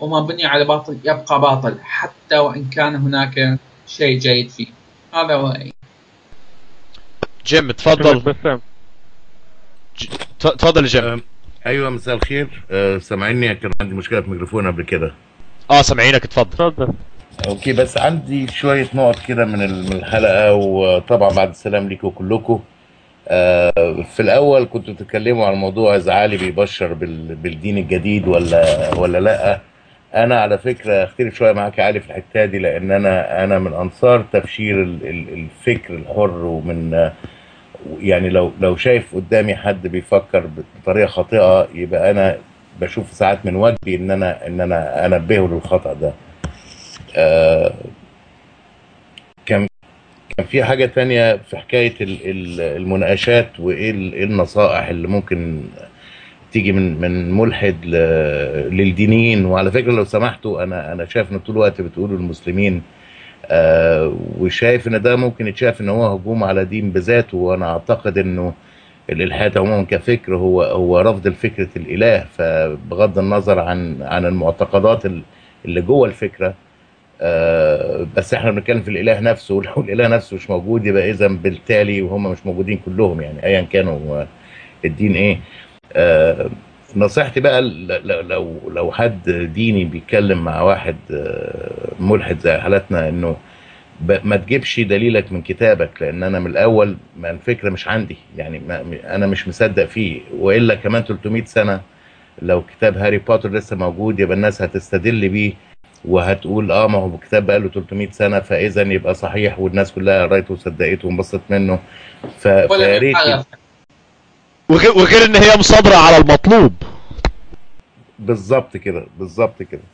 Speaker 2: وما بني على باطل يبقى باطل حتى وإن كان هناك شيء جيد فيه هذا هو رأيي
Speaker 4: جيم تفضل
Speaker 1: بسام
Speaker 4: ج- تفضل يا جيم
Speaker 9: آه، ايوه مساء الخير آه، سامعيني كان عندي مشكله في الميكروفون قبل كده
Speaker 4: اه سامعينك اتفضل
Speaker 1: تفضل
Speaker 9: اوكي بس عندي شويه نقط كده من ال- من الحلقه وطبعا بعد السلام ليكم كلكم آه، في الاول كنتوا بتتكلموا عن موضوع اذا علي بيبشر بال- بالدين الجديد ولا ولا لا انا على فكره اختلف شويه معاك يا علي في الحته دي لان انا انا من انصار تبشير ال- ال- الفكر الحر ومن آه، يعني لو لو شايف قدامي حد بيفكر بطريقه خاطئه يبقى انا بشوف ساعات من واجبي ان انا ان انا انبهه للخطا ده آه، كان كان في حاجة تانية في حكاية ال- ال- المناقشات وإيه ال- إيه النصائح اللي ممكن تيجي من من ملحد ل- للدينيين وعلى فكرة لو سمحتوا أنا أنا شايف إن طول الوقت بتقولوا المسلمين آه، وشايف إن ده ممكن يتشاف إن هو هجوم على دين بذاته وأنا أعتقد إنه الإلحاد عموما كفكر هو هو رفض الفكرة الإله فبغض النظر عن عن المعتقدات ال- اللي جوه الفكرة آه، بس احنا بنتكلم في الاله نفسه لو الاله نفسه مش موجود يبقى اذا بالتالي وهم مش موجودين كلهم يعني ايا كانوا آه، الدين ايه آه، نصيحتي بقى ل- ل- لو لو حد ديني بيتكلم مع واحد آه، ملحد زي حالتنا انه ب- ما تجيبش دليلك من كتابك لان انا من الاول ما الفكره مش عندي يعني ما انا مش مصدق فيه والا كمان 300 سنه لو كتاب هاري بوتر لسه موجود يبقى الناس هتستدل بيه وهتقول اه ما هو الكتاب بقاله 300 سنه فاذا يبقى صحيح والناس كلها قريته وصدقته وانبسطت منه ف... فيا
Speaker 2: ولا
Speaker 9: ريت
Speaker 2: حاجة.
Speaker 4: وغير, وغير ان هي مصادرة على المطلوب
Speaker 9: بالظبط كده بالظبط كده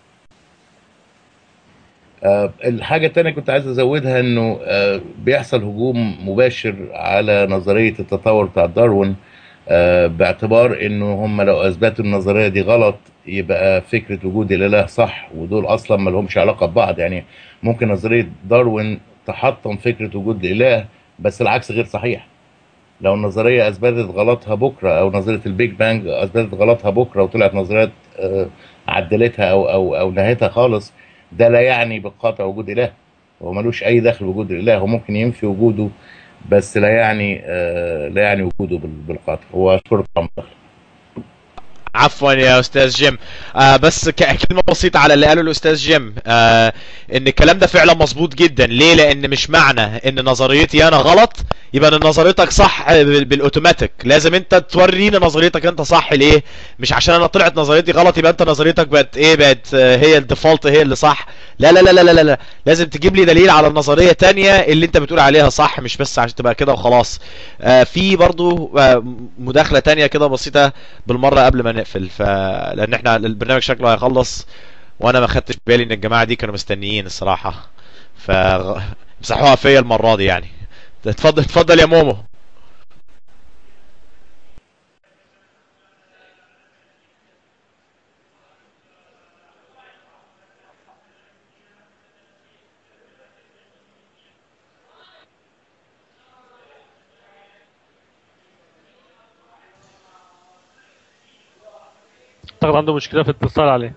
Speaker 9: آه الحاجة التانية كنت عايز أزودها إنه آه بيحصل هجوم مباشر على نظرية التطور بتاع داروين آه باعتبار إنه هم لو أثبتوا النظرية دي غلط يبقى فكرة وجود الإله صح ودول أصلا ما لهمش علاقة ببعض يعني ممكن نظرية داروين تحطم فكرة وجود الإله بس العكس غير صحيح لو النظرية أثبتت غلطها بكرة أو نظرية البيج بانج أثبتت غلطها بكرة وطلعت نظريات آه، عدلتها أو أو أو نهتها خالص ده لا يعني بالقطع وجود إله هو ملوش أي دخل بوجود الإله هو ممكن ينفي وجوده بس لا يعني آه، لا يعني وجوده بال- بالقطع هو أشكرك على المداخلة.
Speaker 4: عفوا يا استاذ جيم آه بس ك- كلمه بسيطه على اللي قاله الاستاذ جيم آه ان الكلام ده فعلا مظبوط جدا ليه لان مش معنى ان نظريتي انا غلط يبقى ان نظريتك صح بال- بالاوتوماتيك لازم انت توريني نظريتك انت صح ليه مش عشان انا طلعت نظريتي غلط يبقى انت نظريتك بقت ايه بقت آه، هي الديفولت هي اللي صح لا لا لا لا لا لا لازم تجيب لي دليل على النظريه تانية اللي انت بتقول عليها صح مش بس عشان تبقى كده وخلاص آه في برضو آه مداخله تانية كده بسيطه بالمره قبل ما نقفل ف لان احنا البرنامج شكله هيخلص وانا ما خدتش بالي ان الجماعه دي كانوا مستنيين الصراحه ف مسحوها فيا المره دي يعني اتفضل اتفضل يا مومو
Speaker 1: اعتقد عنده مشكلة في الاتصال عليه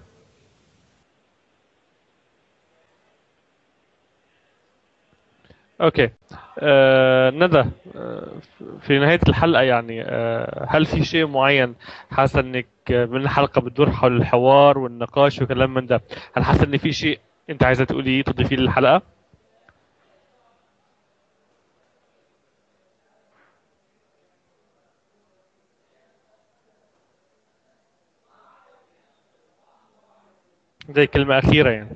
Speaker 1: اوكي آه ندى آه في نهاية الحلقة يعني آه هل في شيء معين حاسة انك آه، من الحلقة بتدور حول الحوار والنقاش وكلام من ده هل حاسة ان في شيء انت عايزة تقوليه تضيفيه للحلقة؟ زي كلمة أخيرة يعني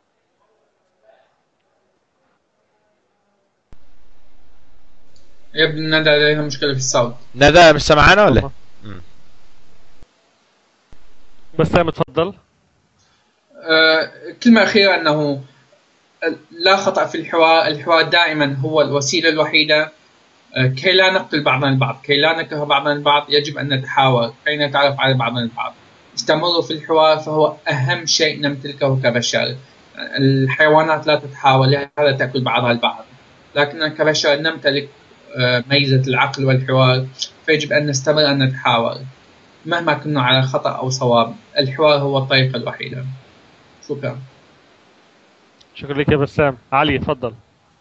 Speaker 2: يبدو ان ندى لديها مشكله في الصوت
Speaker 4: ندى مش سامعانا ولا
Speaker 1: بس سام اتفضل
Speaker 2: آه، كلمة أخيرة أنه لا خطأ في الحوار الحوار دائما هو الوسيلة الوحيدة آه، كي لا نقتل بعضنا البعض كي لا نكره بعضنا البعض يجب أن نتحاور كي نتعرف على بعضنا البعض استمروا في الحوار فهو أهم شيء نمتلكه كبشر الحيوانات لا تتحاور لهذا تأكل بعضها البعض لكننا كبشر نمتلك آه، ميزة العقل والحوار فيجب أن نستمر أن نتحاور مهما كنا على خطأ أو صواب الحوار هو الطريقة الوحيدة شكرا
Speaker 1: شكرا لك يا بسام علي اتفضل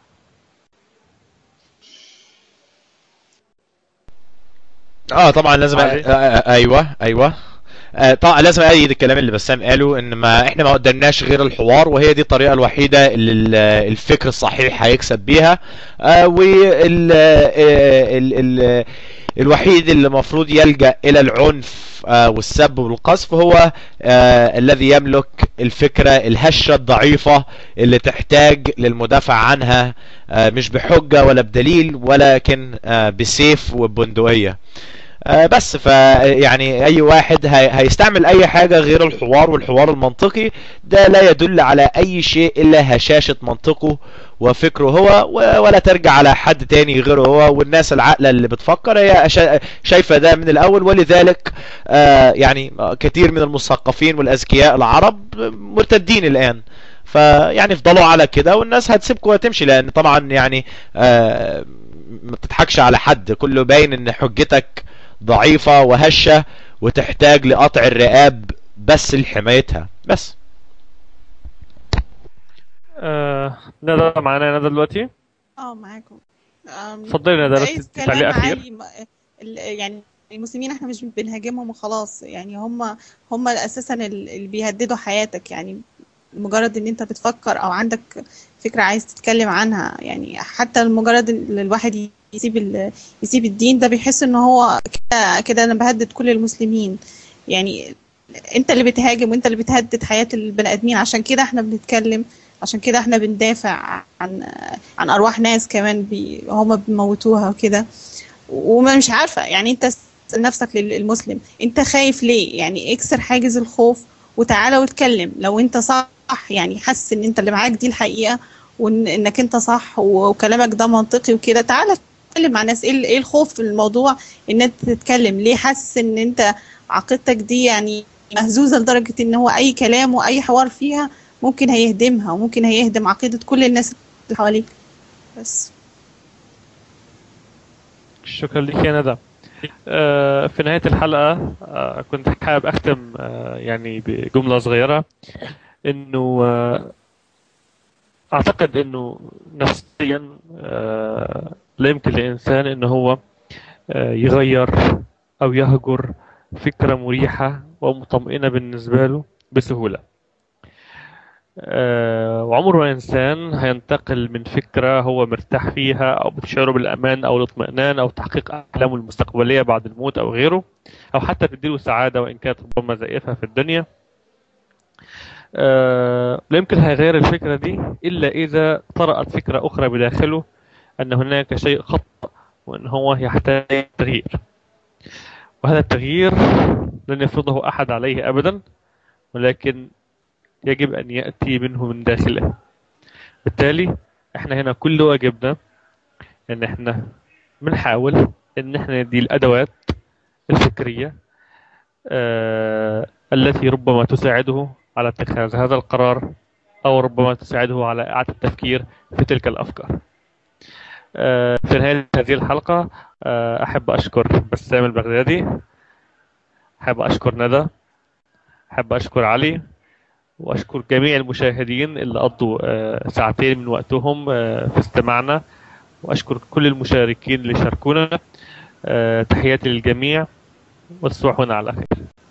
Speaker 4: اه طبعا لازم أ...
Speaker 1: علي.
Speaker 4: آه آه ايوه ايوه آه طبعا لازم ايد الكلام اللي بسام قاله ان ما احنا ما قدرناش غير الحوار وهي دي الطريقه الوحيده اللي ال- الفكر الصحيح هيكسب بيها آه وال آه ال... ال... الوحيد اللي المفروض يلجأ الى العنف آه والسب والقذف هو آه الذي يملك الفكره الهشه الضعيفه اللي تحتاج للمدافع عنها آه مش بحجه ولا بدليل ولكن آه بسيف وبندقيه آه، بس ف يعني اي واحد هي- هيستعمل اي حاجه غير الحوار والحوار المنطقي ده لا يدل على اي شيء الا هشاشه منطقه وفكره هو و- ولا ترجع على حد تاني غيره هو والناس العاقله اللي بتفكر هي شا- شايفه ده من الاول ولذلك آه، يعني كثير من المثقفين والاذكياء العرب مرتدين الان فيعني افضلوا على كده والناس هتسيبكم وتمشي لان طبعا يعني آه، ما بتضحكش على حد كله باين ان حجتك ضعيفة وهشة وتحتاج لقطع الرقاب بس لحمايتها بس
Speaker 1: آه ندى معانا يا ندى دلوقتي
Speaker 3: اه معاكم أم،
Speaker 1: اتفضلي يا ندى
Speaker 3: بقيت
Speaker 1: بس
Speaker 3: كلام
Speaker 1: تعليق اخير
Speaker 3: عالي م- ال- يعني المسلمين احنا مش بنهاجمهم وخلاص يعني هم هم اساسا ال- اللي بيهددوا حياتك يعني مجرد ان انت بتفكر او عندك فكرة عايز تتكلم عنها يعني حتى مجرد ان الواحد يسيب ال- يسيب الدين ده بيحس ان هو كده كده انا بهدد كل المسلمين يعني انت اللي بتهاجم وانت اللي بتهدد حياة البني ادمين عشان كده احنا بنتكلم عشان كده احنا بندافع عن عن ارواح ناس كمان بي هم بيموتوها وكده وما مش عارفه يعني انت اسال نفسك للمسلم انت خايف ليه يعني اكسر حاجز الخوف وتعالى واتكلم لو انت صح يعني حاسس ان انت اللي معاك دي الحقيقه وان انك انت صح وكلامك ده منطقي وكده تعالى اتكلم مع ناس ايه ال- ايه الخوف في الموضوع ان انت تتكلم ليه حاسس ان انت عقيدتك دي يعني مهزوزه لدرجه ان هو اي كلام واي حوار فيها ممكن هيهدمها وممكن هيهدم عقيده كل الناس اللي حواليك بس
Speaker 1: شكرا لك يا ندى آه، في نهاية الحلقة آه، كنت حابب أختم آه، يعني بجملة صغيرة إنه آه، أعتقد إنه نفسيا آه، لا يمكن للإنسان إنه هو آه، يغير أو يهجر فكرة مريحة ومطمئنة بالنسبة له بسهولة آه، وعمر ما إنسان هينتقل من فكرة هو مرتاح فيها أو بتشعره بالأمان أو الاطمئنان أو تحقيق أحلامه المستقبلية بعد الموت أو غيره أو حتى تديله سعادة وإن كانت ربما زائفة في الدنيا آه، لا يمكن هيغير الفكرة دي إلا إذا طرأت فكرة أخرى بداخله أن هناك شيء خطأ وأن هو يحتاج تغيير وهذا التغيير لن يفرضه أحد عليه أبدا ولكن يجب أن يأتي منه من داخله بالتالي احنا هنا كل واجبنا ان احنا بنحاول ان احنا ندي الادوات الفكرية آه التي ربما تساعده على اتخاذ هذا القرار او ربما تساعده على اعادة التفكير في تلك الافكار آه في نهاية هذه الحلقة آه احب اشكر بسام البغدادي احب اشكر ندى احب اشكر علي واشكر جميع المشاهدين اللي قضوا آه، ساعتين من وقتهم آه، في استماعنا واشكر كل المشاركين اللي شاركونا آه، تحياتي للجميع وتصبحون على خير